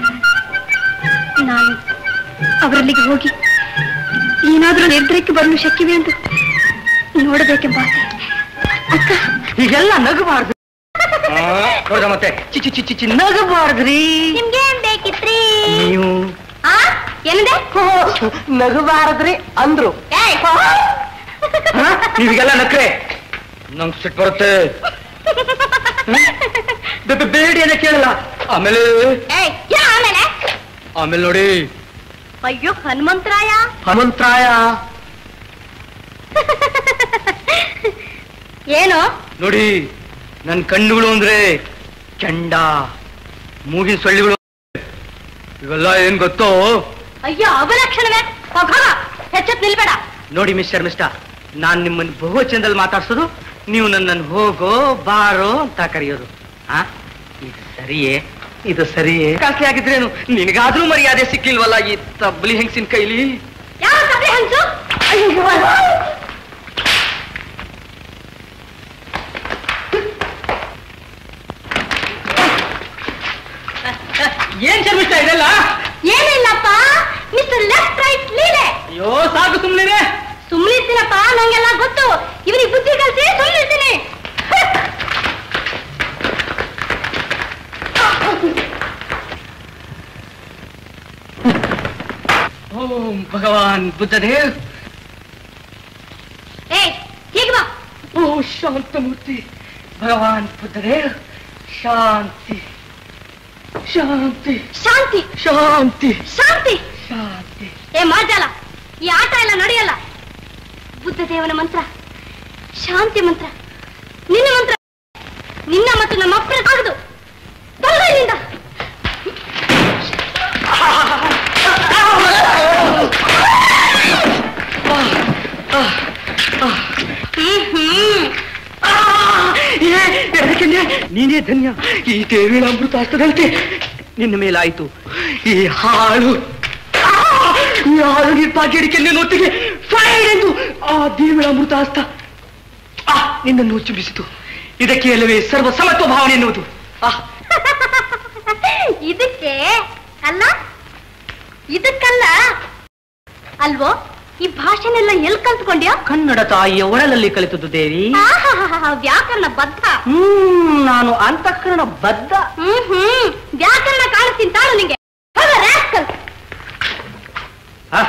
ನಾನು ಅವರಲ್ಲಿಗೆ ಹೋಗಿ ಏನಾದರೂ ನಿರ್ಧಾರಕ್ಕೆ ಬರಲು ಶಕ್ಯವೇ ಎಂದು ನೋಡಬೇಕೆಂಬ ಆಸೆ ಅಕ್ಕ ಹೀಗೆಲ್ಲ ನಗಬಾರ್ದು ನೋಡ್ದ ಮತ್ತೆ ಚಿಚಿ ಚಿಚಿ ಚಿಚಿ ನಗಬಾರ್ದ್ರಿ ನಿಮ್ಗೆ ಏನ್ ಬೇಕಿತ್ರಿ ನೀವು ಆ ಏನದೆ ನಗಬಾರದ್ರಿ ಅಂದ್ರು ನೀವಿಗೆಲ್ಲ ನಕ್ರೆ ನಂಗ್ ಸಿಟ್ ಬರುತ್ತೆ ಬೆ- ಬೆ- ಬೇಡಿ ಅಂತ ಕೇಳಲ್ಲ ಆಮೇಲೆ ಏಯ್ ಯಾ ಆಮೇಲೆ ಆಮೇಲೆ ನೋಡಿ ಅಯ್ಯೋ ಹನುಮಂತರಾಯ ಹನುಮಂತರಾಯ ಏನು ನೋಡಿ ನನ್ ಕಣ್ಣುಗಳು ಅಂದ್ರೆ ಕೆಂಡ ಮೂಗಿನ ಸೊಳ್ಳಿಗಳು ಇವೆಲ್ಲ ಏನ್ ಗೊತ್ತೋ ಅಯ್ಯೋ ಅವಲಕ್ಷಣವೇ ಹೋಗ ಹೆಚ್ಚತ್ ನಿಲ್ಬೇಡ ನೋಡಿ ಮಿಸ್ಟರ್ ಮಿಸ್ಟರ್ ನಾನ್ ನಿಮ್ಮನ್ನ ಬಹುವಚನದಲ್ಲಿ ಮಾತಾಡ್ಸೋದು ನೀವು ನನ್ನನ್ನು ಹೋಗೋ ಬಾರೋ ಅಂತ ಕರೆಯೋದು ಆ ಇದು ಸರಿಯೇ ಇದು ಸರಿಯೇ ಕಾಸ್ಟ್ಲಿ ಆಗಿದ್ರೇನು ನಿನಗಾದ್ರೂ ಮರ್ಯಾದೆ ಸಿಕ್ಕಿಲ್ವಲ್ಲ ಈ ತಬ್ಲಿ ಹೆಂಗಸಿನ ಕೈಲಿ ಯಾವ ಕತೆ ಹಂಚು ಏನ್ ಶರ್ಮಿಸ್ತಾ ಇದೆಲ್ಲ ಏನಿಲ್ಲಪ್ಪ ಮಿಸ್ಟರ್ ಲೆಫ್ಟ್ ರೈಟ್ ಲೀಲೆ ಅಯ್ಯೋ ಸಾಕು ಸುಮ್ನೆ ಸುಮ್ನಿರ್ತೀನಪ್ಪ ನಂಗೆಲ್ಲ ಗೊತ್ತು ಇವನಿಗೆ ಬುದ್ಧಿ ಕಲ್ಸಿ ಸುಮ್ನಿರ್ತೀನಿ ಓಂ ಭಗವಾನ್ ಬುದ್ಧದೇವ್ ಏಯ್ ಹೀಗೆ ಬಾ ಓ ಶಾಂತಮೂರ್ತಿ ಭಗವಾನ್ ಬುದ್ಧದೇವ್ ಶಾಂತಿ ಶಾಂತಿ ಶಾಂತಿ ಶಾಂತಿ ಶಾಂತಿ ಶಾಂತಿ ಏ ಮಾಜಾಲ ಈ ಆಟ ಎಲ್ಲ ನಡೆಯಲ್ಲ ಬುದ್ಧ ದೇವನ ಮಂತ್ರ ಶಾಂತಿ ಮಂತ್ರ ನಿನ್ನ ಮಂತ್ರ ನಿನ್ನ ಮತ್ತು ನಮ್ಮ ಅಪ್ಪನ ಆಗದು ಬಲ್ಲ ಇಲ್ಲಿಂದ ಹ್ಮ್ ಹ್ಮ್ ಯಾಕೆಂದ್ರೆ ನೀನೇ ಧನ್ಯ ಈ ದೇವಿಯ ಅಮೃತ ಹಸ್ತದಂತೆ ನಿನ್ನ ಮೇಲಾಯ್ತು ಈ ಹಾಳು ಆ, ಈ ಹಾಳು ನಿರ್ಭಾಗ್ಯಡಿಕೆ ಒಟ್ಟಿಗೆ ಫೈರ್ ಎಂದು ಆ ದೇವಿಯ ಅಮೃತ ಹಸ್ತ ಆ, ನಿನ್ನನ್ನು ಚುಂಬಿಸಿತು ಇದಕ್ಕೆ ಅಲ್ಲವೇ ಸರ್ವ ಸಮತ್ವ ಭಾವನೆ ಎನ್ನುವುದು ಆ ಇದಕ್ಕೆ ಅಲ್ಲ ಇದಕ್ಕಲ್ಲ ಅಲ್ವೋ ಈ ಭಾಷೆನೆಲ್ಲ ಎಲ್ ಕಲ್ತ್ಕೊಂಡ್ಯಾ ಕನ್ನಡ ತಾಯಿಯ ಒಳಲಲ್ಲಿ ಕಲಿತದ್ದು ದೇವಿ ಆಹಾಹಾಹಾ, ವ್ಯಾಕರಣ ಬದ್ಧ ಹ್ಮ್ ನಾನು ಅಂತಃಕರಣ ಬದ್ಧ ಹ್ಮ್ ಹ್ಮ್ ವ್ಯಾಕರಣ ಕಾಣಿಸ್ತೀನಿ ತಾಳು ನಿಂಗೆ ಹೋಗ, rascal. ಆ?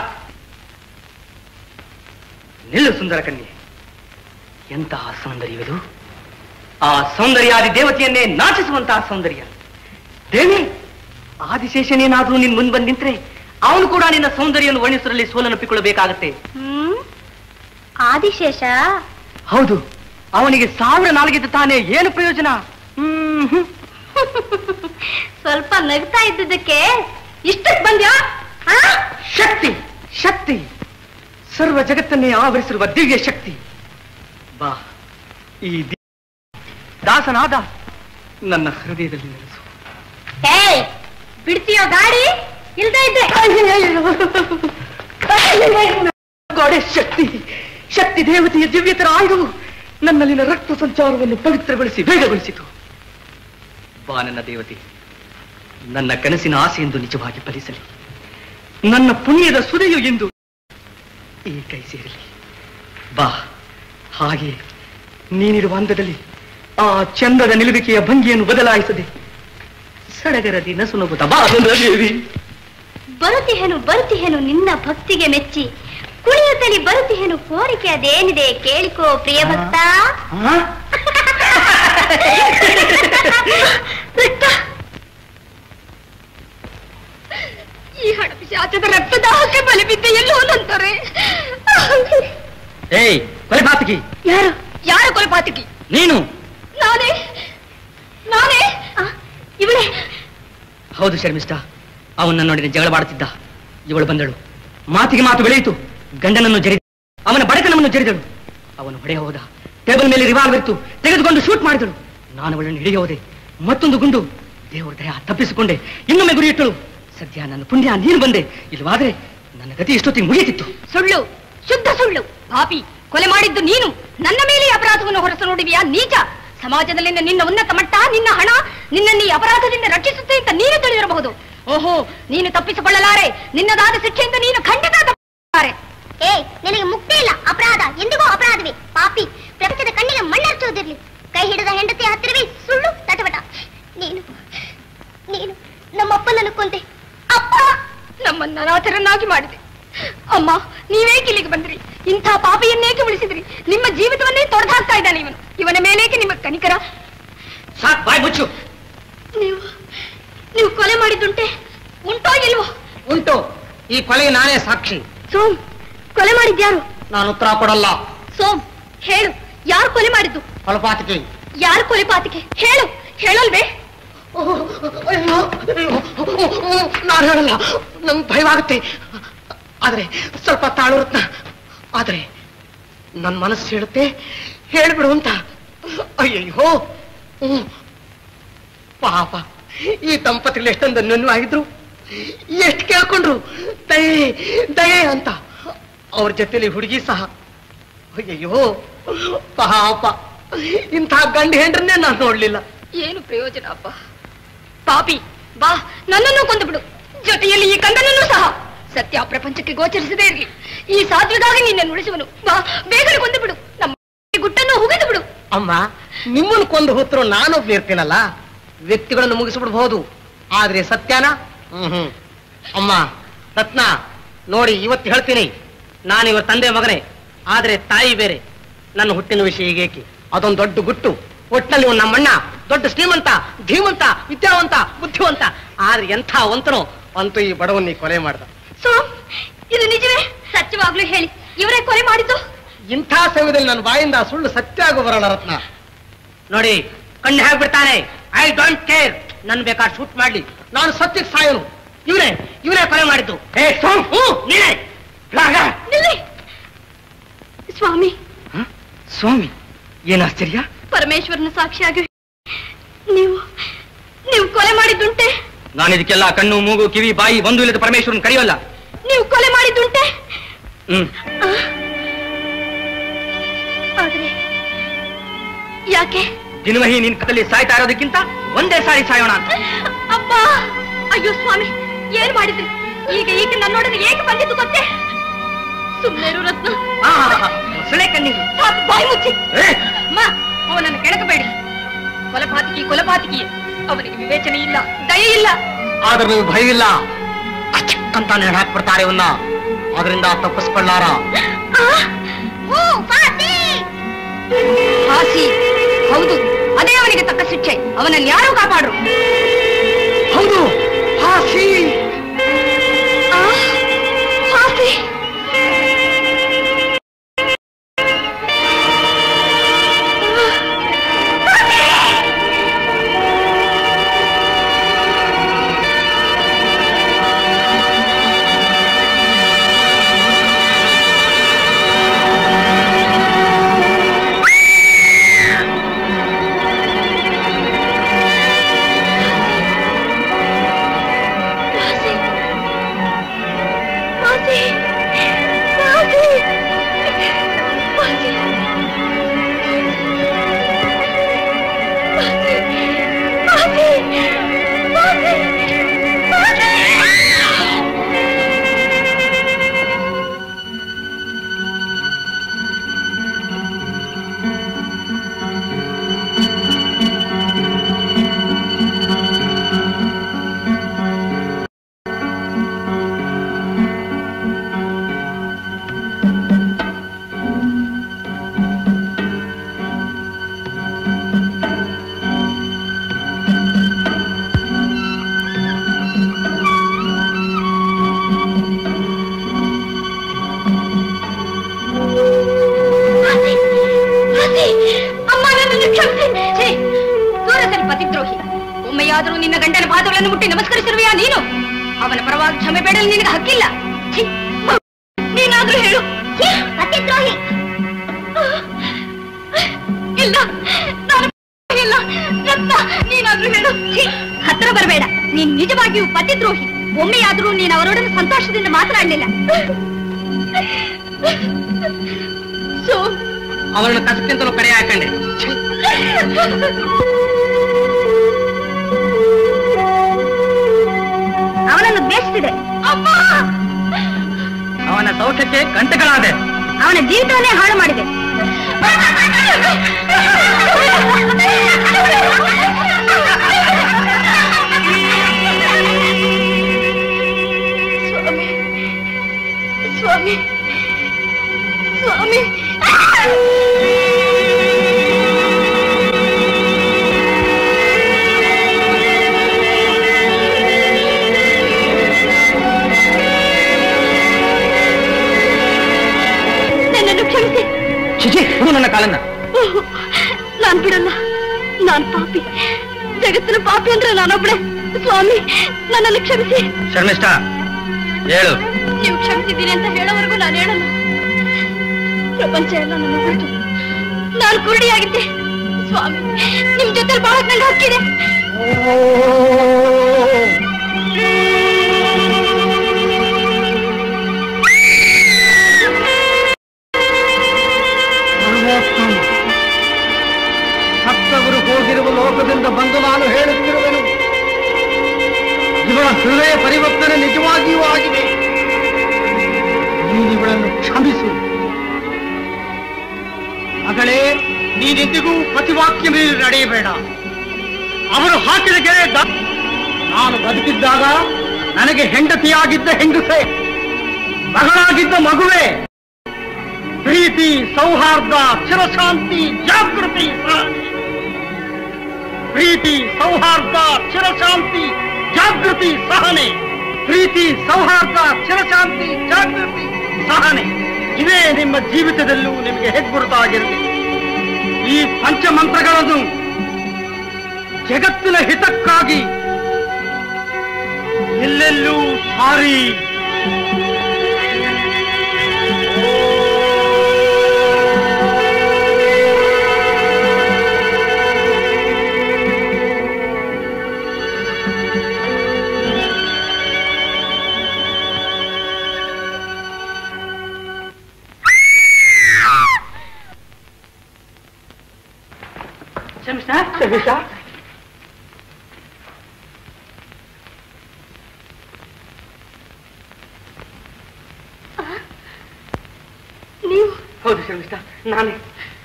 ನಿಲ್ಲು ಸುಂದರ ಕನ್ಯೆ ಎಂತಹ ಸೌಂದರ್ಯವಿದು ಆ ಸೌಂದರ್ಯಾದಿ ದೇವತೆಯನ್ನೇ ನಾಚಿಸುವಂತಹ ಸೌಂದರ್ಯ ದೇವಿ ಆದಿಶೇಷನೇನಾದ್ರೂ ನಿನ್ ಮುಂದ್ ಬಂದ್ ನಿಂತ್ರೆ ಅವನು ಕೂಡ ನಿನ್ನ ಸೌಂದರ್ಯವನ್ನು ವರ್ಣಿಸುವಲ್ಲಿ ಸೋಲನ್ನಪ್ಪಿಕೊಳ್ಳಬೇಕಾಗತ್ತೆ ಹ್ಮ್ ಆದಿಶೇಷ ಹೌದು ಅವನಿಗೆ ಸಾವಿರ ನಾಲ್ಗಿದ್ದು ತಾನೇ ಏನು ಪ್ರಯೋಜನ ಹ್ಮ್ ಹ್ಮ್. ಸ್ವಲ್ಪ ನಗ್ತಾ ಇದ್ದಿದ್ದಕ್ಕೆ ಇಷ್ಟಕ್ ಬಂದ್ಯಾ ಆ? ಶಕ್ತಿ ಶಕ್ತಿ ಸರ್ವ ಜಗತ್ತನ್ನೇ ಆವರಿಸಿರುವ ದಿವ್ಯ ಶಕ್ತಿ ಬಾ ಈ ದಿ- ದಾಸನಾದ ನನ್ನ ಹೃದಯದಲ್ಲಿ ನೆಲೆಸು ಏಯ್ ಬಿಡ್ತೀಯೋ ಗಾಡಿ ಇಲ್ದೇ ಇದ್ರೆ ಗೋಡೆ ಶಕ್ತಿ ಶಕ್ತಿ ದೇವತೆಯ ದಿವ್ಯತರ ಆಯುಧವು ನನ್ನಲ್ಲಿನ ರಕ್ತ ಸಂಚಾರವನ್ನು ಪವಿತ್ರಗೊಳಿಸಿ ವೇಗಗೊಳಿಸಿತು ಬಾ ನನ್ನ ದೇವತೆ ನನ್ನ ಕನಸಿನ ಆಸೆಯೆಂದು ನಿಜವಾಗಿ ಫಲಿಸಲಿ ನನ್ನ ಪುಣ್ಯದ ಸುದೆಯು ಎಂದು ಈ ಕೈ ಸೇರಲಿ ಬಾ ಹಾಗೆ ನೀನಿರುವ ಅಂದದಲ್ಲಿ ಆ ಚಂದದ ನಿಲುವಿಕೆಯ ಭಂಗಿಯನ್ನು ಬದಲಾಯಿಸದೆ ಸಡಗರದಿ ನಸುನಗುತ್ತ ಬಾ ಸುಂದರ ದೇವಿ ಬರುತಿಹೆನು ಬರುತಿಹೆನು ನಿನ್ನ ಭಕ್ತಿಗೆ ಮೆಚ್ಚಿ ಕುಣಿಯುತ್ತಲಿ ಬರುತಿಹೆನು ಕೋರಿಕೆ ಅದೇನಿದೆ ಕೇಳಿಕೋ ಪ್ರಿಯ ಭಕ್ತ ಬಿಟ್ಟ. ಈ ಹಣಪಿಶಾಚದ ರಕ್ತದಾಹಕ್ಕೆ ಬಲಿ ಬಿದ್ದ ಎಲ್ಲೋ ನಂತಾರೆ ಏಯ್ ಕೊಲೆಪಾತಕಿ ಯಾರು ಯಾರು ಕೊಲೆಪಾತಕಿ ನೀನು ನಾನೇ ನಾನೇ ಆ, ಇವಳೇ ಹೌದು ಶರ್ಮಿಷ್ಠ ಅವನ್ನ ನೋಡಿದ ಜಗಳ ಮಾಡುತ್ತಿದ್ದ ಇವಳು ಬಂದಳು ಮಾತಿಗೆ ಮಾತು ಬೆಳೆಯಿತು ಗಂಡನನ್ನು ಜರಿ ಅವನ ಬಡತನವನ್ನು ಜರಿದಳು ಅವನು ಹೊಡೆ ಹೋದ ಟೇಬಲ್ ಮೇಲೆ ರಿವಾಲ್ವರ್ ಇತ್ತು ತೆಗೆದುಕೊಂಡು ಶೂಟ್ ಮಾಡಿದಳು ನಾನು ಅವಳನ್ನು ಹಿಡಿಯ ಹೋದೆ ಮತ್ತೊಂದು ಗುಂಡು ದೇವರ ದಯ ತಪ್ಪಿಸಿಕೊಂಡೆ ಇನ್ನೊಮ್ಮೆ ಗುರಿಯಿಟ್ಟಳು ಸದ್ಯ ನನ್ನ ಪುಣ್ಯ ನೀನು ಬಂದೆ ಇಲ್ಲವಾದ್ರೆ ನನ್ನ ಗತಿ ಎಷ್ಟೊತ್ತಿಗೆ ಮುಗಿಯುತ್ತಿತ್ತು ಸುಳ್ಳು ಶುದ್ಧ ಸುಳ್ಳು ಪಾಪಿ ಕೊಲೆ ಮಾಡಿದ್ದು ನೀನು ನನ್ನ ಮೇಲೆ ಈ ಅಪರಾಧವನ್ನು ಹೊರಸು ನೋಡಿದೆಯಾ ನೀಚ ಸಮಾಜದಲ್ಲಿನ ನಿನ್ನ ಉನ್ನತ ಮಟ್ಟ ನಿನ್ನ ಹಣ ನಿನ್ನನ್ನು ಈ ಅಪರಾಧದಿಂದ ರಕ್ಷಿಸುತ್ತೆ ಅಂತ ನೀನು ತಿಳಿದಿರಬಹುದು ಓಹೋ ನೀನು ತಪ್ಪಿಸಿಕೊಳ್ಳಲಾರೆ ನಿನ್ನದಾದ ಶಿಕ್ಷೆಯಿಂದ ನೀನು ಖಂಡಿತ ತಪ್ಪಿಸಲಾರೆ ಏ ನಿನಗೆ ಮುಕ್ತಿ ಇಲ್ಲ ಅಪರಾಧ ಎಂದಿಗೂ ಅಪರಾಧವೇ ಪಾಪಿ ಪ್ರಪಂಚದ ಕಣ್ಣಿಗೆ ಮಣ್ಣರ್ಚುವುದಿರ್ಲಿ ಕೈ ಹಿಡಿದ ಹೆಂಡತಿ ಹತ್ತಿರವೇ ಸುಳ್ಳು ತಟವಟ ನೀನು ನೀನು ನಮ್ಮಪ್ಪನನ್ನು ಕೊಂದೆ ಅಪ್ಪ ನಮ್ಮನ್ನ ಅನಾಥರನ್ನಾಗಿ ಮಾಡಿದೆ ಅಮ್ಮ ನೀವೇಕೆ ಇಲ್ಲಿಗೆ ಬಂದ್ರಿ ಇಂಥ ಪಾಪಿಯನ್ನೇಕೆ ಉಳಿಸಿದ್ರಿ ನಿಮ್ಮ ಜೀವಿತವನ್ನೇ ತೊಡೆದಾಕ್ತಾ ಇದ್ದಾನೆ ಇವನು ಇವನ ಮೇಲೇಕೆ ನಿಮ್ಮ ಕನಿಕರ ಸಾಕ್ ಬಾಯ್ ಮುಚ್ಚು ನೀವು ನೀವು ಕೊಲೆ ಮಾಡಿದ್ದುಂಟೆ ಉಂಟೋ ಇಲ್ವೋ ಉಂಟು ಈ ಕೊಲೆಗೆ ನಾನೇ ಸಾಕ್ಷಿ ಸೋಮ್ ಕೊಲೆ ಮಾಡಿದ್ಯಾರು ನಾನು ಉತ್ತರ ಕೊಡಲ್ಲ ಸೋಮ್ ಹೇಳು ಯಾರು ಕೊಲೆ ಮಾಡಿದ್ದು ಫಲಪಾತಿಕೆ ಯಾರು ಕೊಲೆ ಪಾತಿಕೆ ಹೇಳು ಹೇಳಲ್ವೇ ನಾನು ಹೇಳಲ್ಲ ನಂಗೆ ಭಯವಾಗುತ್ತೆ ಆದ್ರೆ ಸ್ವಲ್ಪ ತಾಳು ರತ್ನ ಆದ್ರೆ ನನ್ನ ಮನಸ್ಸು ಹೇಳುತ್ತೆ ಹೇಳ್ಬಿಡು ಅಂತ ಅಯ್ಯಯ್ಯೋ ಹ್ಮ್. ಪಾಪ ಈ ದಂಪತಿಗಳು ಎಷ್ಟೊಂದು ಅನ್ಯೋನ್ಯವಾಗಿದ್ರು ಎಷ್ಟು ಕೇಳ್ಕೊಂಡ್ರು ದಯೆ ದಯೆ ಅಂತ ಅವ್ರ ಜೊತೆಲಿ ಹುಡುಗಿ ಸಹ ಅಯ್ಯಯ್ಯೋ ಪಾಪ ಇಂಥ ಗಂಡು ಹೆಂಡ್ರನ್ನೇ ನಾನು ನೋಡ್ಲಿಲ್ಲ ಏನು ಪ್ರಯೋಜನ ಅಪ್ಪ ಪಾಪಿ ಬಾ ನನ್ನನ್ನು ಕೊಂದು ಬಿಡು ಜೊತೆಯಲ್ಲಿ ಈ ಕಂದನನ್ನು ಸಹ ಸತ್ಯ ಪ್ರಪಂಚಕ್ಕೆ ಗೋಚರಿಸದೇ ಇರಲಿ ಈ ಸಾಧ್ವಿಗಾಗಿ ನಿನ್ನನ್ನು ಉಳಿಸುವನು ಬಾ ಬೇಗನೆ ಕೊಂದು ಬಿಡು ನಮ್ಮ ಗುಟ್ಟನ್ನು ಹುಗಿದು ಬಿಡು ಅಮ್ಮ ನಿಮ್ಮನ್ನು ಕೊಂದು ಹೊತ್ತರು ನಾನೊಬ್ಳು ಇರ್ತೀನಲ್ಲ ವ್ಯಕ್ತಿಗಳನ್ನು ಮುಗಿಸ್ಬಿಡ್ಬಹುದು ಆದ್ರೆ ಸತ್ಯನ ಹ್ಮ್ ಹ್ಮ್ ಅಮ್ಮ ರತ್ನ ನೋಡಿ ಇವತ್ತು ಹೇಳ್ತೀನಿ ನಾನು ಇವ್ರ ತಂದೆ ಮಗನೇ ಆದ್ರೆ ತಾಯಿ ಬೇರೆ ನನ್ನ ಹುಟ್ಟಿನ ವಿಷಯ ಹೀಗೇಕೆ ಅದೊಂದು ದೊಡ್ಡ ಗುಟ್ಟು ಒಟ್ಟಿನಲ್ಲಿ ಇವ್ನು ನಮ್ಮಣ್ಣ ದೊಡ್ಡ ಶ್ರೀಮಂತ ಧೀಮಂತ ವಿದ್ಯಾವಂತ ಬುದ್ಧಿವಂತ ಆದ್ರೆ ಎಂಥ ವಂತನೋ ಅಂತೂ ಈ ಬಡವನ್ನ ಕೊಲೆ ಮಾಡ್ದ ಸೋಮ್ ಇದು ನಿಜವೇ ಸತ್ಯವಾಗ್ಲೂ ಹೇಳಿ ಇವರೇ ಕೊಲೆ ಮಾಡಿದ್ದು ಇಂಥ ಸಮಯದಲ್ಲಿ ನನ್ನ ಬಾಯಿಂದ ಸುಳ್ಳು ಸತ್ಯ ಆಗು ಬರೋಣ ರತ್ನ ನೋಡಿ ಕಣ್ಣು ಹಾಕ್ಬಿಡ್ತಾನೆ ಐ ಡೋಂಟ್ ಕೇರ್ ನನ್ ಬೇಕಾದ್ರೆ ಶೂಟ್ ಮಾಡ್ಲಿ ನಾನು ಸತ್ಯಕ್ಕೆ ಸಾಯೋನು ಇವನೇ ಇವನೇ ಕೊಲೆ ಮಾಡಿದ್ದು ಏ ಸೋಮ್ ಹ್ಞೂ ನೀನೇ ರಾಗ. ನಿಲ್ಲಿ ಸ್ವಾಮಿ ಸ್ವಾಮಿ ಏನು ಆಶ್ಚರ್ಯ ಪರಮೇಶ್ವರನ ಸಾಕ್ಷಿಯಾಗಿ ನೀವು ನೀವು ಕೊಲೆ ಮಾಡಿದ್ದುಂಟೆ ನಾನು ಇದಕ್ಕೆಲ್ಲ ಕಣ್ಣು ಮೂಗು ಕಿವಿ ಬಾಯಿ ಒಂದು ಇಲ್ಲದ ಪರಮೇಶ್ವರನ್ ಕರೆಯೋಲ್ಲ ನೀವು ಕೊಲೆ ಮಾಡಿದ್ದುಂಟೆ ಹ್ಮ್ ಆ. ಆದ್ರೆ ಯಾಕೆ ದಿನವಹಿ ನಿನ್ ಕತ್ತಲ್ಲಿ ಸಾಯ್ತಾ ಇರೋದಕ್ಕಿಂತ ಒಂದೇ ಸಾರಿ ಸಾಯೋಣ ಅಂತ ಅಪ್ಪ ಅಯ್ಯೋ ಸ್ವಾಮಿ ಏನ್ ಮಾಡಿದ್ರಿ ಈಗ ಈಗ ನನ್ನೊಡನೆ ಏಕೆ ಬಂದಿದ್ದು ಗೊತ್ತೇ ಸುಮ್ಮನೆ ಇರು ರತ್ನ ಸುಳೆ ಕಣ್ಣೀರು ಸಾಕು ಬಾಯಿ ಮುಚ್ಚಿ ಅಮ್ಮ ಅವನನ್ನು ಕೆಣಕಬೇಡಿ ಕೊಲಪಾತಕಿ ಕೊಲಪಾತಕಿ ಅವನಿಗೆ ವಿವೇಚನೆ ಇಲ್ಲ ದಯೆ ಇಲ್ಲ ಆದ್ರೆ ನೀವು ಭಯವಿಲ್ಲ ಅಂತ ನೇಣು ಹಾಕ್ಬಿಡ್ತಾರೆ ಇವನ್ನ ಅದರಿಂದ ತಪ್ಪಿಸ್ಕೊಳ್ಳಾರ ಹಾಸಿ ಹೌದು ಅದೇ ಅವನಿಗೆ ತಕ್ಕ ಶಿಕ್ಷೆ ಅವನನ್ನು ಯಾರು ಕಾಪಾಡ್ರು ಹೌದು ಹಾಸಿ ಆ, ಹಾಸಿ ಮಾಸಿ ಮಾಸಿ ಮಾಸಿ ಮಾಸಿ ಮಾಸಿ ಮಾಸಿ ಮಾಸಿ ಅಮ್ಮ ನನ್ನನ್ನು ಕ್ಷಮಿಸಿ ಛೀ, ದೂರ ಸರಿ ಪತಿದ್ರೋಹಿ ಒಮ್ಮೆಯಾದರೂ ನಿನ್ನ ಗಂಡನ ಪಾದಗಳನ್ನು ಮುಟ್ಟಿ ನಮಸ್ಕರಿಸಿರುವೆಯಾ ನೀನು ಅವನ ಪರವಾಗಿ ಕ್ಷಮೆ ಬೇಡಲು ನಿನಗೆ ಹಕ್ಕಿಲ್ಲ ಛೀ, ನೀನಾದ್ರೂ ಹೇಳು ಪತಿದ್ರೋಹಿ ಇಲ್ಲ ನಾನು ಇಲ್ಲ ರತ್ನ ನೀನಾದ್ರೂ ಹೇಳು ಛೀ, ಹತ್ರ ಬರಬೇಡ ನೀನ್ ನಿಜವಾಗಿಯೂ ಪತಿದ್ರೋಹಿ ಒಮ್ಮೆಯಾದರೂ ನೀನು ಅವರೊಡನೆ ಸಂತೋಷದಿಂದ ಮಾತನಾಡಲಿಲ್ಲ ಸೋ ಅವರನ್ನು ಕಸಕ್ಕಿಂತಲೂ ಕಡೆ ಹಾಕೊಂಡೆ ಅವನನ್ನು ದ್ವೇಷಿಸಿದೆ ಅಮ್ಮ ಅವನ ಸೌಖ್ಯಕ್ಕೆ ಗಂಟೆಗಳಾದೆ ಅವನ ಜೀವಿತವನ್ನೇ ಹಾಳು ಮಾಡಿದೆ ಸ್ವಾಮಿ ಸ್ವಾಮಿ ಸ್ವಾಮಿ ನನ್ನನ್ನು ಕ್ಷಮಿಸಿ ಚಿಚಿ ಬಿಡು ನನ್ನ ಕಾಲನ್ನ ನಾನ್ ಬಿಡಲ್ಲ ನಾನ್ ಪಾಪಿ ಜಗತ್ತಿನ ಪಾಪಿ ಅಂದ್ರೆ ನಾನೊಬ್ಳೆ ಸ್ವಾಮಿ ನನ್ನನ್ನು ಕ್ಷಮಿಸಿ ಶರ್ಮಿಷ್ಠ ಹೇಳು ನೀವು ಕ್ಷಮಿಸಿದ್ದೀರಿ ಅಂತ ಹೇಳೋವರೆಗೂ ನಾನು ಹೇಳಲ್ಲ ಪ್ರಪಂಚ ಎಲ್ಲ ನನ್ನ ಬಿಟ್ಟು ನಾನು ಕುರುಡಿಯಾಗಿದ್ದೆ ಸ್ವಾಮಿ ನಿಮ್ ಜೊತೆ ಬಹಳ ನಂಗೆ ಹಕ್ಕಿದೆ ಸತ್ತವರು ಹೋಗಿರುವ ಲೋಕದಿಂದ ಬಂದು ನಾನು ಹೇಳುತ್ತಿರುವೆನು ಇವಳ ಹೃದಯ ಪರಿವರ್ತನೆ ನಿಜವಾಗಿಯೂ ಆಗಿದೆ ನೀನು ಇವಳನ್ನು ಕ್ಷಮಿಸು ಮಗಳೇ ನೀನೆಂದಿಗೂ ಪ್ರತಿವಾಕ್ಯ ಮೀರಿ ನಡೆಯಬೇಡ ಅವರು ಹಾಕಿದ ಗೆರೆ ದ- ನಾನು ಬದುಕಿದ್ದಾಗ ನನಗೆ ಹೆಂಡತಿಯಾಗಿದ್ದ ಹೆಂಗಸೆ ಮಗಳಾಗಿದ್ದ ಮಗುವೆ ಪ್ರೀತಿ ಸೌಹಾರ್ದ ಚಿರಶಾಂತಿ ಜಾಗೃತಿ ಸಹನೆ. ಪ್ರೀತಿ ಸೌಹಾರ್ದ ಚಿರಶಾಂತಿ ಜಾಗೃತಿ ಸಹನೆ ಪ್ರೀತಿ ಸೌಹಾರ್ದ ಚಿರಶಾಂತಿ ಜಾಗೃತಿ ಸಹನೆ ಇದೇ ನಿಮ್ಮ ಜೀವಿತದಲ್ಲೂ ನಿಮಗೆ ಹೆಗ್ಗುರುತಾಗಿರಲಿ ಈ ಪಂಚಮಂತ್ರಗಳನ್ನು ಜಗತ್ತಿನ ಹಿತಕ್ಕಾಗಿ ಎಲ್ಲೆಲ್ಲೂ ಸಾರಿ ಶರ್ಮಿಷ್ಠ ಶರ್ಮಿಷ್ಠ ಹೌದು ಶರ್ಮಿಷ್ಠ ನಾನೇ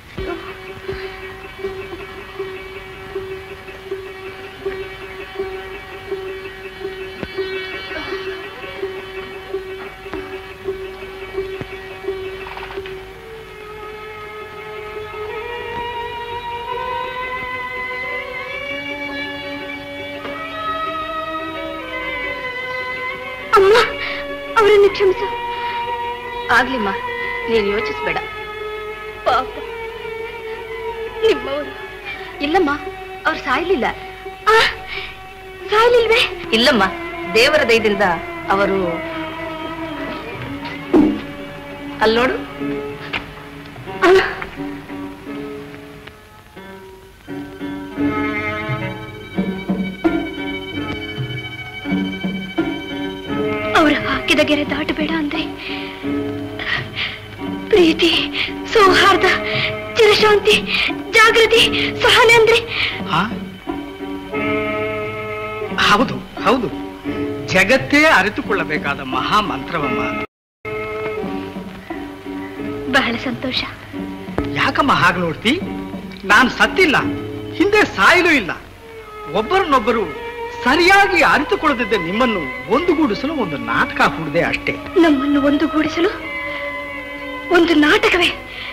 ಅಮ್ಮ ಅವರನ್ನು ಕ್ಷಮಿಸು ಆಗ್ಲಿಮ್ಮ ನೀನು ಯೋಚಿಸ್ಬೇಡ ಪಾಪ ನಿಮ್ಮವರು ಇಲ್ಲಮ್ಮ ಅವ್ರು ಸಾಯ್ಲಿಲ್ಲ ಸಾಯ್ಲಿಲ್ವೇ ಇಲ್ಲಮ್ಮ ದೇವರ ದಯದಿಂದ ಅವರು ಅಲ್ಲಿ ನೋಡು ಅವರ ಹಾಕಿದ ಗೆರೆ ದಾಟಬೇಡ ಅಂದ್ರೆ ಪ್ರೀತಿ ಸೌಹಾರ್ದ ಚಿರಶಾಂತಿ ಜಾಗೃತಿ ಸಹನೆ ಅಂದ್ರೆ ಹಾ? ಹೌದು ಹೌದು ಜಗತ್ತೇ ಅರಿತುಕೊಳ್ಳಬೇಕಾದ ಮಹಾ ಮಂತ್ರವಮ್ಮ ಅದು. ಬಹಳ ಸಂತೋಷ ಯಾಕಮ್ಮ ಹಾಗೆ ನೋಡ್ತಿ ನಾನು ಸತ್ತಿಲ್ಲ ಹಿಂದೆ ಸಾಯಲೂ ಇಲ್ಲ ಒಬ್ಬರನ್ನೊಬ್ಬರು ಸರಿಯಾಗಿ ಅರಿತುಕೊಳ್ಳದಿದ್ದ ನಿಮ್ಮನ್ನು ಒಂದುಗೂಡಿಸಲು ಒಂದು ನಾಟಕ ಹುಡ್ದೆ ಅಷ್ಟೇ ನಮ್ಮನ್ನು ಒಂದುಗೂಡಿಸಲು ಒಂದು ನಾಟಕವೇ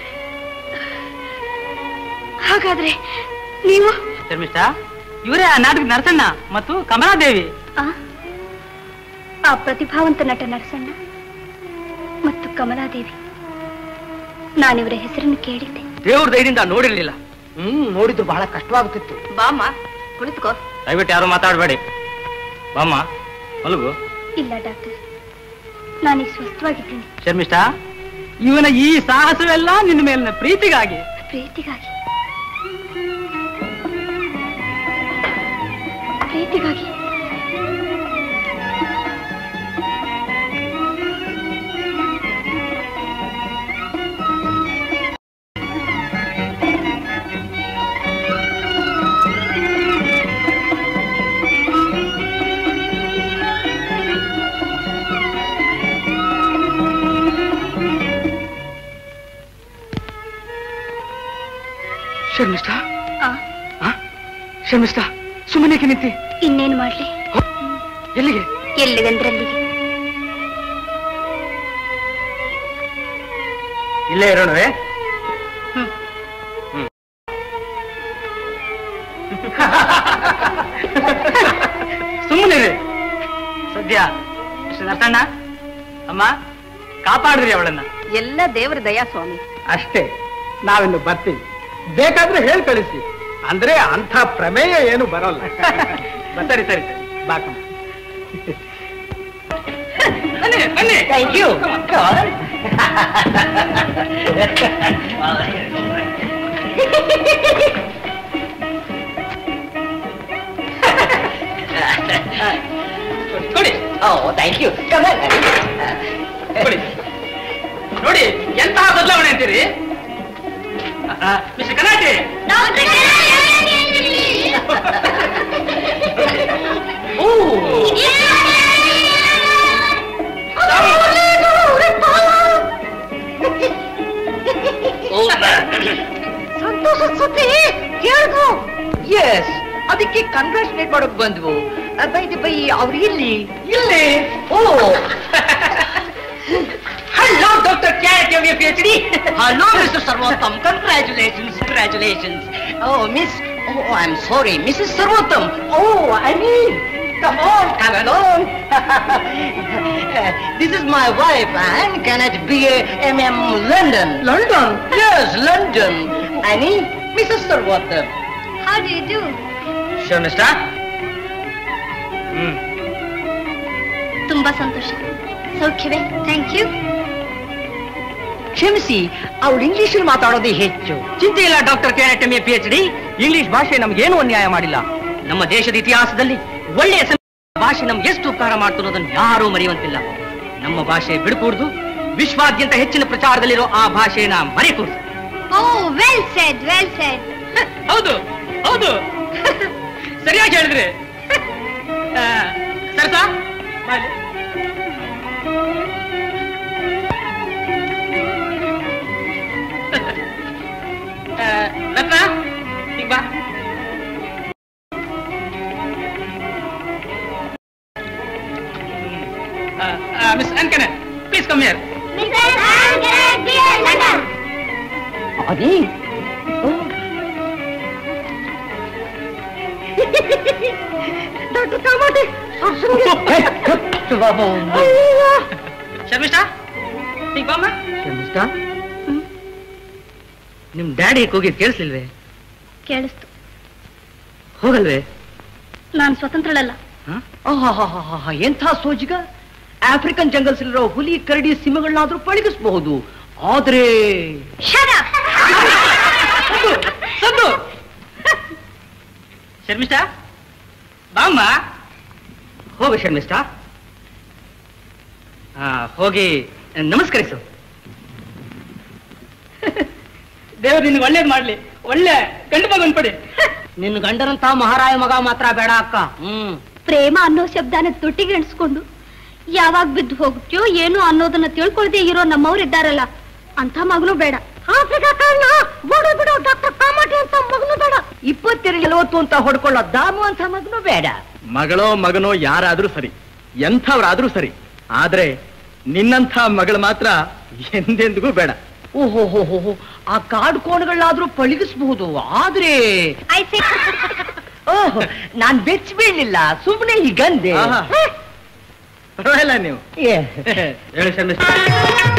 ಹಾಗಾದ್ರೆ ನೀವು ಶರ್ಮಿಷ್ಠ ಇವರೇ ಆ ನಾಟಕ ನರಸಣ್ಣ ಮತ್ತು ಕಮಲಾದೇವಿ ಆ? ಆ ಪ್ರತಿಭಾವಂತ ನಟ ನರಸಣ್ಣ ಮತ್ತು ಕಮಲಾದೇವಿ ನಾನಿವರ ಹೆಸರನ್ನು ಕೇಳಿದ್ದೆ ದೇವ್ರ ದಯದಿಂದ ನೋಡಿರ್ಲಿಲ್ಲ ಹ್ಮ್ ನೋಡಿದ್ದು ಬಹಳ ಕಷ್ಟವಾಗುತ್ತಿತ್ತು ಬಾಮ್ಮ ಕುಳಿತುಕೋ ದಯವಿಟ್ಟು ಯಾರು ಮಾತಾಡಬೇಡಿ ಬಾಮ್ಮ ಮಲಗು ಇಲ್ಲ ಡಾಕ್ಟರ್ ನಾನೀಗ ಸ್ವಸ್ಥವಾಗಿದ್ದೀನಿ ಶರ್ಮಿಷ್ಠ ಇವನ ಈ ಸಾಹಸವೆಲ್ಲ ನಿನ್ನ ಮೇಲಿನ ಪ್ರೀತಿಗಾಗಿ ಪ್ರೀತಿಗಾಗಿ ಪ್ರೀತಿಗಾಗಿ ಶರ್ಮಿಷ್ಠ ಆ, ಆ? ಶರ್ಮಿಷ್ಠ ಸುಮ್ಮನೆಗೆ ನಿಂತಿ ಇನ್ನೇನು ಮಾಡ್ಲಿ ಎಲ್ಲಿಗೆ ಎಲ್ಲಿಗಂದ್ರಲ್ಲಿಗೆ ಇಲ್ಲೇ ಇರೋಣವೇ ಸುಮ್ಮನೆ ಸದ್ಯ ಮಿಸ್ಟರ್ ನರಸಣ್ಣ ಅಮ್ಮ ಕಾಪಾಡ್ರಿ ಅವಳನ್ನ ಎಲ್ಲ ದೇವರ ದಯಾ ಸ್ವಾಮಿ ಅಷ್ಟೇ ನಾವಿನ್ನು ಬರ್ತೀವಿ ಬೇಕಾದ್ರೆ ಹೇಳಿ ಕಳಿಸಿ ಅಂದ್ರೆ ಅಂಥ ಪ್ರಮೇಯ ಏನು ಬರೋಲ್ಲ ಸರಿ ಸರಿ ಸರಿ ಬಾಕಮ್ಮ ಬನ್ನಿ ಬನ್ನಿ ಥ್ಯಾಂಕ್ ಯು ಕೊಡಿ ಓ ಥ್ಯಾಂಕ್ ಯು ಕೊಡಿ ನೋಡಿ ಎಂತಹ ಬದಲಾವಣೆ ಅಂತೀರಿ ಮಿಸ್ಟರ್ ಕನಾಟಿ ಸಂತೋಷದ ಸುದ್ದಿ ಕೇಳ್ಕೊ ಎಸ್ ಅದಕ್ಕೆ ಕಂಗ್ರಾಚುಲೇಟ್ ಮಾಡೋಕ್ ಬಂದ್ವು ಬೈ ಬೈ ಅವ್ರು ಇಲ್ಲಿ ಇಲ್ಲಿ ಓ ಹಲೋ ಡಾಕ್ಟರ್ ಕ್ಯಾರೆಟ್ your PhD. Hello, Mr. Sarvotam. Congratulations, congratulations. Oh, Miss. Oh, I'm sorry, Mrs. Sarvotam. Oh, I mean, come on, come along. Uh, this is my wife, Anne Kenneth B.A. M.M. London. London? Yes, London. Annie, Mrs. Sarvotam. How do you do? Sure mister hmm ತುಂಬಾ ಸಂತೋಷ ಸೌಖ್ಯವೇ ಥ್ಯಾಂಕ್ ಯು ಕ್ಷಮಿಸಿ ಅವಳು ಇಂಗ್ಲಿಷ್ ಮಾತಾಡೋದೇ ಹೆಚ್ಚು ಚಿಂತೆ ಇಲ್ಲ doctor Kenneth M A P H D English ಭಾಷೆ ನಮಗೇನು ಅನ್ಯಾಯ ಮಾಡಿಲ್ಲ ನಮ್ಮ ದೇಶದ ಇತಿಹಾಸದಲ್ಲಿ ಒಳ್ಳೆಯ ಸಂ- ಭಾಷೆ ನಮ್ಗೆ ಎಷ್ಟು ಉಪಕಾರ ಮಾಡ್ತಿರೋದನ್ನು ಯಾರೂ ಮರೆಯುವಂತಿಲ್ಲ ನಮ್ಮ ಭಾಷೆ ಬಿಡುಕೂಡ್ದು ವಿಶ್ವಾದ್ಯಂತ ಹೆಚ್ಚಿನ ಪ್ರಚಾರದಲ್ಲಿರೋ ಆ ಭಾಷೆನ ಮರೆಯಕೂಡ್ದು oh well said well said ಹೌದು ಹೌದು ಸರಿಯಾಗಿ ಹೇಳಿದ್ರಿ ಆ, ಸರಸಾ ಮಾಡಿ ಮಿಸ್ ಅನ್ಕನೆ ಪ್ಲೀಸ್ ಕಮ್ ಹಿಯರ್ ಅದೇ ಡಾಕ್ಟರ್ ಕಾಮಾಟಿ ಅಯ್ಯೋ ಶರ್ಮಿಷ್ಠಾ ಈಗ ಬಾಮ್ಮ ಶರ್ಮಿಷ್ಠಾ ನಿಮ್ ಡ್ಯಾಡಿ ಹೋಗಿದ್ ಕೇಳಿಸ್ಲಿಲ್ವೇ ಕೇಳಿಸ್ತು ಹೋಗಲ್ವೇ ನಾನು ಸ್ವತಂತ್ರಳಲ್ಲ ಆಹಾಹಾಹಾಹಾ, ಎಂಥ ಸೋಜಿಗ ಆಫ್ರಿಕನ್ ಜಂಗಲ್ಸ್ ಇರೋ ಹುಲಿ ಕರಡಿ ಸಿಂಹಗಳನ್ನಾದ್ರೂ ಪಳಗಿಸಬಹುದು ಆದ್ರೆ ಸಂದು ಶರ್ಮಿಷ್ಠಾ ಬಾಮ್ಮ ಹೋಗು ಶರ್ಮಿಷ್ಠಾ ಹಾ ಹೋಗಿ ನಮಸ್ಕರಿಸು ದೇವ್ರು ನಿನ್ಗೆ ಒಳ್ಳೇದ್ ಮಾಡ್ಲಿ ಒಳ್ಳೆ ಗಂಡು ಮಗನ್ ಪಡಿ ನಿನ್ನ ಗಂಡನಂತ ಮಹಾರಾಯ ಮಗ ಮಾತ್ರ ಬೇಡ ಅಕ್ಕ ಹ್ಮ್ ಪ್ರೇಮ ಅನ್ನೋ ಶಬ್ದನ ತುಟಿಗೆ ಎಣಿಸ್ಕೊಂಡು ಯಾವಾಗ ಬಿದ್ದು ಹೋಗ್ತೀಯೋ ಏನು ಅನ್ನೋದನ್ನ ತಿಳ್ಕೊಳ್ದೆ ಇರೋ ನಮ್ಮವ್ರಿದ್ದಾರಲ್ಲ ಅಂತ ಮಗನು ಬೇಡ ಆಫ್ರಿಕಾ ಕಾರಣ ಬಿಡು ಬಿಡು ಡಾಕ್ಟರ್ ಕಾಮಾಟಿ ಅಂತ ಮಗನು ಬೇಡ ಇಪ್ಪತ್ತೆರಡು ನಲವತ್ತು ಅಂತ ಹೊಡ್ಕೊಳ್ಳೋ ದಾಮು ಅಂತ ಮಗನು ಬೇಡ ಮಗಳೋ ಮಗನೋ ಯಾರಾದ್ರೂ ಸರಿ ಎಂಥವ್ರಾದ್ರೂ ಸರಿ ಆದ್ರೆ ನಿನ್ನಂಥ ಮಗಳು ಮಾತ್ರ ಎಂದೆಂದಿಗೂ ಬೇಡ ಓಹೋ ಹೋ ಹೋ ಹೋ ಆ ಕಾಡು ಕೋಣಗಳಾದ್ರೂ ಪಳಗಿಸಬಹುದು ಆದ್ರೆ ಓಹ್ ನಾನ್ ಬೆಚ್ಚ ಬೀಳಲಿಲ್ಲ ಸುಮ್ಮನೆ ಹೀಗಂದೆ ಆಹಾ. ಪರವಾಗಿಲ್ಲ ನೀವು ಏ ಹೇಳಿ ಶರ್ಮಿಷ್ಠಾ